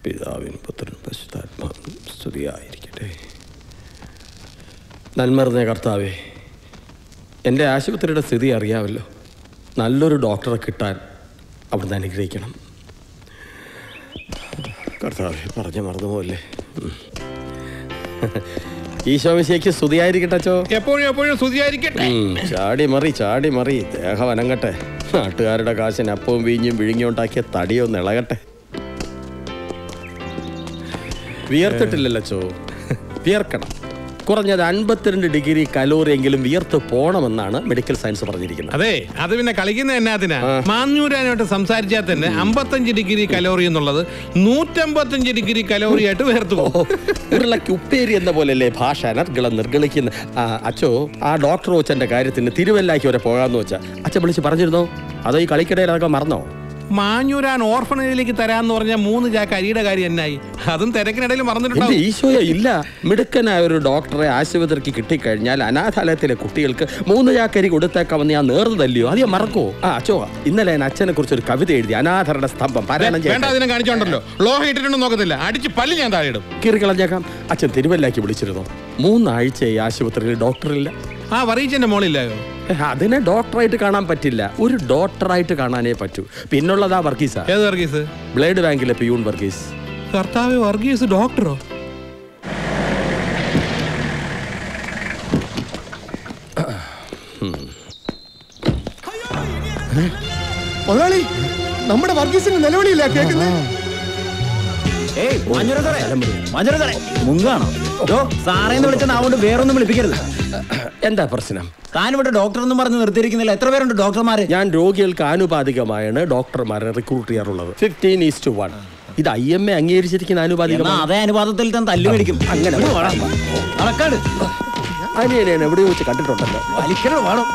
പിതാവിൻ പുത്രൻ പശുതാത്മാവിൻ സ്തുതിയായിരിക്കട്ടെ നന്മറിഞ്ഞ കർത്താവേ എൻ്റെ ആശുപത്രിയുടെ സ്ഥിതി അറിയാമല്ലോ നല്ലൊരു ഡോക്ടറെ കിട്ടാൻ അവിടുന്ന് അനുഗ്രഹിക്കണം കർത്താവേ പറഞ്ഞ മറന്നുപോകല്ലേ ഉം. ഈശോമിശയ്ക്ക് സ്തുതിയായിരിക്കട്ടെ അച്ചോ എപ്പോഴും എപ്പോഴും സ്തുതിയായിരിക്കട്ടെ ഉം, ചാടി മറി ചാടി മറി ദേഹം അനങ്ങട്ടെ നാട്ടുകാരുടെ കാശിന് അപ്പവും വീഞ്ഞും വിഴുങ്ങിയുണ്ടാക്കിയ തടിയൊന്ന് ഇളകട്ടെ വിയർത്തിട്ടില്ലല്ലോ ചോ വിയർക്കണം കുറഞ്ഞത് അൻപത്തിരണ്ട് ഡിഗ്രി കലോറിയെങ്കിലും വിയർത്ത് പോണമെന്നാണ് മെഡിക്കൽ സയൻസ് പറഞ്ഞിരിക്കുന്നത് അതെ അത് പിന്നെ കളിക്കുന്ന എന്നാത്തിനാ മാഞ്ഞൂരാനായിട്ട് സംസാരിച്ചാൽ തന്നെ അമ്പത്തഞ്ച് ഡിഗ്രി കലോറി എന്നുള്ളത് നൂറ്റമ്പത്തഞ്ച് ഡിഗ്രി കലോറി ആയിട്ട് വേർത്തു പോകും ഉരുളക്ക് ഉപ്പേരി എന്ന പോലെയല്ലേ ഭാഷ അനർഗളം നിർഗളിക്കുന്ന ആ, അച്ചോ ആ ഡോക്ടർ കോച്ചന്റെ കാര്യത്തിന് തിരുവല്ലാക്കി വരെ പോകാന്ന് വെച്ചാ അച്ഛൻ വിളിച്ച് പറഞ്ഞിരുന്നോ അതോ ഈ കളിക്കിടയിൽ അതൊക്കെ മറന്നോ മാഞ്ഞൂരാൻ ഓർഫണേജിലേക്ക് തരാന്ന് പറഞ്ഞ മൂന്ന് ചാക്ക് അരിയുടെ കാര്യം എന്നായി അതും തിരക്കിനിടയിൽ എന്റെ മറന്നിട്ടുണ്ടാവും ഈശോയെ ഇല്ല മിടുക്കനായ ഒരു ഡോക്ടറെ ആശുപത്രിക്ക് കിട്ടിക്കഴിഞ്ഞാൽ അനാഥാലയത്തിലെ കുട്ടികൾക്ക് മൂന്ന് ചാക്കരി കൊടുത്തേക്കാമെന്ന് ഞാൻ നേർന്നു തല്ലിയോ അത് ഞാൻ മറക്കോ ആ അച്ചോ ഇന്നലെ ഞാൻ അച്ഛനെ കുറിച്ച് ഒരു കവിത എഴുതി അനാഥരുടെ സ്തംഭം പാരായണം വേണ്ട ചെയ്യാൻ അതിനെ കാണിച്ചോണ്ടല്ലോ ലോഹം ഇട്ടിട്ടുണ്ടോ നോക്കത്തില്ല അടിച്ച് പല്ല് ഞാൻ താഴെ ഇടും കീറിക്കളഞ്ഞേക്കാം അച്ഛൻ തിരുവല്ലാക്കി വിളിച്ചിരുന്നു മൂന്നാഴ്ചയായി ആശുപത്രിയിൽ ഡോക്ടറില്ല ആ വറീച്ചന്റെ മോളില്ലായോ ഏ, അതിനെ ഡോക്ടറായിട്ട് കാണാൻ പറ്റില്ല ഒരു ഡോക്ടറായിട്ട് കാണാനേ പറ്റൂ പിന്നുള്ളതാ വർഗീസാ ഏത് വർഗീസ് ബ്ലേഡ് ബാങ്കിലെ പിയൂൺ വർഗീസ് കർത്താവ് വർഗീസ് ഡോക്ടറോ മുതലാളി നമ്മുടെ വർഗീസിന്റെ നിലവിളിയില്ല കേൾക്കുന്നത് ഏയ് മഞ്ഞുര സാറേ മഞ്ഞുര സാറേ മുങ്ങാണോ ഡോ സാറേന്ന് വിളിച്ചാൽ അതുകൊണ്ട് വേറൊന്നും വിളിപ്പിക്കരുത് എന്താ പ്രശ്നം താനിവിടെ ഡോക്ടർ ഒന്നും പറഞ്ഞ് നിർത്തിയിരിക്കുന്നില്ല എത്ര പേരുണ്ട് ഡോക്ടർമാര് ഞാൻ രോഗികൾക്ക് ആനുപാതികമായാണ് ഡോക്ടർമാരെ റിക്രൂട്ട് ചെയ്യാറുള്ളത് ഫിഫ്റ്റീൻ ഈസ് ടു വൺ ഇത് ഐ എം എ അംഗീകരിച്ചിരിക്കുന്ന എന്നാ ആനുപാതികമാണ് അതേ അനുപാതത്തിൽ താൻ തല്ലു മേടിക്കും അങ്ങനെ നടക്കാട് അനിയനെയാണ് എവിടെയോ വെച്ച് കണ്ടിട്ടുണ്ടല്ലോ വലിക്കണോ വേണം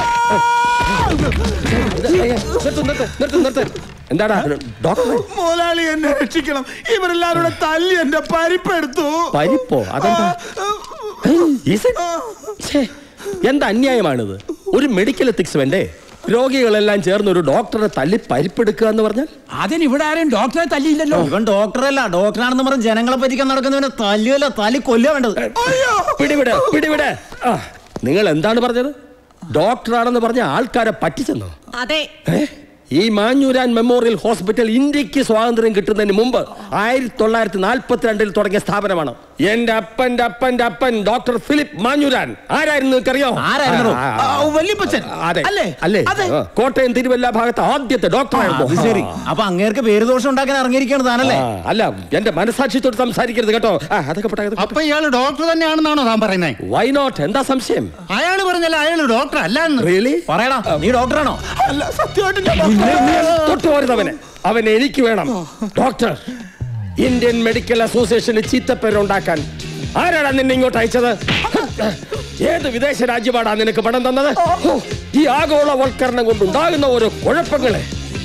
നിർത്ത്, നിർത്ത്, നിർത്ത്, നിർത്ത്. എന്താടാ ഡോക്ടർ മുതലാളി എന്നെ രക്ഷിക്കണം ഇവരെല്ലാരും കൂടെ തല്ലി എന്റെ പരിപ്പെടുത്തു പരിപ്പോ അതെന്താ ഈസ് it? ഛേ, എന്താ അന്യായമാണിത് ഒരു മെഡിക്കൽ എത്തിക്സ് വേണ്ടേ രോഗികളെല്ലാം ചേർന്ന് ഒരു ഡോക്ടറെ തല്ലി പരിപ്പെടുക്കുക എന്ന് പറഞ്ഞാൽ അതിന് ഇവിടെ ആരും ഡോക്ടറെ തല്ലിയില്ലല്ലോ ഇവൻ ഡോക്ടറല്ല ഡോക്ടറാണെന്ന് പറഞ്ഞ് ജനങ്ങളെ പറ്റിക്കാൻ നടക്കുന്നവനെ തല്ലുകയല്ല തല്ലി കൊല്ലുക വേണ്ടത് പിടിവിട് പിടിവിട് ആ, നിങ്ങൾ എന്താണ് പറഞ്ഞത് ഡോക്ടറാണെന്ന് പറഞ്ഞ ആൾക്കാരെ പറ്റിച്ചെന്നോ അതെ ഏ? ഈ മാഞ്ഞൂരാൻ മെമ്മോറിയൽ ഹോസ്പിറ്റൽ ഇന്ത്യക്ക് സ്വാതന്ത്ര്യം കിട്ടുന്നതിന് മുമ്പ് ആയിരത്തി തൊള്ളായിരത്തി നാൽപ്പത്തിരണ്ടിൽ തുടങ്ങിയ സ്ഥാപനമാണ് എന്റെ അപ്പന്റെ അപ്പന്റെ അപ്പൻ ഡോക്ടർ ഫിലിപ്പ് മാഞ്ഞൂരാൻ ആരായിരുന്നു നിങ്ങൾക്കറിയോ ആരായിരുന്നു? ആ, ആ, ആ. വല്യപ്പച്ചൻ അതെ അല്ലേ അല്ലേ അതെ ആ, കോട്ടയം തിരുവല്ല ഭാഗത്ത് ആദ്യത്തെ ഡോക്ടറായിരുന്നു അത് ശരി അപ്പൊ അങ്ങേർക്ക് പേര് ദോഷം ഉണ്ടാക്കാൻ ഇറങ്ങിയിരിക്കുകയാണ് താനല്ലേ ആ, അല്ല എന്റെ മനസാക്ഷിത്തോട് സംസാരിക്കരുത് കേട്ടോ ആ, അതൊക്കെ പോട്ടെ, അതൊക്കെ അപ്പൊ ഇയാള് ഡോക്ടർ തന്നെയാണെന്നാണോ താൻ പറയുന്നത് വൈ നോട്ട് എന്താ സംശയം അയാള് പറഞ്ഞല്ല അയാള് ഡോക്ടർ അല്ലാന്ന് റിയലി പറയടാ നീ ഡോക്ടറാണോ അല്ല സത്യമായിട്ട് ഞാൻ ഡോക്ടറാ. തൊട്ടു പോരുന്നവനെ അവനെ എനിക്ക് വേണം ഡോക്ടർ ഇന്ത്യൻ മെഡിക്കൽ അസോസിയേഷന് ചീത്തപ്പേരുണ്ടാക്കാൻ ആരാടാ നിന്നെ ഇങ്ങോട്ട് അയച്ചത് ഏത് വിദേശ രാജ്യമാടാ നിനക്ക് പണം തന്നത് ഹോ, ഈ ആഗോളവൽക്കരണം കൊണ്ടുണ്ടാകുന്ന ഓരോ കുഴപ്പങ്ങളെ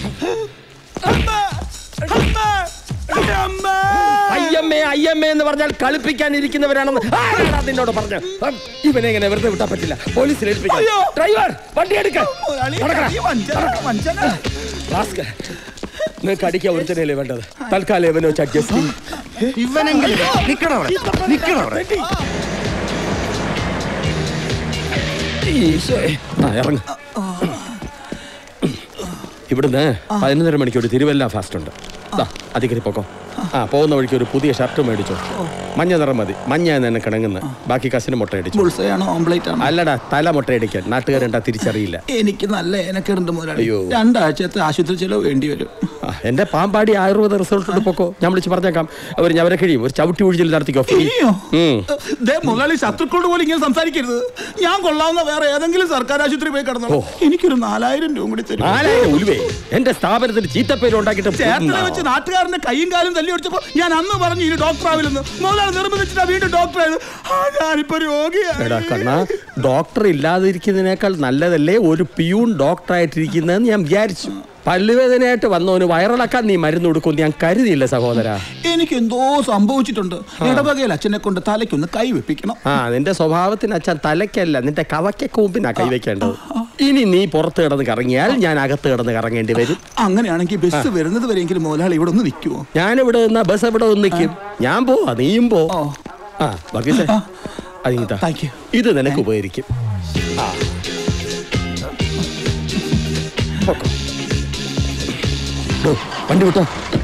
അയ്യമ്മേ അയ്യമ്മേ എന്ന് പറഞ്ഞാൽ കളിപ്പിക്കാൻ ഇരിക്കുന്നവരാണെന്ന് ആരാടാ നിന്നോട് പറഞ്ഞു ഇവനെ എങ്ങനെ വെറുതെ വിട്ടാ പറ്റില്ല പോലീസിൽ ഏൽപ്പിക്കാം ഡ്രൈവർ വണ്ടി എടുക്ക മുതലാളി, ഈ വഞ്ചന, വഞ്ചന. നിങ്ങൾക്ക് അടിക്കാൻ ഒരുത്തനല്ലേ വേണ്ടത് തൽക്കാലം ഇവനെ വെച്ച് അഡ്ജസ്റ്റ് ചെയ്യും ഇവനെങ്കിലും നിക്കണവിടെ നിക്കണവിടെ ഈശോയെ. ആ, ഇറങ്ങ് ഇവിടുന്ന് പതിനൊന്നര മണിക്ക് ഒരു തിരുവല്ല ഫാസ്റ്റ് ഉണ്ട് ദാ, അതിക്കരി പോക്കോ ആ പോകുന്ന വഴിക്ക് ഒരു പുതിയ ഷർട്ട് മേടിച്ചോ മഞ്ഞ നിറം മതി മഞ്ഞ എന്നെ കിണങ്ങുന്ന ബാക്കി കസിന് മുട്ട അടിച്ചു ബുൾസയാണോ ഓംപ്ലേറ്റ് ആണോ അല്ലടാ തല മുട്ട അടിക്കാൻ നാട്ടുകാരെന്താ തിരിച്ചറിയില്ല എനിക്ക് നല്ല ഏനക്കേടുണ്ട് മുതലാളി അയ്യോ. രണ്ടാഴ്ചത്തെ ആശുപത്രി ചെലവ് വേണ്ടി വരും ആ, എന്റെ പാമ്പാടി ആയുർവേദ റിസൾട്ട് പോക്കോ ഞാൻ വിളിച്ച് പറഞ്ഞേക്കാം അവർ ഞവരെ കഴിയും ഒരു ചവിട്ടി ഒഴിച്ചിൽ നടത്തിക്കോ free. അയ്യോ. ഉം. ദേ മുതലാളി ശത്രുക്കളോട് പോലും ഇങ്ങനെ സംസാരിക്കരുത് ഞാൻ കൊള്ളാവുന്ന വേറെ ഏതെങ്കിലും സർക്കാർ ആശുപത്രി പോയി കിടന്നോ എനിക്കൊരു നാലായിരം രൂപ കൂടി തരും ആരായാലും ഉലുവേ എന്റെ സ്ഥാപനത്തിന് ചീത്തപ്പേര് ഉണ്ടാക്കിയിട്ട് ചേർത്തല വെച്ച് നാട്ടുകാരന്റെ കൈയും കാലും തല്ലി ഒടിച്ചപ്പോ ഞാൻ അന്ന് പറഞ്ഞു ഇനി ഡോക്ടർ ആവില്ലെന്ന് മുതലാളി നിർബന്ധിച്ചിട്ടാ വീണ്ടും ഡോക്ടർ ആയത് ആ ഞാനിപ്പോ എടാ രോഗിയായി കണ്ണ ഡോക്ടർ ഇല്ലാതിരിക്കുന്നതിനേക്കാൾ നല്ലതല്ലേ ഒരു പിയൂൺ ഡോക്ടറായിട്ടിരിക്കുന്നതെന്ന് ഞാൻ വിചാരിച്ചു പല്ലുവേദനയായിട്ട് വന്നവന് വയറിളക്കാൻ നീ മരുന്ന് കൊടുക്കും ഞാൻ കരുതിയില്ല സഹോദര എനിക്ക് എന്തോ സംഭവിച്ചിട്ടുണ്ട് ഇടവകയിൽ അച്ഛനെ കൊണ്ട് തലയ്ക്കൊന്ന് കൈ വെപ്പിക്കണം ആ നിന്റെ സ്വഭാവത്തിന് അച്ഛൻ തലയ്ക്കല്ല നിന്റെ കവയ്ക്കൊക്കെ മുമ്പിനാ കൈവയ്ക്കേണ്ടത് ഇനി നീ പുറത്ത് കിടന്ന് കറങ്ങിയാൽ ഞാൻ അകത്ത് കിടന്ന് കറങ്ങേണ്ടി വരും അങ്ങനെയാണെങ്കിൽ ബസ് വരുന്നത് വരെയെങ്കിലും മുതലാളി ഇവിടെ ഒന്ന് നിൽക്കുമോ ഞാനിവിടെ നിന്നാ ബസ് എവിടെ ഒന്ന് നിൽക്കും ഞാൻ പോവാ നീയും പോ ഓ. ആ വർഗീസേ അതിതാ താങ്ക് യു ഇത് നിനക്ക് ഉപകരിക്കും ആ. പൊക്കോ. ഓ, വണ്ടി വിട്ടോ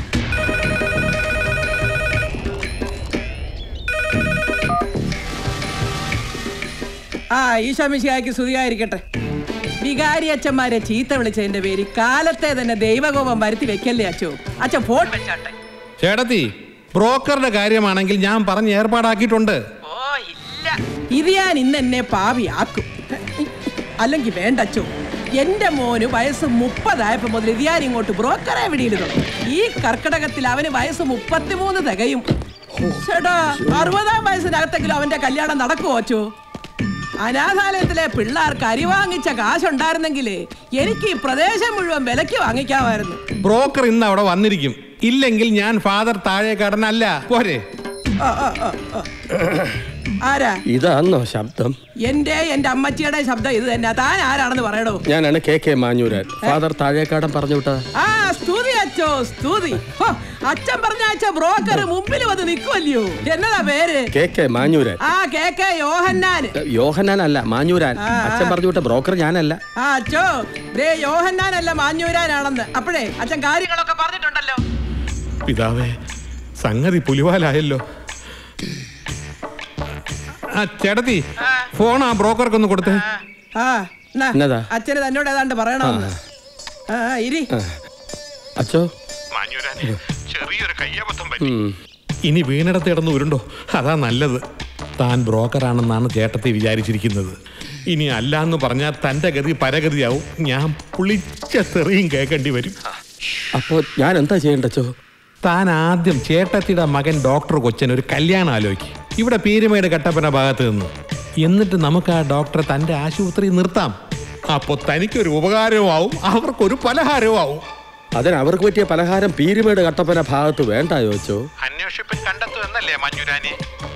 ആ ഈശോമിശിയാക്കി സ്തുതിയായിരിക്കട്ടെ വികാരി അച്ഛന്മാരെ ചീത്ത വിളിച്ചതിന്റെ പേര് കാലത്തെ തന്നെ ദൈവകോപം വരുത്തി വെക്കല്ലേ അച്ഛോ അച്ഛൻ ഫോൺ വെച്ചാട്ടെ ചേട്ടത്തി ബ്രോക്കറുടെ കാര്യമാണെങ്കിൽ ഞാൻ പറഞ്ഞ് ഏർപ്പാടാക്കിയിട്ടുണ്ട് ഓ ഇല്ല ഇത് ഞാൻ ഇന്ന് എന്നെ പാവിയാക്കും അല്ലെങ്കിൽ വേണ്ട അച്ഛോ എന്റെ മോന് വയസ്സ് മുപ്പതായപ്പോ മുതൽ ഇത് ഞാൻ ഇങ്ങോട്ട് ബ്രോക്കറെ വിടിയിരുന്നു ഈ കർക്കിടകത്തിൽ അവന് വയസ്സ് മുപ്പത്തിമൂന്ന് തികയും ചേട്ടാ അറുപതാം വയസ്സിനകത്തെങ്കിലും അവന്റെ കല്യാണം നടക്കുമോ അച്ചോ അനാഥാലയത്തിലെ പിള്ളേർക്ക് അരി വാങ്ങിച്ച കാശുണ്ടായിരുന്നെങ്കിലേ എനിക്ക് ഈ പ്രദേശം മുഴുവൻ വിലയ്ക്ക് വാങ്ങിക്കാമായിരുന്നു ബ്രോക്കർ ഇന്ന് അവിടെ വന്നിരിക്കും ഇല്ലെങ്കിൽ ഞാൻ ഫാദർ താഴെ കടനല്ല പോരെ ആ, ആ, ആ, ആ. ആരാ ഇതാന്നോ ശബ്ദം എന്റെ എന്റെ അമ്മച്ചിയുടെ ശബ്ദം ഇത് തന്നെ താൻ ആരാണെന്ന് പറയടോ ഞാനാണ് K K Manjooran father Thazhekkadan പറഞ്ഞു വിട്ടത് ആ സ്തുതി അച്ചോ സ്തുതി ഹോ, അച്ഛൻ പറഞ്ഞ അച്ഛൻ ബ്രോക്കർ മുമ്പിൽ വന്ന് നിൽക്കുമല്ലയോ എന്നതാ പേര് കെ കെ മാഞ്ഞൂരൻ ആ കെ കെ യോഹന്നാന് യോഹനാനല്ല മാഞ്ഞൂരാൻ ആ, ആ. അച്ഛൻ പറഞ്ഞു വിട്ട ബ്രോക്കർ ഞാനല്ല ആ അച്ചോ ദേ യോഹന്നാനല്ല മാഞ്ഞൂരാനാണെന്ന് അപ്പോഴേ അച്ഛൻ കാര്യങ്ങളൊക്കെ പറഞ്ഞിട്ടുണ്ടല്ലോ പിതാവേ സംഗതി പുലിവാലായല്ലോ ആ ചേട്ടത്തി ഫോൺ ആ ബ്രോക്കർക്കൊന്ന് കൊടുത്തേ ആ എന്നാ, എന്നതാ? അച്ഛന് തന്നോട് ഏതാണ്ട് പറയണമെന്ന് ആ ആ, ഇരി അച്ചോ ചെറിയൊരു കയ്യബദ്ധം ഉം. ഇനി വീണിടത്ത് കിടന്ന് ഉരുണ്ടോ അതാ നല്ലത് താൻ ബ്രോക്കറാണെന്നാണ് ചേട്ടത്തി വിചാരിച്ചിരിക്കുന്നത് ഇനി അല്ല എന്ന് പറഞ്ഞാൽ തന്റെ ഗതി പരഗതിയാവും ഞാൻ പുളിച്ച തെറിയും കേൾക്കേണ്ടി വരും അപ്പോ ഞാൻ എന്താ ചെയ്യണ്ടച്ചോ താൻ ആദ്യം ചേട്ടത്തിയുടെ മകൻ ഡോക്ടർ കൊച്ചൻ ഒരു കല്യാണം ആലോചിക്കും ഇവിടെ പീരുമേട് കട്ടപ്പന ഭാഗത്ത് നിന്ന് എന്നിട്ട് നമുക്ക് ആ ഡോക്ടറെ തന്റെ ആശുപത്രി നിർത്താം അപ്പൊ തനിക്കൊരു ഉപകാരവും ആവും അവർക്കൊരു പലഹാരവും ആവും അതിന് അവർക്ക് പറ്റിയ പലഹാരം പീരുമേട് കട്ടപ്പന ഭാഗത്ത് വേണ്ട ചോദിച്ചോ അന്വേഷിപ്പിൽ കണ്ടെത്തു എന്നല്ലേ മഞ്ഞുരാനി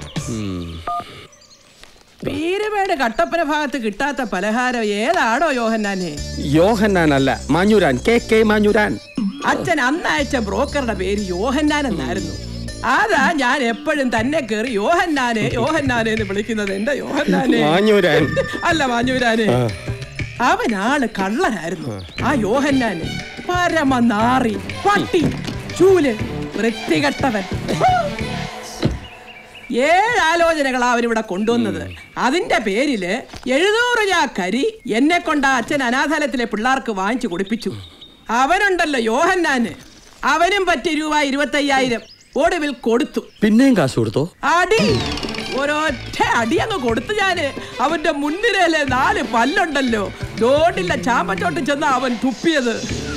പീരുമേട് കട്ടപ്പന ഭാഗത്ത് കിട്ടാത്ത പലഹാരം ഏതാണോ യോഹന്നാനെ യോഹന്നാനല്ല മാഞ്ഞൂരാൻ കെ കെ മാഞ്ഞൂരാൻ അച്ഛൻ അന്ന് അയച്ച ബ്രോക്കറുടെ പേര് യോഹന്നാൻ എന്നായിരുന്നു അതാ ഞാൻ എപ്പോഴും തന്നെ കയറി യോഹന്നാനെ യോഹന്നാനെ എന്ന് വിളിക്കുന്നത് എന്റെ യോഹന്നാനെ മാഞ്ഞൂരാൻ അല്ല മാഞ്ഞൂരാനെ അവനാള് കള്ളനായിരുന്നു ആ യോഹന്നാന് പരമ നാറി പട്ടി ചൂല് വൃത്തികെട്ടവൻ ഏഴ് ആലോചനകളാ അവരിവിടെ കൊണ്ടുവന്നത് അതിന്റെ പേരില് എഴുന്നൂറ് ചാ കരി എന്നെ കൊണ്ട് ആ അച്ഛൻ അനാഥാലയത്തിലെ പിള്ളേർക്ക് വാങ്ങിച്ചു കുടിപ്പിച്ചു അവനുണ്ടല്ലോ യോഹന്നാന് അവനും പറ്റി രൂപ ഇരുപത്തയ്യായിരം ഒടുവിൽ കൊടുത്തു പിന്നെയും കാശ് കൊടുത്തോ അടി ഒരൊറ്റ അടി അങ്ങ് കൊടുത്തു ഞാന് അവന്റെ മുൻനിരയിലെ നാല് പല്ലുണ്ടല്ലോ ദോണ്ടില്ല ചാമ്പച്ചോട്ട് ചെന്ന അവൻ തുപ്പിയത്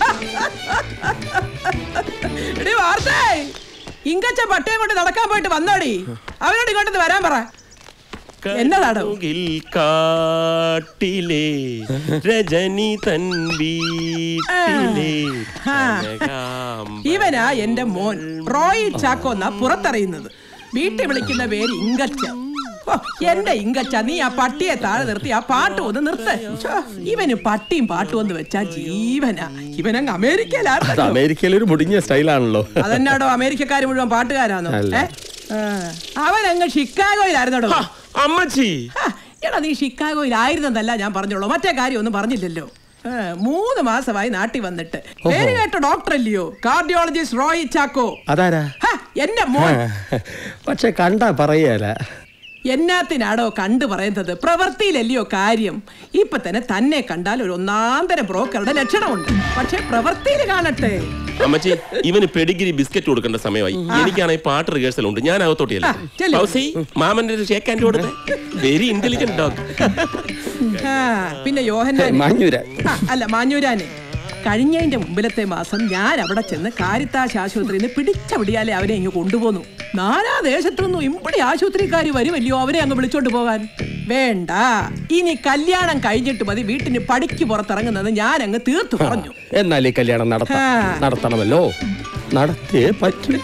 എടി വാർത്തേ ഇങ്കച്ച പട്ടയം കൊണ്ട് നടക്കാൻ പോയിട്ട് വന്നോടി അവനോട് ഇങ്ങോട്ട് വരാൻ പറ എന്നതാടോ കനകിൽ കാട്ടിലെ രജനി തൻ വീട്ടിലെ ആ. കനകാംബരം ഇവനാ എന്റെ മോൻ റോയി ചാക്കോ എന്നാ പുറത്തറിയുന്നത് വീട്ടിൽ വിളിക്കുന്ന പേര് ഇങ്കച്ച ഓ, എന്റെ ഇങ്കച്ച നീ ആ പട്ടിയെ താഴെ നിർത്തി ആ പാട്ട് ഒന്ന് നിർത്ത ഇവന് പട്ടിയും പാട്ടും എന്ന് വെച്ചാ ജീവനാ ഇവനങ്ങ് അത് അമേരിക്കയിലായിരുന്നു അമേരിക്കയിൽ ഒരു മുടിഞ്ഞ സ്റ്റൈലാണല്ലോ അതെന്നാടോ അമേരിക്കക്കാർ മുഴുവൻ പാട്ടുകാരാണോ അല്ല. ഏ? ആ, അവനങ്ങ് ഷിക്കാഗോയിലായിരുന്നടോ ആ, അമ്മച്ചി ആ, എടാ നീ ഷിക്കാഗോയിലായിരുന്നതല്ല ഞാൻ പറഞ്ഞോളൂ മറ്റേ കാര്യം ഒന്നും പറഞ്ഞില്ലല്ലോ ആ, മൂന്ന് മാസമായി നാട്ടിൽ വന്നിട്ട് പേര് കേട്ട ഡോക്ടർ അല്ലയോ കാർഡിയോളജിസ്റ്റ് റോയി ചാക്കോ അതാരാ ഹ, എന്റെ മോൻ പക്ഷെ കണ്ടാ പറയല എന്നാത്തിനാടോ കണ്ടു പറയുന്നത് പ്രവൃത്തിയിലല്ലയോ കാര്യം ഇപ്പൊ തന്നെ തന്നെ കണ്ടാൽ ഒരു ഒന്നാന്തരം ബ്രോക്കറുടെ ലക്ഷണമുണ്ട് പക്ഷെ പ്രവൃത്തിയിൽ കാണട്ടെ അമ്മച്ചി ഇവന് പെഡിഗിരി ബിസ്ക്കറ്റ് കൊടുക്കേണ്ട സമയമായി എനിക്കാണെങ്കിൽ പാട്ട് റിഹേഴ്സൽ ഉണ്ട് ഞാൻ അകത്തോട്ടിയല്ല ആ, ചെല്ലു. പൗസി മാമന്റെ ഒരു ഷേക്ക് ഹാൻഡ് കൊടുത്തേ വെരി ഇന്റലിജന്റ് ഡോഗ് ആ, പിന്നെ യോഹന്നാൻ മാഞ്ഞൂരാൻ ആ, അല്ല മാഞ്ഞൂരാനെ കഴിഞ്ഞതിന്റെ മുമ്പിലത്തെ മാസം ഞാൻ അവിടെ ചെന്ന് കാരിത്താശ് ആശുപത്രിയിൽ നിന്ന് പിടിച്ചവിടിയാലേ അവനെ ഇങ്ങ് കൊണ്ടുപോന്നു നാനാ ദേശത്തുനിന്നും ഇമ്പടി ആശുപത്രിക്കാർ വരുമല്ലയോ അവരെ അങ്ങ് വിളിച്ചോണ്ട് പോകാൻ വേണ്ട ഇനി കല്യാണം കഴിഞ്ഞിട്ട് മതി വീട്ടിന് പടിക്ക് പുറത്തിറങ്ങുന്നത് ഞാൻ അങ്ങ് തീർത്തു പറഞ്ഞു എന്നാൽ ഈ കല്യാണം നടത്താം ആ. നടത്തണമല്ലോ നടത്തിയേ പറ്റൂ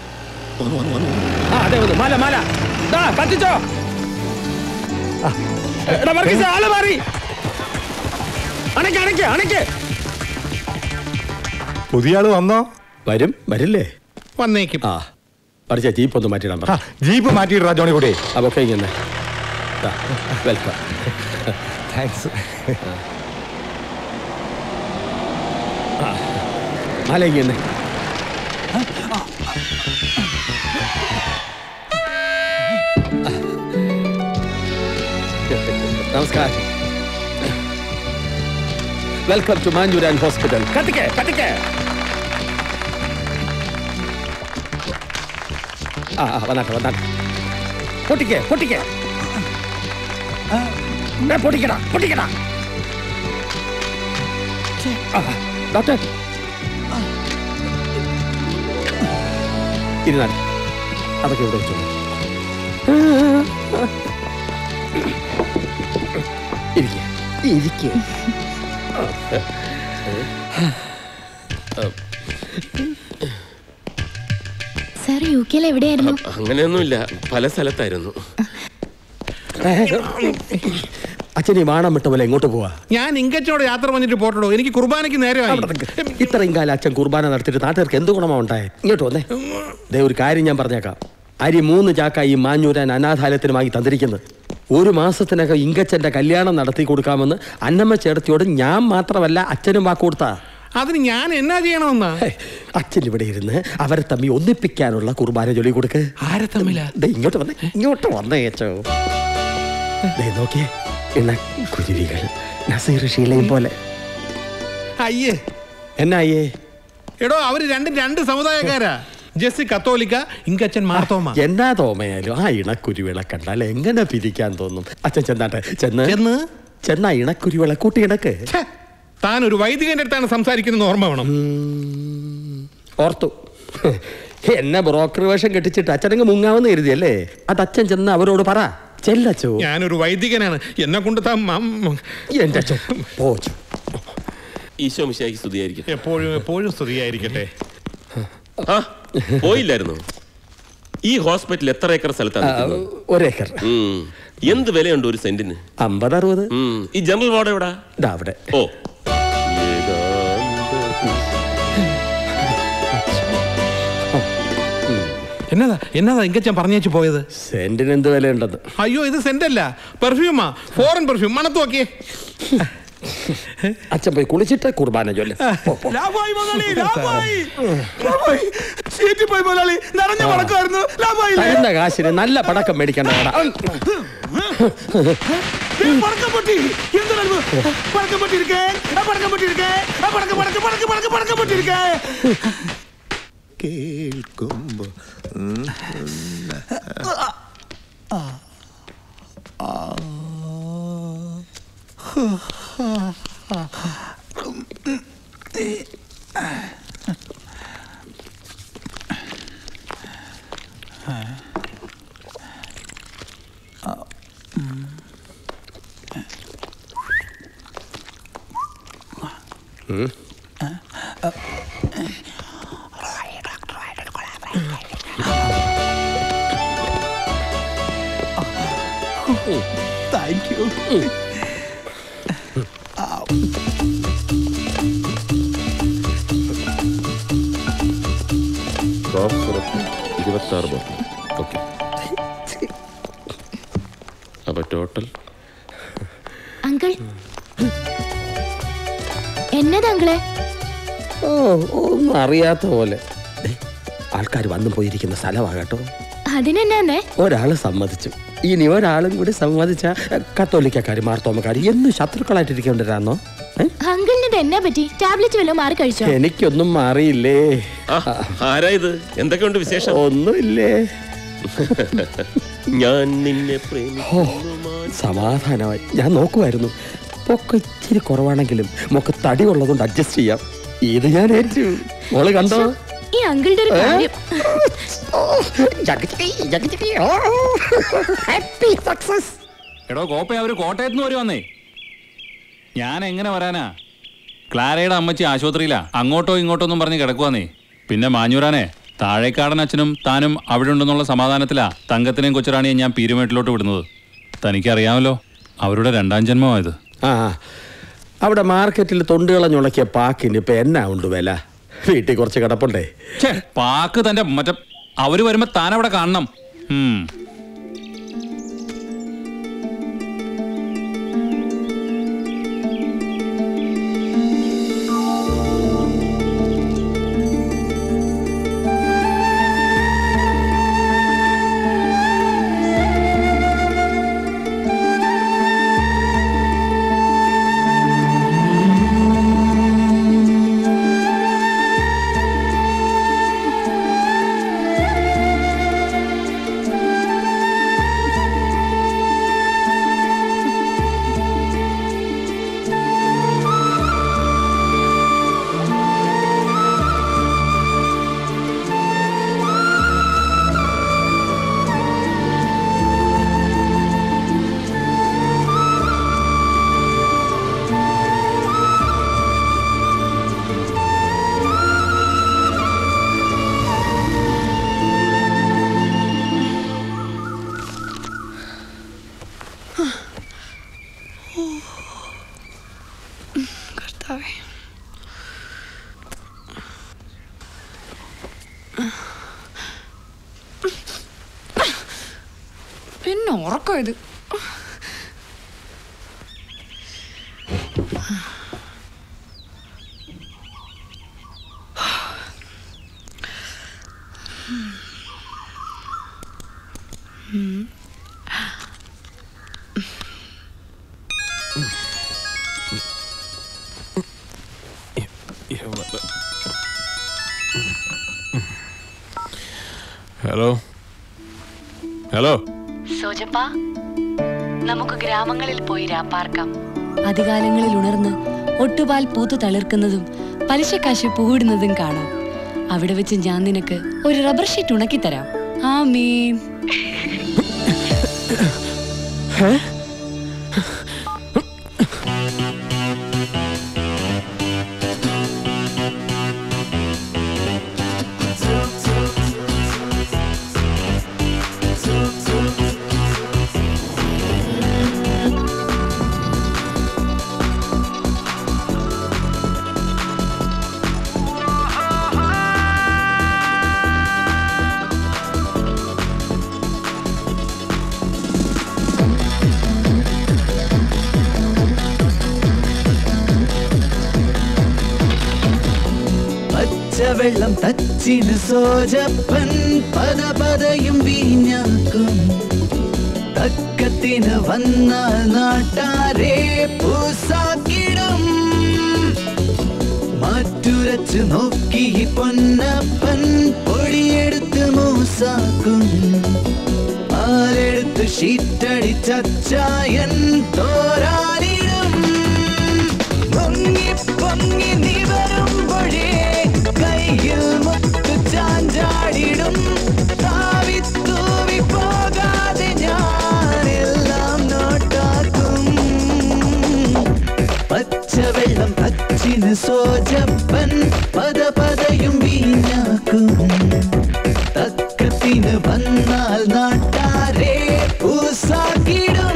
ആ, അതെ വന്നു. മല മല ദാ, കത്തിച്ചോ ആ, എടാ വർഗീസ് ആള് മാറി അണയ്ക്ക് അണയ്ക്ക് അണയ്ക്ക് പുതിയ ആള് വന്നോ വരും വരില്ലേ വന്നേക്കും ആ പഠിച്ച ജീപ്പ് ഒന്ന് മാറ്റിയിടാൻ പറ ആ, ജീപ്പ് മാറ്റിയിട്ടാ ജോണി കൂടി അതൊക്കെ ഇങ്ങനെ വെൽക്കം താങ്ക്സ് മാല ഇങ്ങനെ നമസ്കാരം വെൽക്കം ടു മാഞ്ചൂരാൻ ഹോസ്പിറ്റൽ കത്തിക്കേ കത്തിക്കേ ആ ആ, വന്നാട്ടെ വന്നാട്ടെ പൊട്ടിക്കേ പൊട്ടിക്കേ ഏ, പൊട്ടിക്കടാ പൊട്ടിക്കടാ ആ, ഡോക്ടർ ഇരുന്നാട്ടെ അതൊക്കെ ഇവിടെ വെച്ചോളൂ ഇരിക്കുക ഇരിക്കുക സാർ യു കെയിൽ എവിടെയായിരുന്നു അങ്ങനെയൊന്നുമില്ല പല സ്ഥലത്തായിരുന്നു അച്ഛൻ ഈ വാണം വിട്ട പോലെ എങ്ങോട്ട് പോവാ ഞാൻ ഇങ്കച്ചോട് യാത്ര വന്നിട്ട് പോട്ടോ എനിക്ക് കുർബാനയ്ക്ക് നേരമായി ഇത്രയും കാലം അച്ഛൻ കുർബാന നടത്തിയിട്ട് നാട്ടുകാർക്ക് എന്ത് ഗുണമാ ഉണ്ടായേ ഇങ്ങോട്ട് വന്നേ ദേ ഒരു കാര്യം ഞാൻ പറഞ്ഞേക്കാം അരി മൂന്ന് ചാക്കായി മാഞ്ഞൂരാൻ അനാഥാലയത്തിനുമായി തന്നിരിക്കുന്നത് ഒരു മാസത്തിനകം ഇങ്കച്ചന്റെ കല്യാണം നടത്തി കൊടുക്കാമെന്ന് അന്നമ്മ ചേർത്തിയോട് ഞാൻ മാത്രമല്ല അച്ഛനും വാക്ക് കൊടുത്താ അതിന് ഞാൻ എന്നാ ചെയ്യണമെന്നാ ഹേ, അച്ഛൻ ഇവിടെ ഇരുന്ന് അവരെ തമ്മി ഒന്നിപ്പിക്കാനുള്ള കുർബാന ജോലി കൊടുക്ക് ആരെ തമ്മിലാ ദേ ഇങ്ങോട്ട് വന്നേ ഇങ്ങോട്ട് വന്നേ അച്ഛോ ദേ നോക്കിയേ ഇണ കുരുവികൾ നസീർ ഷീലയും പോലെ അയ്യേ എന്നായേ എടോ അവര് രണ്ടും രണ്ട് സമുദായക്കാരാ ജെസ്സി കത്തോലിക്ക ഇങ്കച്ചൻ മാർത്തോമ എന്നാ തോമയാലും ആ ഇണക്കുരുവിളെ കണ്ടാൽ എങ്ങനെ പിരിക്കാൻ തോന്നും അച്ഛൻ ചെന്നാട്ടെ ചെന്ന് ചെന്ന് ചെന്ന ഇണക്കുരുവിളെ കൂട്ടി ഇണക്ക് ഛെ, താൻ ഒരു വൈദികന്റെ അടുത്താണ് സംസാരിക്കുന്നത് ഓർമ്മ വേണം ഓർത്തു എന്നെ ബ്രോക്കർ വേഷം കെട്ടിച്ചിട്ട് അച്ഛനങ്ങ് മുങ്ങാമെന്ന് കരുതിയല്ലേ അത് അച്ഛൻ ചെന്ന് അവരോട് പറ ചെല്ലച്ചോ ഞാനൊരു വൈദികനാണ് എന്നെ കൊണ്ട് താൻ മം- എന്റെ അച്ഛൻ പോച്ചു ഈശോ മിശായിക്ക് സ്തുതിയായിരിക്കും എപ്പോഴും എപ്പോഴും സ്തുതിയായിരിക്കട്ടെ ആ പോയില്ലായിരുന്നു ഈ ഹോസ്പിറ്റൽ എത്ര ഏക്കർ സ്ഥലത്താണ് നിൽക്കുന്നത്? ഒരേക്കർ ഉം. എന്ത് വിലയുണ്ട് ഒരു സെന്റിന് അമ്പത് അറുപത് ഉം. ഈ ജനറൽ വാർഡ് എവിടാ ഇതാ അവിടെ ഓ ഏതാണ്ട് എന്നതാ എന്നതാ ഇങ്കച്ചൻ പറഞ്ഞേച്ചു പോയത് സെന്റിന് എന്ത് വിലയുണ്ടെന്ന് അയ്യോ ഇത് സെന്റ് അല്ല പെർഫ്യൂമാ ഫോറിൻ പെർഫ്യൂം മണത്ത് നോക്കിയേ അച്ഛൻ പോയി കുളിച്ചിട്ട് കുർബാന ചൊല്ല് പോ, പോ. ലാഭായി മുതലാളി ലാഭായി ലാഭായി സീറ്റിൽ പോയി മുതലാളി നിറഞ്ഞ പടക്കമായിരുന്നു ലാഭായില്ലേ തരുന്ന കാശിന് നല്ല പടക്കം മേടിക്കണ്ട കട ഏയ്, പടക്കം പൊട്ടി എന്താണ് പടക്കം പൊട്ടിയിരിക്കേ ആ പടക്കം പൊട്ടിയിരിക്കേ ആ പടക്കം പടക്കം പടക്കം പടക്കം പടക്കം പൊട്ടിയിരിക്കേ കേൾക്കുമ്പോ താങ്ക് യു ഇരുപത്തി ആറ് ബോട്ടിൽ ഓക്കെ അപ്പൊ ടോട്ടൽ അങ്കിൾ എന്നതാ അങ്കിളെ ഓ ഒന്നും അറിയാത്ത പോലെ ആൾക്കാർ വന്നു പോയിരിക്കുന്ന സ്ഥലമാ കേട്ടോ അതിനെന്നാന്നേ ഒരാൾ സമ്മതിച്ചു ഇനി ഒരാളും കൂടി സമ്മതിച്ച കത്തോലിക്കക്കാർ മാർത്തോമക്കാർ എന്നും ശത്രുക്കളായിട്ടിരിക്കേണ്ടതാണോ ഏ? അങ്കിളിന് ഇത് എന്നാ പറ്റി ടാബ്ലറ്റ് വല്ലതും മാറി കഴിച്ചോ എനിക്കൊന്നും മാറിയില്ലേ ആ ആരാ ഇത് എന്തൊക്കെയുണ്ട് വിശേഷം ഒന്നുമില്ലേ ഞാൻ നിന്നെ ഓ പ്രേമിക്കുന്നു സമാധാനമായി ഞാൻ നോക്കുമായിരുന്നു പൊക്കെ ഇച്ചിരി കുറവാണെങ്കിലും മൊക്കെ തടി ഉള്ളതുകൊണ്ട് അഡ്ജസ്റ്റ് ചെയ്യാം ഇത് ഞാൻ ഏറ്റു മോള് കണ്ടോ ഈ അങ്കിളുടെ ഒരു കാര്യം ഹാപ്പി സക്സസ് എടോ കോപ്പ അവര് കോട്ടയത്ത് നിന്ന് വരുവാന്നേ ഞാൻ എങ്ങനെ വരാനാ ക്ലാരയുടെ അമ്മച്ചി ആശുപത്രിയിലാ അങ്ങോട്ടോ ഇങ്ങോട്ടോ ഒന്നും പറഞ്ഞ് കിടക്കുവാന്നേ പിന്നെ മാഞ്ഞൂരാനെ താഴേക്കാടൻ അച്ഛനും താനും അവിടെ ഉണ്ടെന്നുള്ള സമാധാനത്തിലാ തങ്കത്തിനെയും കൊച്ചുറാണിയും ഞാൻ പീരുമേട്ടിലോട്ട് വിടുന്നത് തനിക്കറിയാമല്ലോ അവരുടെ രണ്ടാം ജന്മമായത് ആ അവിടെ മാർക്കറ്റിൽ തൊണ്ടുകളഞ്ഞുണക്കിയ പാക്കിന് ഇപ്പൊ എന്നാ ഉണ്ട് വില വീട്ടിൽ കുറച്ച് കിടപ്പുണ്ടേ ഛേ, പാക്ക് തന്റെ മറ്റേ അവര് വരുമ്പോ താൻ അവിടെ കാണണം ഉം. കർത്താവേ പിന്നെ ഉറക്കം ഇത് ഹലോ ഹലോ സോജപ്പ നമുക്ക് ഗ്രാമങ്ങളിൽ പോയി രാപ്പാർക്കാം അധികാലങ്ങളിൽ ഉണർന്ന് ഒട്ടുപാൽ പൂത്തു തളിർക്കുന്നതും പലിശക്കാശ് പൂവിടുന്നതും കാണാം അവിടെ വെച്ച് ഞാൻ നിനക്ക് ഒരു റബ്ബർ ഷീറ്റ് ഉണക്കി തരാം ആ മീൻ പച്ചവെള്ളം തച്ചിന് സോജപ്പൻ പത പതയും വീഞ്ഞാക്കും തക്കത്തിന് വന്നാൽ നാട്ടാരെ പൂസാക്കിടും മാറ്റുരച്ചു നോക്കി പൊന്നപ്പൻ പൊടിയെടുത്ത് മൂസാക്കും പാലെടുത്ത് ഷീറ്റടിച്ചായൻ തോരാനിടും പൊങ്ങി പൊങ്ങി നീ വരുമ്പോഴേ കയ്യിൽ മുത്തു ചാഞ്ചാടിടും താവി തൂവി പോകാതെ ഞാനെല്ലാം നോട്ടാക്കും പച്ചവെള്ളം പച്ചിന് സോജപ്പൻ പത പതയും വീഞ്ഞാക്കും തക്കത്തിന് വന്നാൽ നാട്ടാരെ പൂസാക്കിടും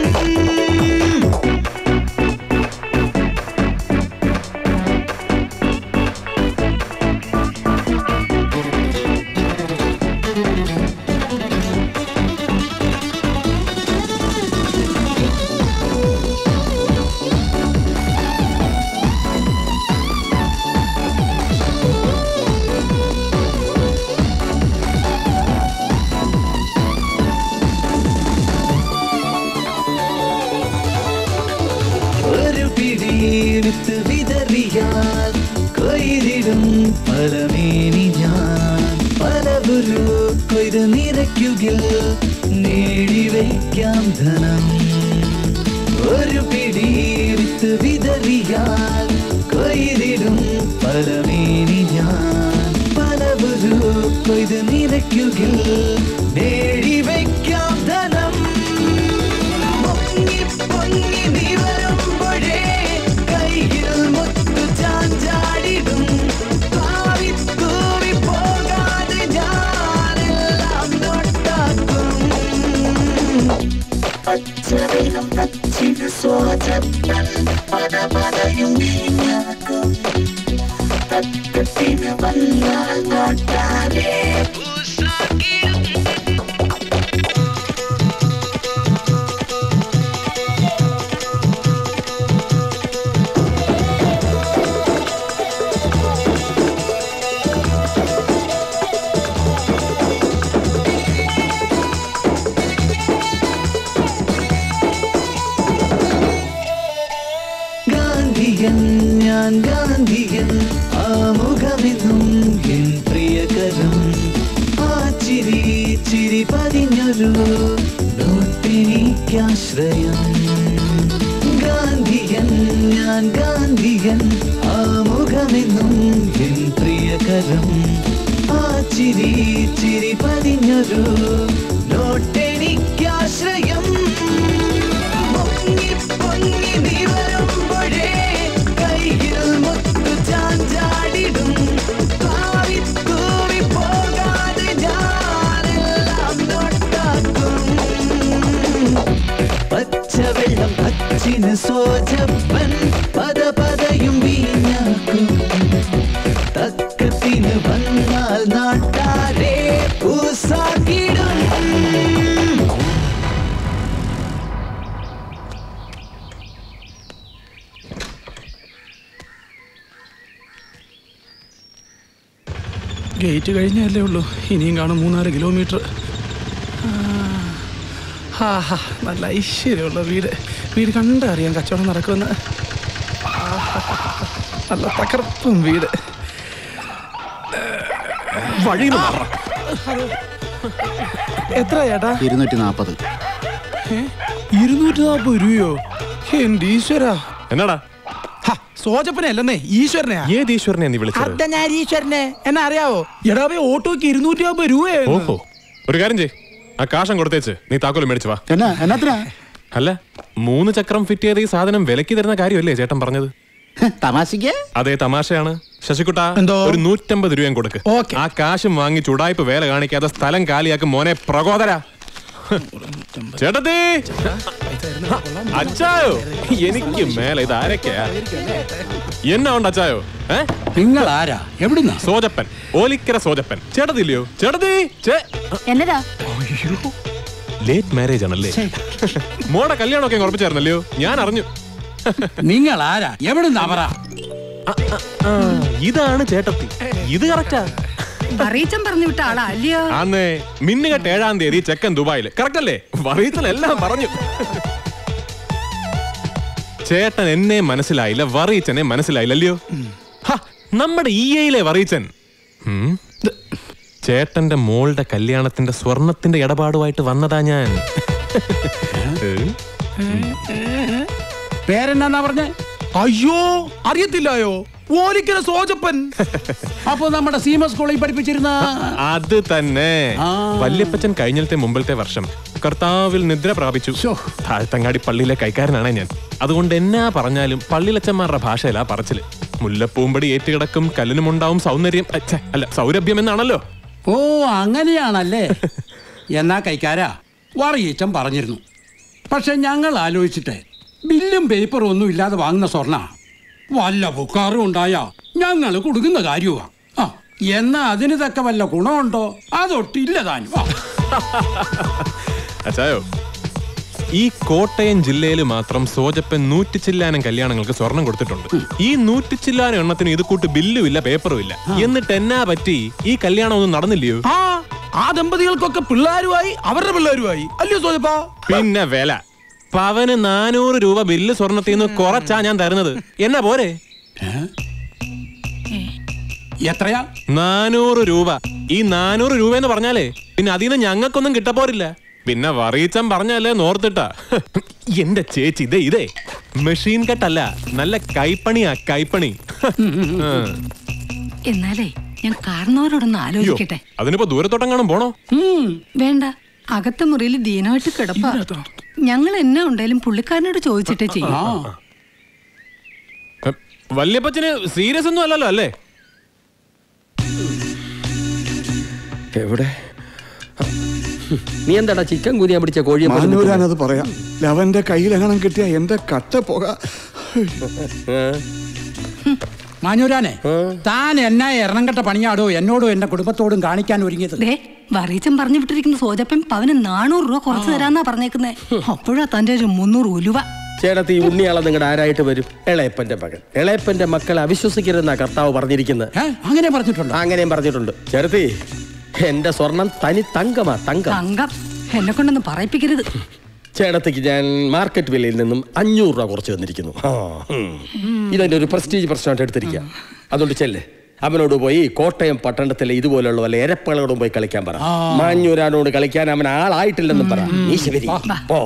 ഒരു പിടി വിത്ത് വിതറിയാൽ കൊയ്തിടും പലമേനി ഞാൻ പലവുരു കൊയ്ത് നിറയ്ക്കുകിൽ നേടിവയ്ക്കാം ധനം ഒരു പിടി വിത്ത് വിതറിയാൽ കൊയ്തിടും പലമേനി ഞാൻ പലവുരു കൊയ്ത് നിറയ്ക്കുകിൽ നേടിവയ്ക്കാം ധനം പൊങ്ങി പൊങ്ങി നീ വരുമ്പോഴേ കയ്യിൽ മുത്തു ചാഞ്ചാടിടും പാവി തൂവി പോകാതെ ഞാനെല്ലാം നോട്ടാക്കും പച്ചവെള്ളം ഗാന്ധിയൻ ഞാൻ ഗാന്ധിയൻ ആമുഖമെന്നും എൻ പ്രിയകരം ആ ചിരി ചിരി പതിഞ്ഞൊരു നോട്ടെനിക്കാശ്രയം ഗാന്ധിയൻ ഞാൻ ഗാന്ധിയൻ ആമുഖമെന്നും എൻ പ്രിയകരം ആ ചിരി ചിരി പതിഞ്ഞൊരു നോട്ടെനിക്കാശ്രയം പൊങ്ങി പൊങ്ങി നീ വരുമ്പോഴേ കയ്യിൽ മുത്തു ചാഞ്ചാടിടും പാവി തൂവി പോകാതെ ഞാനെല്ലാം നോട്ടാക്കും പച്ചവെള്ളം പച്ചിന് സോജപ്പൻ പദ പതയും വീഞ്ഞാക്കും തക്കത്തിന് വന്നാൽ നാട്ടാരെ പൂസാക്കിടും ഗേറ്റ് കഴിഞ്ഞല്ലേ ഉള്ളൂ ഇനിയും കാണും മൂന്നാല് കിലോമീറ്റർ ആ ഹാ നല്ല ഐശ്വര്യമുള്ള വീട് വീട് കണ്ടറിയാം കച്ചവടം നടക്കുമെന്ന് ആഹാ, നല്ല തകർപ്പും വീട് വഴി എത്ര ചേട്ടാ ഇരുന്നൂറ്റി നാൽപ്പത് ഇരുന്നൂറ്റി നാൽപ്പത് രൂപയോ എന്റെ ഈശ്വര എന്നാടാ സോജപ്പനെ അല്ലെന്നേ ഈശ്വരനെയാ ഏത് ഈശ്വരനെ നീ വിളിച്ചത് അർദ്ധനാരീശ്വരനെ എന്നെ അറിയാവോ എടാ പോയി ഓട്ടോക്ക് ഇരുന്നൂറ്റി നാൽപ്പത് രൂപയായിരുന്നു ഓഹോ ഒരു കാര്യം ചെയ് ആ കാശം കൊടുത്തേച്ച് നീ താക്കോലും മേടിച്ചു വാ എന്നാ എന്നാത്തിനാ അല്ല മൂന്ന് ചക്രം ഫിറ്റ് ചെയ്ത ഈ സാധനം വിലക്ക് തരുന്ന കാര്യമല്ലേ ചേട്ടൻ പറഞ്ഞത് തമാശക്ക് അതെ തമാശയാണ് ശശികുട്ട ഒരു നൂറ്റമ്പത് രൂപയും കൊടുക്ക് ആ കാശും വാങ്ങി ചുടായ്പ വേല കാണിക്കാതെ സ്ഥലം കാലിയാക്കും മോനെ പ്രകോദര ചേട്ടത്തി അച്ചായോ എനിക്ക് മേലെ ഇത് ആരൊക്കെയാ എന്നാ ഉണ്ട് അച്ചായോ ഏ നിങ്ങൾ ആരാ എവിടുന്നാ സോജപ്പൻ ഓലിക്കര സോജപ്പൻ ചേട്ടത്തില്ലയോ ചേട്ടത്തി ചേ എന്നതാ ലേറ്റ് മാരേജ് ആണല്ലേ മോടെ കല്യാണമൊക്കെ അങ്ങ് ഉറപ്പിച്ചായിരുന്നല്ലയോ ഞാൻ അറിഞ്ഞു നിങ്ങൾ ആരാ എവിടുന്നാ പറ ഇതാണ് ചേട്ടത്തി ഇത് കറക്റ്റാ പറയിച്ചൻ പറഞ്ഞു വിട്ട ആളാ അല്ലയോ ആന്നേ മിന്നുകെട്ട് ഏഴാം തീയതി ചെക്കൻ ദുബായില് കറക്റ്റ് അല്ലേ വറീച്ചനെല്ലാം പറഞ്ഞു ചേട്ടൻ എന്നെ മനസ്സിലായില്ല വറീച്ചനെ മനസ്സിലായില്ല അല്ലയോ ഹ, നമ്മുടെ ഇ എയിലെ വറീച്ചൻ ഉം. ചേട്ടന്റെ മോളുടെ കല്യാണത്തിന്റെ സ്വർണത്തിന്റെ ഇടപാടുമായിട്ട് വന്നതാ ഞാൻ പേരെന്നാ പറഞ്ഞേ അയ്യോ അറിയത്തില്ലായോ ഓലിക്കല സോജപ്പൻ അപ്പൊ നമ്മുടെ സീമ സ്കൂളിൽ പഠിപ്പിച്ചിരുന്ന അത് തന്നെ വല്യപ്പച്ചൻ കഴിഞ്ഞത്തെ മുമ്പിലത്തെ വർഷം കർത്താവിൽ നിദ്ര പ്രാപിച്ചു താഴ്ത്തങ്ങാടി പള്ളിയിലെ കൈക്കാരനാണ് ഞാൻ അതുകൊണ്ട് എന്നാ പറഞ്ഞാലും പള്ളിലച്ചന്മാരുടെ ഭാഷയിലാ പറച്ചില് മുല്ലപ്പൂമ്പടി ഏറ്റുകിടക്കും കല്ലിനുമുണ്ടാവും സൗന്ദര്യം അച്ഛ, അല്ല സൗരഭ്യം എന്നാണല്ലോ ഓ അങ്ങനെയാണല്ലേ എന്നാ കൈക്കാരാ വറയച്ചൻ പറഞ്ഞിരുന്നു പക്ഷെ ഞങ്ങൾ ആലോചിച്ചിട്ട് ബില്ലും പേപ്പറും ഒന്നും ഇല്ലാതെ വാങ്ങുന്ന സ്വർണ്ണ വല്ല ബുക്കാറും ഉണ്ടായാ ഞങ്ങൾ കൊടുക്കുന്ന കാര്യമാ ആ എന്നാ അതിന് തക്ക വല്ല ഗുണമുണ്ടോ അതൊട്ടില്ല താനും ആ. അച്ചായോ ഈ കോട്ടയം ജില്ലയിൽ മാത്രം സോജപ്പൻ നൂറ്റിച്ചില്ലാനം കല്യാണങ്ങൾക്ക് സ്വർണം കൊടുത്തിട്ടുണ്ട് ഈ നൂറ്റിച്ചില്ലാനം എണ്ണത്തിന് ഇത് കൂട്ട് ബില്ലും ഇല്ല പേപ്പറും ഇല്ല എന്നിട്ട് എന്നാ പറ്റി ഈ കല്യാണം ഒന്നും നടന്നില്ലയോ ആ ആ ദമ്പതികൾക്കൊക്കെ പിള്ളേരുമായി അവരുടെ പിള്ളേരുമായി അല്ലയോ സോജപ്പാ പിന്നെ വില പവന് നാനൂറ് രൂപ ബില്ല് സ്വർണത്തിൽ നിന്ന് കുറച്ചാ ഞാൻ തരുന്നത് എന്നാ പോരെ എത്രയാ നാനൂറ് രൂപ ഈ നാനൂറ് രൂപ എന്ന് പറഞ്ഞാലേ പിന്നെ അതിൽ നിന്ന് ഞങ്ങൾക്കൊന്നും കിട്ടപ്പോരില്ല പിന്നെ വറീച്ചൻ പറഞ്ഞല്ലേ നോർത്തിട്ടാ എന്റെ ചേച്ചി ഇതേ ഇതേ മെഷീൻ കട്ടല്ല നല്ല കൈപ്പണിയാ കൈപ്പണി ആ. എന്നാലേ ഞാൻ കാരണവരോടൊന്ന് അയ്യോ, ആലോചിക്കട്ടെ അതിനിപ്പോ ദൂരത്തോട്ടെങ്ങാനും പോണോ വേണ്ട അകത്തെ മുറിയിൽ ദീനമായിട്ട് കിടപ്പാ ഞങ്ങൾ എന്നാ ഉണ്ടായാലും പുള്ളിക്കാരനോട് ചോദിച്ചിട്ടേ ചെയ്യും എ, വല്യപ്പച്ചന് സീരിയസ് ഒന്നും അല്ലല്ലോ അല്ലേ എവിടെ നീ എന്താടാ ചിക്കൻ കുനിയാൻ പിടിച്ച കോഴിയെ പോലെ നിൽക്കുന്നത്? മാനൂരാനത് പറയാം ലവന്റെ കയ്യിലെങ്ങണം കിട്ടിയ എന്റെ കട്ട പുക മാഞ്ഞൂരാനെ താൻ എന്നാ എറണംകെട്ട പണിയാടോ എന്നോടും എന്റെ കുടുംബത്തോടും കാണിക്കാൻ ഒരുങ്ങിയത് ദേ വറീച്ചൻ പറഞ്ഞു വിട്ടിരിക്കുന്ന സോജപ്പൻ പവന് നാനൂറ് രൂപ കുറച്ച് തരാന്നാ പറഞ്ഞേക്കുന്നേ അപ്പോഴാ തന്റെ ഒരു മുന്നൂറ് ഉലുവ ചേട്ടത്തി ഈ ഉണ്ണിയാളെ നിങ്ങളുടെ ആരായിട്ട് വരും ഇളയപ്പന്റെ മകൻ ഇളയപ്പന്റെ മക്കളെ അവിശ്വസിക്കരുതെന്നാ കർത്താവ് പറഞ്ഞിരിക്കുന്നത് അങ്ങനെ പറഞ്ഞിട്ടുണ്ട് അങ്ങനെയും പറഞ്ഞിട്ടുണ്ട് ചേട്ടത്തി എന്റെ സ്വർണം തനി തങ്കമാ തങ്കം തങ്കം എന്നെ കൊണ്ടൊന്നും പറയിപ്പിക്കരുത് ചേട്ടത്തിക്ക് ഞാൻ മാർക്കറ്റ് വിലയിൽ നിന്നും അഞ്ഞൂറ് രൂപ കുറച്ച് തന്നിരിക്കുന്നു ആ, ഉം. ഇതെന്റെ ഒരു പ്രസ്റ്റീജ് പ്രശ്നമായിട്ട് എടുത്തിരിക്കുക അതുകൊണ്ട് ചെല്ലേ അവനോട് പോയി കോട്ടയം പട്ടണത്തിലെ ഇതുപോലുള്ള വല്ല എരപ്പകളോടും പോയി കളിക്കാൻ പറ മാഞ്ഞൂരാനോട് കളിക്കാൻ അവൻ ആളായിട്ടില്ലെന്നും പറ നീ ശിവരി പോ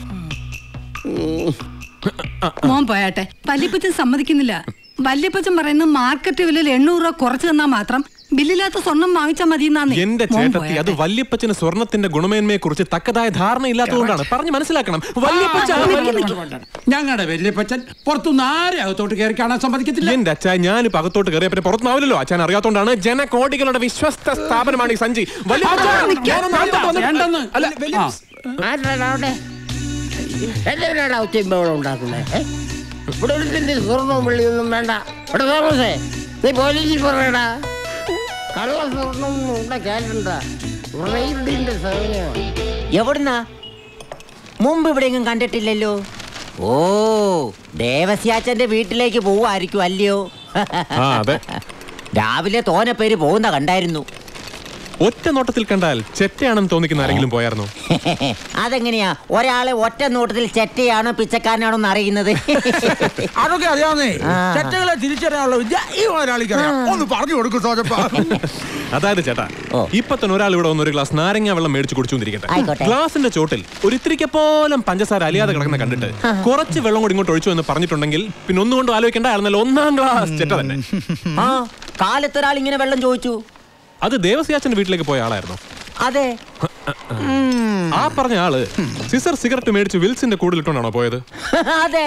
മോൻ പോയാട്ടെ വല്യപ്പച്ചൻ സമ്മതിക്കുന്നില്ല വല്യപ്പച്ചൻ പറയുന്ന മാർക്കറ്റ് വിലയിൽ എണ്ണൂറ് രൂപ കുറച്ച് തന്നാ മാത്രം ബില്ലില്ലാത്ത സ്വർണം വാങ്ങിച്ചാൽ മതി എന്റെ ചേട്ടത്തി അത് വല്യപ്പച്ചന് സ്വർണത്തിന്റെ ഗുണമേന്മയെ കുറിച്ച് തക്കതായ ധാരണ ഇല്ലാത്തതുകൊണ്ടാണ് പറഞ്ഞു മനസ്സിലാക്കണം വല്യപ്പച്ച ഞങ്ങളുടെ വല്യപ്പച്ചൻ പുറത്തുനിന്ന് ആരെ അകത്തോട്ട് കയറി കാണാൻ സമ്മതിക്കത്തില്ല എന്റെ അച്ഛ ഞാനിപ്പോ അകത്തോട്ട് കയറിയ പിന്നെ പുറത്തുനിന്നാവില്ലല്ലോ അച്ഛൻ അറിയാത്തോണ്ടാണ് ജനകോടികളുടെ വിശ്വസ്ത സ്ഥാപനമാണ് ഈ സഞ്ചി വല്യപ്പച്ച, ഞാനൊന്ന് അകത്തോട്ട് വന്ന്- വേണ്ടെന്ന്. അല്ല, ആ. എല്ലാവരും ഒച്ചയും ഉണ്ടാക്കുന്നത് ഇവിടെ ഒരുത്തിന്റെ സ്വർണവും വെള്ളിയൊന്നും വേണ്ട ഇവിടെ തോമസേ നീ പോലീസിൽ പറയടാ കള്ള സ്വർണം ഇവിടെ കേട്ടണ്ട റെയ്ഡിന്റെ സമയമാണ് എവിടുന്നാ മുമ്പ് ഇവിടെയെങ്കിലും കണ്ടിട്ടില്ലല്ലോ ഓ ദേവസ്യാച്ചന്റെ വീട്ടിലേക്ക് പോവായിരിക്കും അല്ലയോ ആ അതെ രാവിലെ തോനെ പേര് പോകുന്ന കണ്ടായിരുന്നു ഒറ്റ നോട്ടത്തിൽ കണ്ടാൽ ചെറ്റയാണെന്ന് തോന്നിക്കുന്ന ആരെങ്കിലും പോയായിരുന്നോ അതെങ്ങനെയാ ഒരാളെ ഒറ്റ നോട്ടത്തിൽ ചെറ്റയാണോ പിച്ചക്കാരനാണോ എന്ന് അറിയുന്നത് അതൊക്കെ അറിയാവുന്നേ ആ. ചെറ്റകളെ തിരിച്ചറിയാനുള്ള വിദ്യ ഈ ഒരാളിക്ക് അറിയാം ഒന്ന് പറഞ്ഞു കൊടുക്കും സോജപ്പ അതായത് ചേട്ടാ ഇപ്പൊ തന്നെ ഒരാൾ ഇവിടെ വന്ന് ഒരു ഗ്ലാസ് നാരങ്ങ വെള്ളം മേടിച്ച് കുടിച്ചുകൊണ്ടിരിക്കട്ടെ ആയിക്കോട്ടെ. ഗ്ലാസിന്റെ ചോട്ടിൽ ഒരു ഇത്തിരിക്ക പോലും പഞ്ചസാര അലിയാതെ കിടക്കുന്ന കണ്ടിട്ട് കുറച്ച് വെള്ളം കൂടി ഇങ്ങോട്ട് ഒഴിച്ചു എന്ന് പറഞ്ഞിട്ടുണ്ടെങ്കിൽ പിന്നെ ഒന്നുകൊണ്ടും ആലോചിക്കേണ്ട അയാൾ നല്ല ഒന്നാം ഗ്ലാസ് ചെറ്റ തന്നെ ആ കാലത്തൊരാൾ ഇങ്ങനെ വെള്ളം ചോദിച്ചു അത് ദേവസ്യാച്ചന്റെ വീട്ടിലേക്ക് പോയ ആളായിരുന്നു അതെ ആ പറഞ്ഞ ആള് സിസർ സിഗരറ്റ് മേടിച്ച് വിൽസിന്റെ കൂടിലിട്ടോണ്ടാണോ പോയത് അതെ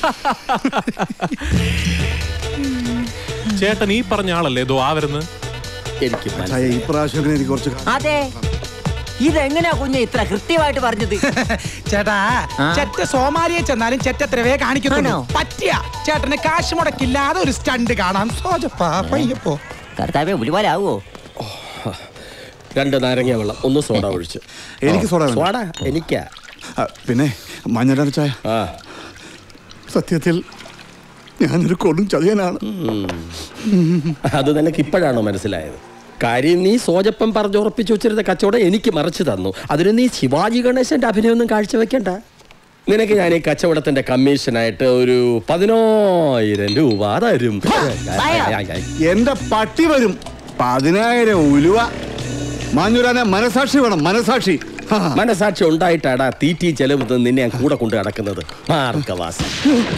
ചേട്ടൻ ഈ പറഞ്ഞ ആളല്ലേ ഇതോ ആ വരുന്നത് എനിക്ക് ഈ പ്രാവശ്യം എനിക്ക് കുറച്ച് അതെ ഇതെങ്ങനെയാ കുഞ്ഞെ ഇത്ര കൃത്യമായിട്ട് പറഞ്ഞത് ചേട്ടാ ചെറ്റ സോമാലിയെ ചെന്നാലും ചെറ്റത്രവേ കാണിക്കുന്നുള്ളൂ പറ്റിയ ചേട്ടന് കാശ് മുടക്കില്ലാതെ ഒരു സ്റ്റണ്ട് കാണാം സോജപ്പ പയ്യപ്പോ കർത്താവെ ഉലുവാലാവോ രണ്ട് നാരങ്ങ വെള്ളം ഒന്ന് സോഡ ഒഴിച്ച് എനിക്ക് സോഡ വേണ്ട. സോഡ എനിക്കാ ആ, പിന്നെ മഞ്ഞയുടെ ചായ സത്യത്തിൽ ഞാനൊരു കൊടും ചതിയനാണ് അത് നിനക്ക് ഇപ്പോഴാണോ മനസ്സിലായത് കാര്യം നീ സോജപ്പം പറഞ്ഞുറപ്പിച്ചു വെച്ചിരുന്ന കച്ചവടം എനിക്ക് മറിച്ചു തന്നു അതിന് നീ ശിവാജി ഗണേശന്റെ അഭിനയൊന്നും കാഴ്ചവെക്കണ്ട നിനക്ക് ഞാൻ ഈ കച്ചവടത്തിന്റെ കമ്മീഷനായിട്ട് ഒരു പതിനായിരം രൂപ തരും എന്റെ പട്ടി വരും പതിനായിരം ഉലുവ മാഞ്ഞൂരാനെ മനസാക്ഷി വേണം മനസാക്ഷി മനസാക്ഷി ഉണ്ടായിട്ടാടാ തീറ്റി ചെലവ് നിന്നെ ഞാൻ കൂടെ കൊണ്ട് നടക്കുന്നത് മാർഗവാസി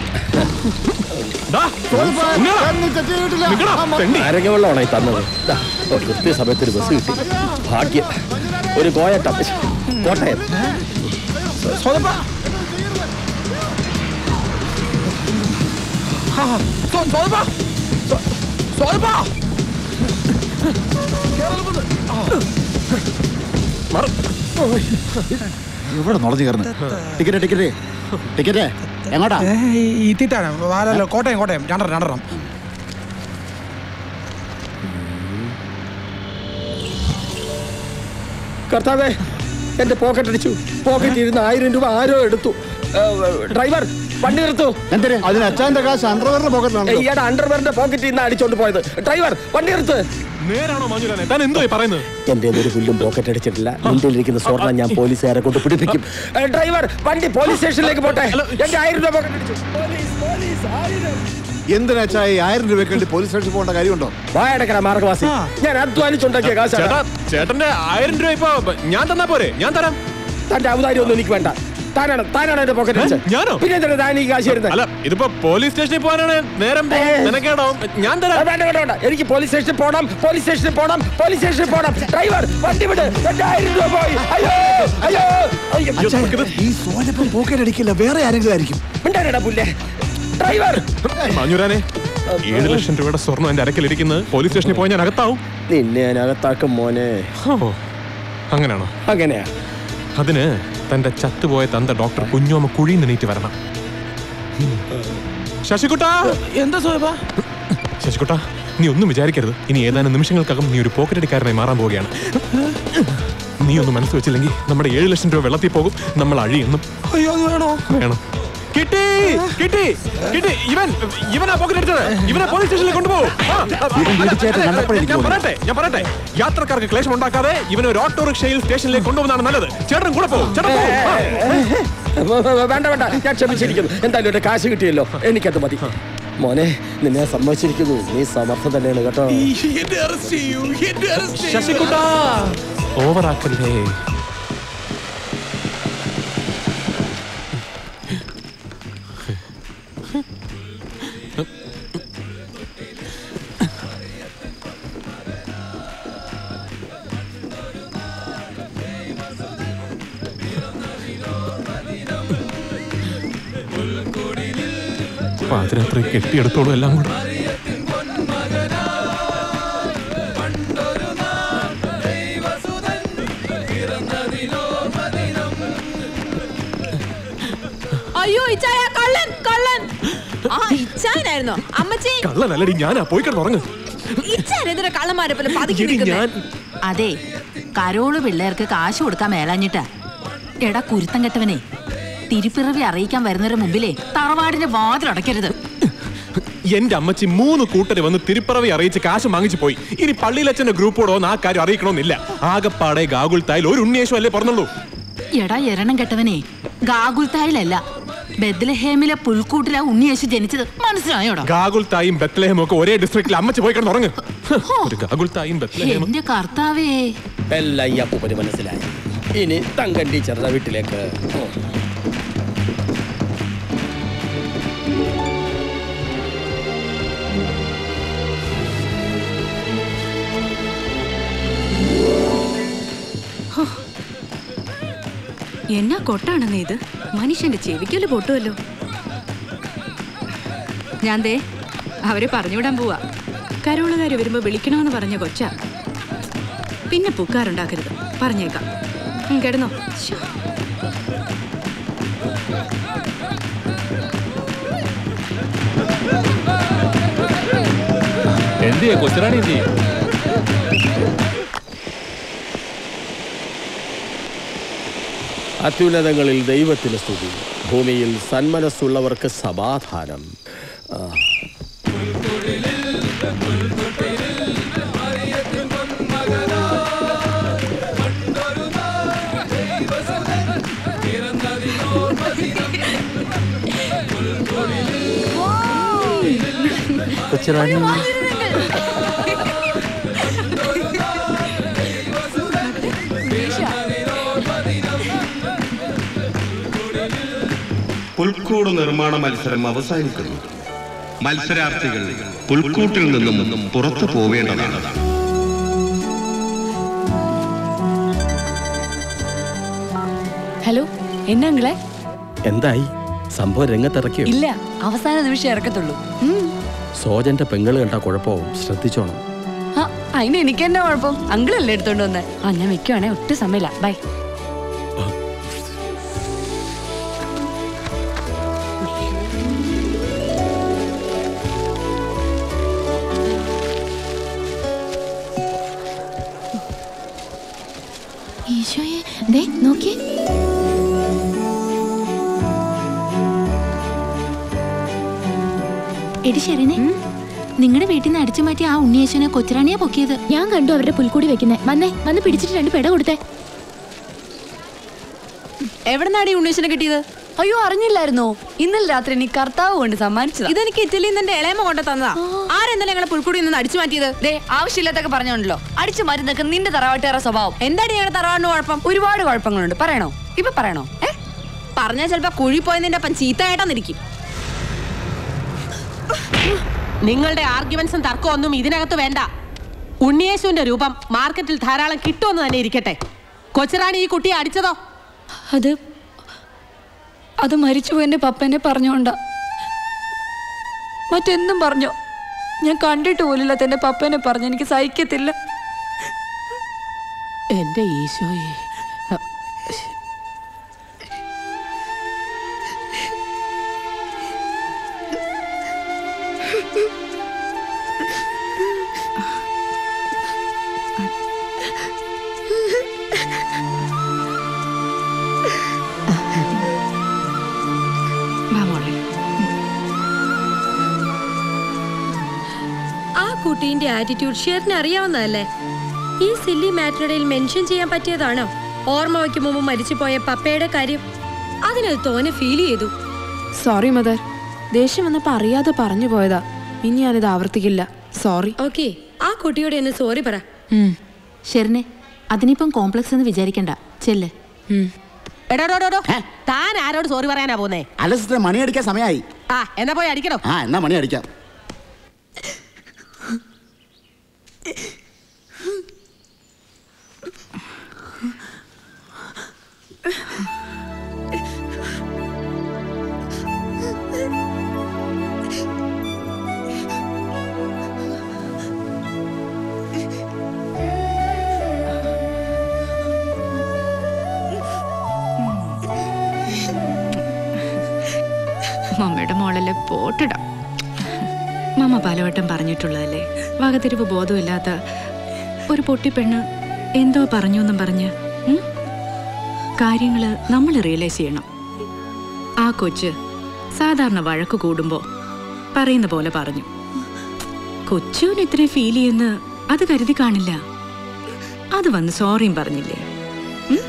നാരങ്ങ വെള്ളമാണ് ഈ തന്നത് ദാ, ഓ, കൃത്യസമയത്തിന് ബസ് കിട്ടി ഭാഗ്യം ഒരു കോയട്ട കോട്ടയം സോജപ്പ സോജപ്പ സോജപ്പ ഇവിടെ നുളഞ്ഞു കയറുന്നു ടിക്കറ്റ് ടിക്കറ്റ് ടിക്കറ്റ് എങ്ങോട്ടാ ഇത്തിട്ടാണ് വാലല്ലോ കോട്ടയം കോട്ടയം രണ്ടെണ്ണം രണ്ടെണ്ണം കർത്താവേ എന്റെ പോക്കറ്റ് അടിച്ചു പോക്കറ്റ് ഇരുന്ന് ആയിരം രൂപ ആരോ എടുത്തു ഏ, ഡ്രൈവർ വണ്ടി നിർത്തു അതിന് അച്ഛന്റെ കാശ് അണ്ടർവെയറിന്റെ പോക്കറ്റിലാണ് ഈയുടെ അണ്ടർവെയറിന്റെ പോക്കറ്റിൽ നിന്ന് അടിച്ചോണ്ട് പോയത് ഡ്രൈവർ വണ്ടി നിർത്ത് നേരാണോ മഞ്ജുരാനെ താൻ എന്തോ ഈ പറയുന്നത് എന്റെ ഒരു പുല്ലും പോക്കറ്റ് അടിച്ചിട്ടില്ല മുണ്ടിലിരിക്കുന്ന സ്വർണ്ണം ഞാൻ പോലീസുകാരെ കൊണ്ട് പിടിപ്പിക്കും ഏ, ഡ്രൈവർ വണ്ടി പോലീസ് സ്റ്റേഷനിലേക്ക് പോട്ടെ എന്റെ ആയിരം രൂപ പോക്കറ്റ് അടിച്ചു പോലീസ് പോലീസ് ആയിരം എന്തിനാ ചായ ആയിരം രൂപയ്ക്ക് വേണ്ടി പോലീസ് സ്റ്റേഷനിൽ പോകേണ്ട കാര്യമുണ്ടോ വായടക്കര മാർഗവാസി ഞാൻ അധ്വാനിച്ചുണ്ടാക്കിയ കാശാണ് ചേട്ടാ ചേട്ടന്റെ ആയിരം രൂപ ഇപ്പൊ ഞാൻ തന്നാ പോരെ ഞാൻ തരാം തന്റെ ഔദാര്യം ഒന്നും എനിക്ക് വേണ്ട താനാണ് താനാണ് എന്റെ പോക്കറ്റ് അടിച്ചത് ഞാനോ പിന്നെ എന്തിനാ താൻ ഈ കാശ് തരുന്നത് അല്ല ഇതിപ്പോ പോലീസ് സ്റ്റേഷനിൽ പോകാനാണ് നേരം നിനക്കേടാവും ഞാൻ തരാം വേണ്ട വേണ്ട വേണ്ട എനിക്ക് പോലീസ് സ്റ്റേഷനിൽ പോണം പോലീസ് സ്റ്റേഷനിൽ പോണം പോലീസ് സ്റ്റേഷനിൽ പോണം ഡ്രൈവർ വണ്ടി വിട് എന്റെ ആയിരം രൂപ പോയി അയ്യോ അയ്യോ അയ്യോ ഈ സോനപ്പം പോക്കറ്റ് അടിക്കില്ല വേറെ ആരെങ്കിലും ആയിരിക്കും മിണ്ടാനെടാ പുല്ലേ ഡ്രൈവർ മഞ്ഞുരാനെ ഏഴ് ലക്ഷം രൂപയുടെ സ്വർണ്ണം എന്റെ അരക്കിലിരിക്കുന്നത് പോലീസ് സ്റ്റേഷനിൽ പോയി ഞാൻ അകത്താവും നിന്നെ ഞാൻ അകത്താക്കും മോനെ ഓ അങ്ങനെയാണോ അങ്ങനെയാ അതിന് തന്റെ ചത്തുപോയ തന്റെ ഡോക്ടർ കുഞ്ഞോമ കുഴിയിൽ നിന്നീറ്റ് വരണം ശശികുട്ടാ എന്താ സോയബ ശശികുട്ട നീ ഒന്നും വിചാരിക്കരുത് ഇനി ഏതാനും നിമിഷങ്ങൾക്കകം നീ ഒരു പോക്കറ്റടിക്കാരനായി മാറാൻ പോവുകയാണ് നീ ഒന്നും മനസ്സ് വെച്ചില്ലെങ്കിൽ നമ്മുടെ ഏഴ് ലക്ഷം രൂപ വെള്ളത്തിൽ പോകും നമ്മൾ അഴിയെന്നും അയ്യോ അത് വേണോ വേണം കിട്ടി കിട്ടി കിട്ടി ഇവൻ ഇവനാ പോക്കറ്റ് അടിച്ചത് ഇവനെ പോലീസ് സ്റ്റേഷനിൽ കൊണ്ടുപോകും ആ, ആ, ഇവൻ അല്ല, വീട്ടിൽ അല്ല, കണ്ടപ്പോൾ എനിക്ക് ഞാൻ തോന്നി. പറയട്ടെ ഞാൻ പറയട്ടെ യാത്രക്കാർക്ക് ക്ലേശം ഉണ്ടാക്കാതെ ഇവനെ ഒരു ഓട്ടോറിക്ഷയിൽ സ്റ്റേഷനിലേക്ക് കൊണ്ടുപോകുന്നതാണ് നല്ലത് ചേട്ടൻ കൂടെ പോകും ചേട്ടൻ പോകും ആ. വേണ്ട വേണ്ട ഞാൻ ക്ഷമിച്ചിരിക്കുന്നു എന്തായാലും എന്റെ കാശ് കിട്ടിയല്ലോ എനിക്കത് മതി മോനെ നിന്നെ സമ്മതിച്ചിരിക്കുന്നു നീ സമർത്ഥം തന്നെയാണ് കേട്ടോ ശശികുട്ടാ ഓവറാക്കല്ലേ പാതിരാത്രി കെട്ടിയെടുത്തോളൂ എല്ലാം കൂടെ അയ്യോ ഇച്ചായ കള്ളൻ കള്ളൻ ആ ഇച്ചായനായിരുന്നോ അമ്മച്ചി കള്ളനല്ലടി ഞാനാ പോയി കിടന്നുറങ്ങ് ഇച്ചാൻ എന്തിനാ കള്ളന്മാരെ പോലെ പതുക്കി എടി, നിൽക്കുന്നെ? ഞാൻ അതെ കരോള് പിള്ളേർക്ക് കാശ് കൊടുക്കാൻ മേലാഞ്ഞിട്ടാ എടാ കുരുത്തം കെട്ടവനെ തിരുപ്പിറവി അറിയിക്കാൻ വരുന്നവരുടെ മുമ്പിലേ തറവാടിന്റെ വാതിലടയ്ക്കരുത് എന്റെ അമ്മച്ചി മൂന്ന് കൂട്ടര് വന്ന് തിരുപ്പറവി അറിയിച്ച് കാശ് വാങ്ങിച്ചു പോയി ഇനി പള്ളിയിലച്ഛന്റെ ഗ്രൂപ്പോടോ ആ കാര്യം അറിയിക്കണമെന്നില്ല ആകപ്പാടെ ഗാഗുൽ തായിൽ ഒരു ഉണ്ണിയേശു അല്ലേ പറഞ്ഞുള്ളൂ എടാ എരണം കെട്ടവനെ ഗാഗുൽത്തായിലല്ല ബദ്ലഹേമിലെ പുൽക്കൂട്ടിലാ ഉണ്ണിയേശു ജനിച്ചത് മനസ്സിലായോടാ ഗാഗുൽ തായും ബത്ലഹേമും ഒക്കെ ഒരേ ഡിസ്ട്രിക്റ്റിൽ അമ്മച്ചി പോയി കിടന്നുറങ്ങ് ഒരു ഗാഗുൽ തായും ബത്ലഹേമും എന്റെ കർത്താവേ എല്ലാം ഈ അപ്പൂപ്പന് മനസ്സിലായി ഇനി തങ്കൻ ടീച്ചറുടെ വീട്ടിലേക്ക് ഓ. എന്നാ കൊട്ടാണെന്നേ ഇത് മനുഷ്യന്റെ ചെവിക്കല് പൊട്ടുമല്ലോ ഞാൻ ദേ അവരെ പറഞ്ഞുവിടാൻ പോവാ കരോളുകാര് വരുമ്പോ വിളിക്കണമെന്ന് പറഞ്ഞ കൊച്ച പിന്നെ പുക്കാറുണ്ടാക്കരുത് പറഞ്ഞേക്കാം ഉം, കിടന്നോ ശ്ശോ. എന്ത് ചെയ്യാ കൊച്ചുറാണി എന്ത് ചെയ്യും അത്യുന്നതങ്ങളിൽ ദൈവത്തിന് സ്തുതി ഭൂമിയിൽ സന്മനസ്സുള്ളവർക്ക് സമാധാനം ആ. കൊച്ചുറാണി പുൽക്കൂട് നിർമ്മാണ മത്സരം അവസാനിക്കുന്നു മത്സരാർത്ഥികൾ പുൽക്കൂട്ടിൽ നിന്നും പുറത്തു പോവേണ്ടതാണ് ഹലോ എന്നാ അങ്കിളെ എന്തായി സംഭവം രംഗത്തിറക്കിയോ ഇല്ല അവസാന നിമിഷം ഇറക്കത്തുള്ളൂ ഉം. സോജന്റെ പെങ്ങള് കണ്ട കുഴപ്പവും ശ്രദ്ധിച്ചോണം ആ, അതിന് എനിക്ക് എന്നാ കുഴപ്പം അങ്കിളല്ലേ എടുത്തോണ്ട് വന്നേ ആ ഞാൻ വെക്കുവാണേ ഒട്ടും സമയമില്ല ബൈ ഈശോയെ ദേ നോക്കിയേ എടി ശരണേ നിങ്ങളുടെ വീട്ടിൽ നിന്ന് അടിച്ചു മാറ്റി ആ ഉണ്ണിയേശുവിനെ കൊച്ചുറാണിയാ പൊക്കിയത് ഞാൻ കണ്ടു അവരുടെ പുൽക്കൂടി വെക്കുന്നേ വന്നേ വന്ന് പിടിച്ചിട്ട് രണ്ട് പെട കൊടുത്തേ എവിടുന്നാടി ഉണ്ണീശനെ കിട്ടിയത് അയ്യോ അറിഞ്ഞില്ലായിരുന്നോ ഇന്നലെ രാത്രി നീ കർത്താവ് കൊണ്ട് സമ്മാനിച്ചത് ഇതെനിക്ക് ഇറ്റലിയിൽ നിന്ന് എന്റെ ഇളയമ്മ കൊണ്ട് തന്നതാ ആരെന്താ ഞങ്ങളെ പുൽക്കൂടി നിന്ന് അടിച്ചു മാറ്റിയത് ദേ ആവശ്യമില്ലാത്തൊക്കെ പറഞ്ഞോണ്ടല്ലോ അടിച്ചു മാറ്റി നിൽക്കുന്ന നിന്റെ തറവാട്ടുകാരുടെ സ്വഭാവം എന്താടി ഞങ്ങളുടെ തറവാടിന് കുഴപ്പം ഒരുപാട് കുഴപ്പങ്ങളുണ്ട് പറയണോ ഇപ്പൊ പറയണോ ഏ പറഞ്ഞാൽ ചിലപ്പോ കുഴി പോയതിന്റെ അപ്പം ചീത്തയായിട്ടാന്നിരിക്കും നിങ്ങളുടെ ആർഗ്യുമെന്റ്സും തർക്കവും ഒന്നും ഇതിനകത്ത് വേണ്ട ഉണ്ണിയേശുവിന്റെ രൂപം മാർക്കറ്റിൽ ധാരാളം കിട്ടുമെന്ന് തന്നെ ഇരിക്കട്ടെ കൊച്ചുറാണി ഈ കുട്ടിയെ അടിച്ചതോ അത് അത് മരിച്ചുപോയി എൻ്റെ പപ്പനെ പറഞ്ഞോണ്ട മറ്റെന്തും പറഞ്ഞോ ഞാൻ കണ്ടിട്ട് പോലില്ലാത്ത എൻ്റെ പപ്പനെ പറഞ്ഞു എനിക്ക് സഹിക്കത്തില്ല എന്റെ ഈശോയെ കുട്ടീന്റെ ആറ്റിറ്റ്യൂഡ് ഷെറിന് അറിയാവുന്നതല്ലേ ഈ സില്ലി മാറ്ററുടെയിൽ മെൻഷൻ ചെയ്യാൻ പറ്റിയതാണോ ഓർമ്മ വയ്ക്കും മുമ്പ് മരിച്ചുപോയ പപ്പയുടെ കാര്യം അതിനത് തോനെ ഫീൽ ചെയ്തു സോറി മദർ ദേഷ്യം വന്നപ്പോ അറിയാതെ പറഞ്ഞു പോയതാ ഇനി ഞാനിത് ആവർത്തിക്കില്ല സോറി ഓക്കെ ആ കുട്ടിയോട് എന്നെ സോറി പറ ശരിനെ അതിനിപ്പം കോംപ്ലക്സ് എന്ന് വിചാരിക്കണ്ട ചെല്ല് എടോ എടോ, എടോ, എടോ. താൻ ആരോട് സോറി പറയാനാ പോന്നേ അല്ല സിസ്റ്റർ മണി അടിക്കാൻ സമയമായി ആ എന്നാ പോയി അടിക്കണോ ആ എന്നാ മണി അടിക്കാം മമ്മയുടെ മോളല്ലേ പോട്ടിടാം മമ്മ പലവട്ടം പറഞ്ഞിട്ടുള്ളതല്ലേ വകതിരിവ് ബോധമില്ലാത്ത ഒരു പൊട്ടിപ്പെണ്ണ് എന്തോ പറഞ്ഞു എന്നും പറഞ്ഞ് ഉം? കാര്യങ്ങള് നമ്മൾ റിയലൈസ് ചെയ്യണം ആ കൊച്ച് സാധാരണ വഴക്ക് കൂടുമ്പോ പറയുന്ന പോലെ പറഞ്ഞു കൊച്ചുവിന് ഇത്രയും ഫീൽ ചെയ്യുന്ന അത് കരുതി കാണില്ല അത് വന്ന് സോറിയും പറഞ്ഞില്ലേ ഉം?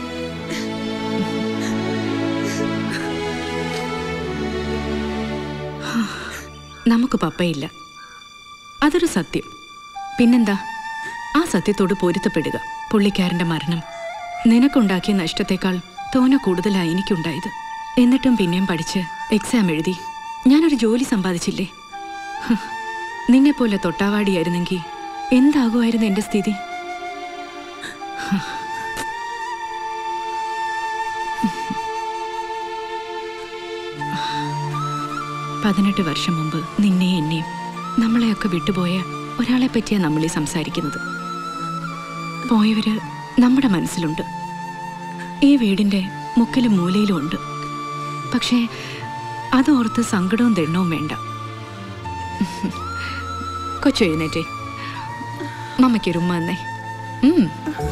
നമുക്ക് പപ്പയില്ല അതൊരു സത്യം പിന്നെന്താ ആ സത്യത്തോട് പൊരുത്തപ്പെടുക പുള്ളിക്കാരന്റെ മരണം നിനക്കുണ്ടാക്കിയ നഷ്ടത്തെക്കാൾ തോന കൂടുതലായി എനിക്കുണ്ടായത് എന്നിട്ടും പിന്നെയും പഠിച്ച് എക്സാം എഴുതി ഞാനൊരു ജോലി സമ്പാദിച്ചില്ലേ ഹ്, നിന്നെപ്പോലെ തൊട്ടാവാടിയായിരുന്നെങ്കിൽ എന്താകുമായിരുന്നു എന്റെ സ്ഥിതി ഹ്. പതിനെട്ട് വർഷം മുമ്പ് നിന്നെയും എന്നെയും നമ്മളെയൊക്കെ വിട്ടുപോയ ഒരാളെ പറ്റിയാ നമ്മളീ സംസാരിക്കുന്നത് പോയവര് നമ്മുടെ മനസ്സിലുണ്ട് ഈ വീടിന്റെ മുക്കിലും മൂലയിലും ഉണ്ട് പക്ഷേ അതോർത്ത് സങ്കടവും ദണ്ണവും വേണ്ട കൊച്ചു എഴുന്നേറ്റേ മമ്മയ്ക്കൊരു ഉമ്മ എന്നേ ഉം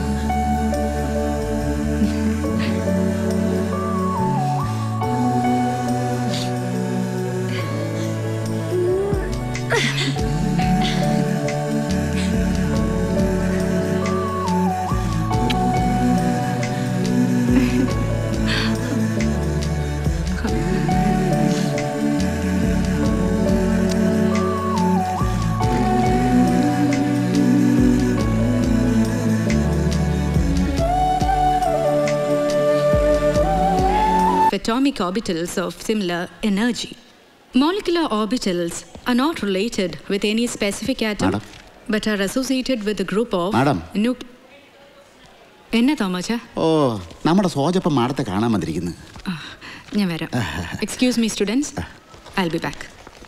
atomic orbitals of similar energy. Molecular orbitals are not related with any specific atom, Madam. but are associated with a group of Madam. nuc- എന്നെ തോമച്ച ഓ നമ്മുടെ സോജപ്പം മാടത്തെ കാണാൻ വന്നിരിക്കുന്നു ഞാൻ വരാം excuse me students I be back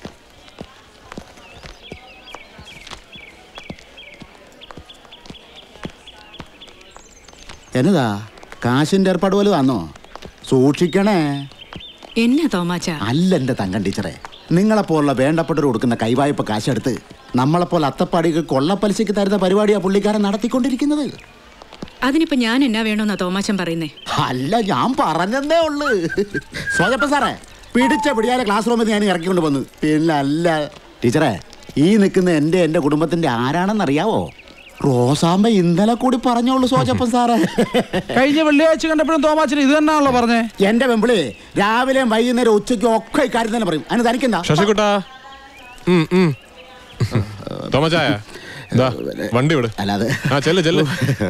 എന്നതാ കാശിന്റെ ഏർപ്പാട് പോലും വന്നോ സൂക്ഷിക്കണേ എന്നെ തോമാച്ച അല്ല എന്റെ തങ്കൻ ടീച്ചറെ നിങ്ങളെപ്പോലുള്ള വേണ്ടപ്പെട്ടവർ കൊടുക്കുന്ന കൈവായ്പ കാശെടുത്ത് നമ്മളെപ്പോലെ അത്തപ്പാടിക്ക് കൊള്ളപ്പലിശയ്ക്ക് തരുന്ന പരിപാടിയാ പുള്ളിക്കാരൻ നടത്തിക്കൊണ്ടിരിക്കുന്നത് അതിനിപ്പോ ഞാൻ എന്നാ വേണമെന്നാ തോമാച്ചൻ പറയുന്നേ അല്ല ഞാൻ പറഞ്ഞതേ ഉള്ളു സോജപ്പ സാറേ പിടിച്ച പിടിയാലെ ക്ലാസ് റൂമിൽ ഞാൻ ഇറക്കിക്കൊണ്ട് വന്നു പിന്നെ അല്ല ടീച്ചറെ ഈ നിൽക്കുന്ന എൻ്റെ എൻ്റെ കുടുംബത്തിന്റെ ആരാണെന്ന് അറിയാവോ റോസാമ്പ ഇന്നലെ കൂടി പറഞ്ഞോളൂ സോജപ്പൻ സാറേ കഴിഞ്ഞ വെള്ളിയാഴ്ച കണ്ടപ്പോഴും തോമാച്ചൻ ഇത് തന്നെയാണല്ലോ പറഞ്ഞേ എന്റെ വെമ്പിളി രാവിലെയും വൈകുന്നേരം ഉച്ചയ്ക്കും ഒക്കെ ഇക്കാര്യം തന്നെ പറയും അതിന് തനിക്കെന്താ ശശികുട്ടാ ഉം, ഉം. തോമച്ചായ ദാ, വണ്ടി വിട് അല്ലാതെ ആ ചെല്ല് ചെല്ല്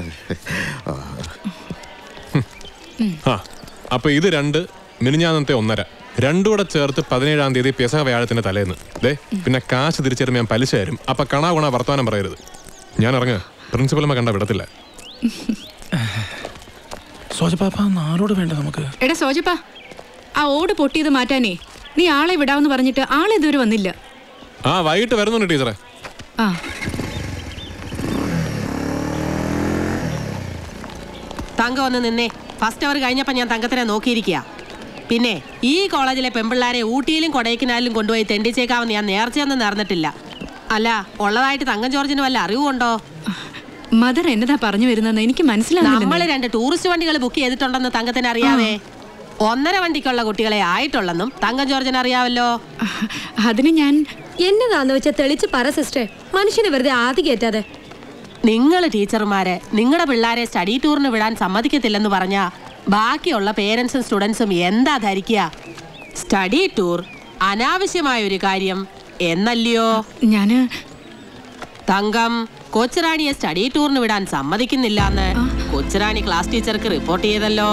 ആ അപ്പൊ ഇത് രണ്ട് മിനിഞ്ഞാന്നത്തെ ഒന്നര രണ്ടും കൂടെ ചേർത്ത് പതിനേഴാം തീയതി പെസക വ്യാഴത്തിന്റെ തലേന്ന് ദേ പിന്നെ കാശ് തിരിച്ചറിയുമ്പോൾ ഞാൻ പലിശ തരും അപ്പൊ കണാ ഗുണ വർത്തമാനം പറയരുത് ഞാൻ ഇറങ്ങ പ്രിൻസിപ്പലമ്മ കണ്ട വിടത്തില്ല സോജപ്പാപ്പ നാളോട് വേണ്ട നമുക്ക് എടാ സോജപ്പാ ആ ഓട് പൊട്ടിയത് മാറ്റാനേ നീ ആളെ വിടാമെന്ന് പറഞ്ഞിട്ട് ആളെ ഇതുവരെ വന്നില്ല ആ വൈകിട്ട് വരുന്നുണ്ട് ടീച്ചറെ ആ തങ്കം ഒന്ന് നിന്നേ ഫസ്റ്റ് അവർ കഴിഞ്ഞപ്പോൾ ഞാൻ തങ്കത്തിനെ നോക്കിയിരിക്കുക പിന്നെ ഈ കോളേജിലെ പെമ്പിള്ളാരെ ഊട്ടിയിലും കൊടൈക്കനാലിലും കൊണ്ടുപോയി തെണ്ടിച്ചേക്കാമെന്ന് ഞാൻ നേർച്ചയൊന്നും നേർന്നിട്ടില്ല അല്ല ഉള്ളതായിട്ട് തങ്കം ജോർജിന് വല്ല അറിവുണ്ടോ മദർ എന്നതാ പറഞ്ഞു വരുന്നതെന്ന് എനിക്ക് നമ്മൾ മനസ്സിലാവുന്നില്ല രണ്ട് ടൂറിസ്റ്റ് വണ്ടികൾ ബുക്ക് ചെയ്തിട്ടുണ്ടെന്ന് തങ്കത്തിന് അറിയാവേ ഒന്നര വണ്ടിക്കുള്ള കുട്ടികളെ ആയിട്ടുള്ളെന്നും തങ്കം ജോർജിന് അറിയാവല്ലോ അതിന് ഞാൻ എന്നതാന്ന് വെച്ചാ തെളിച്ച് പറ സിസ്റ്റർ മനുഷ്യനെ വെറുതെ ആദ്യ കയറ്റാതെ നിങ്ങൾ ടീച്ചർമാരെ നിങ്ങളുടെ പിള്ളേരെ സ്റ്റഡി ടൂറിന് വിടാൻ സമ്മതിക്കത്തില്ലെന്ന് പറഞ്ഞാ ബാക്കിയുള്ള പേരൻസും സ്റ്റുഡൻസും എന്താ ധരിക്കുക സ്റ്റഡി ടൂർ അനാവശ്യമായ ഒരു കാര്യം എന്നല്ലയോ ഞാന് തങ്കം കൊച്ചുറാണിയെ സ്റ്റഡി ടൂറിന് വിടാൻ സമ്മതിക്കുന്നില്ല എന്ന് കൊച്ചുറാണി ക്ലാസ് ടീച്ചർക്ക് റിപ്പോർട്ട് ചെയ്തല്ലോ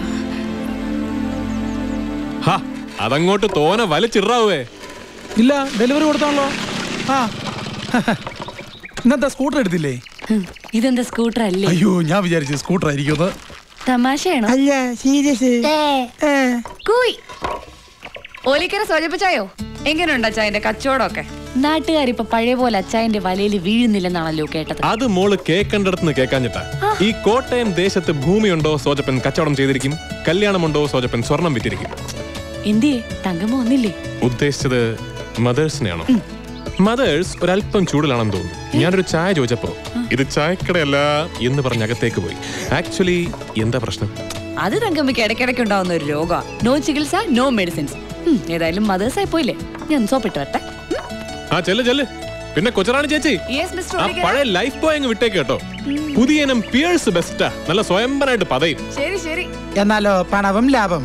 ഹാ അതങ്ങോട്ട് തോനെ വലിച്ചിറാവേ ഇല്ല ഡെലിവറി കൊടുത്താണല്ലോ ആ ഇന്നത്തെ സ്കൂട്ടർ എടുത്തില്ലേ ഇതെന്താ സ്കൂട്ടർ അല്ലേ അയ്യോ ഞാൻ വിചാരിച്ചു സ്കൂട്ടർ ആയിരിക്കും തമാശയാണോ അല്ല സീരിയസ് കൂയ് ഓലിക്കര സോജപ്പിച്ചായോ എങ്ങനെയുണ്ട് അച്ചായന്റെ കച്ചവടമൊക്കെ നാട്ടുകാരിപ്പൊ പഴയ പോലെ അച്ചായന്റെ വലയിൽ വീഴുന്നില്ലെന്നാണല്ലോ കേട്ടത് അത് മോള് കേക്കണ്ടടത്തുനിന്ന് കേക്കാഞ്ഞിട്ടാ ഈ കോട്ടയം ദേശത്ത് ഭൂമിയുണ്ടോ സോജപ്പൻ കച്ചവടം ചെയ്തിരിക്കും കല്യാണമുണ്ടോ സോജപ്പൻ സ്വർണം വിറ്റിരിക്കും എന്തിയേ തങ്കമ്മ ഒന്നില്ലേ ഉദ്ദേശിച്ചത് മദേഴ്സിനെയാണോ മദേഴ്സ് ഒരല്പം ചൂടിലാണെന്ന് തോന്നുന്നു ഞാനൊരു ചായ ചോദിച്ചപ്പോ ഇത് ചായക്കടയല്ല എന്ന് പറഞ്ഞ് അകത്തേക്ക് പോയി ആക്ച്വലി എന്താ പ്രശ്നം അത് തങ്കമ്മയ്ക്ക് ഇടയ്ക്കിടയ്ക്ക് ഉണ്ടാവുന്ന ഒരു രോഗമാണ് നോ ചികിത്സ നോ മെഡിസിൻസ് ഏതായാലും മദേഴ്സ് ആയി പോയില്ലേ ഞാൻ സോപ്പിട്ട് വരട്ടെ ആ ചെല്ല് ചെല്ല് പിന്നെ കൊച്ചറാണി ചേച്ചി യെസ് മിസ്റ്റർ ആ പഴയ ലൈഫ് ബോയ് അങ്ങ് വിട്ടേക്ക് കേട്ടോ പുതിയ ഇനം പിയേഴ്സ് ബെസ്റ്റാ നല്ല സ്വയംഭരായിട്ട് പതയും ശരി ശരി എന്നാലോ പണവും ലാഭം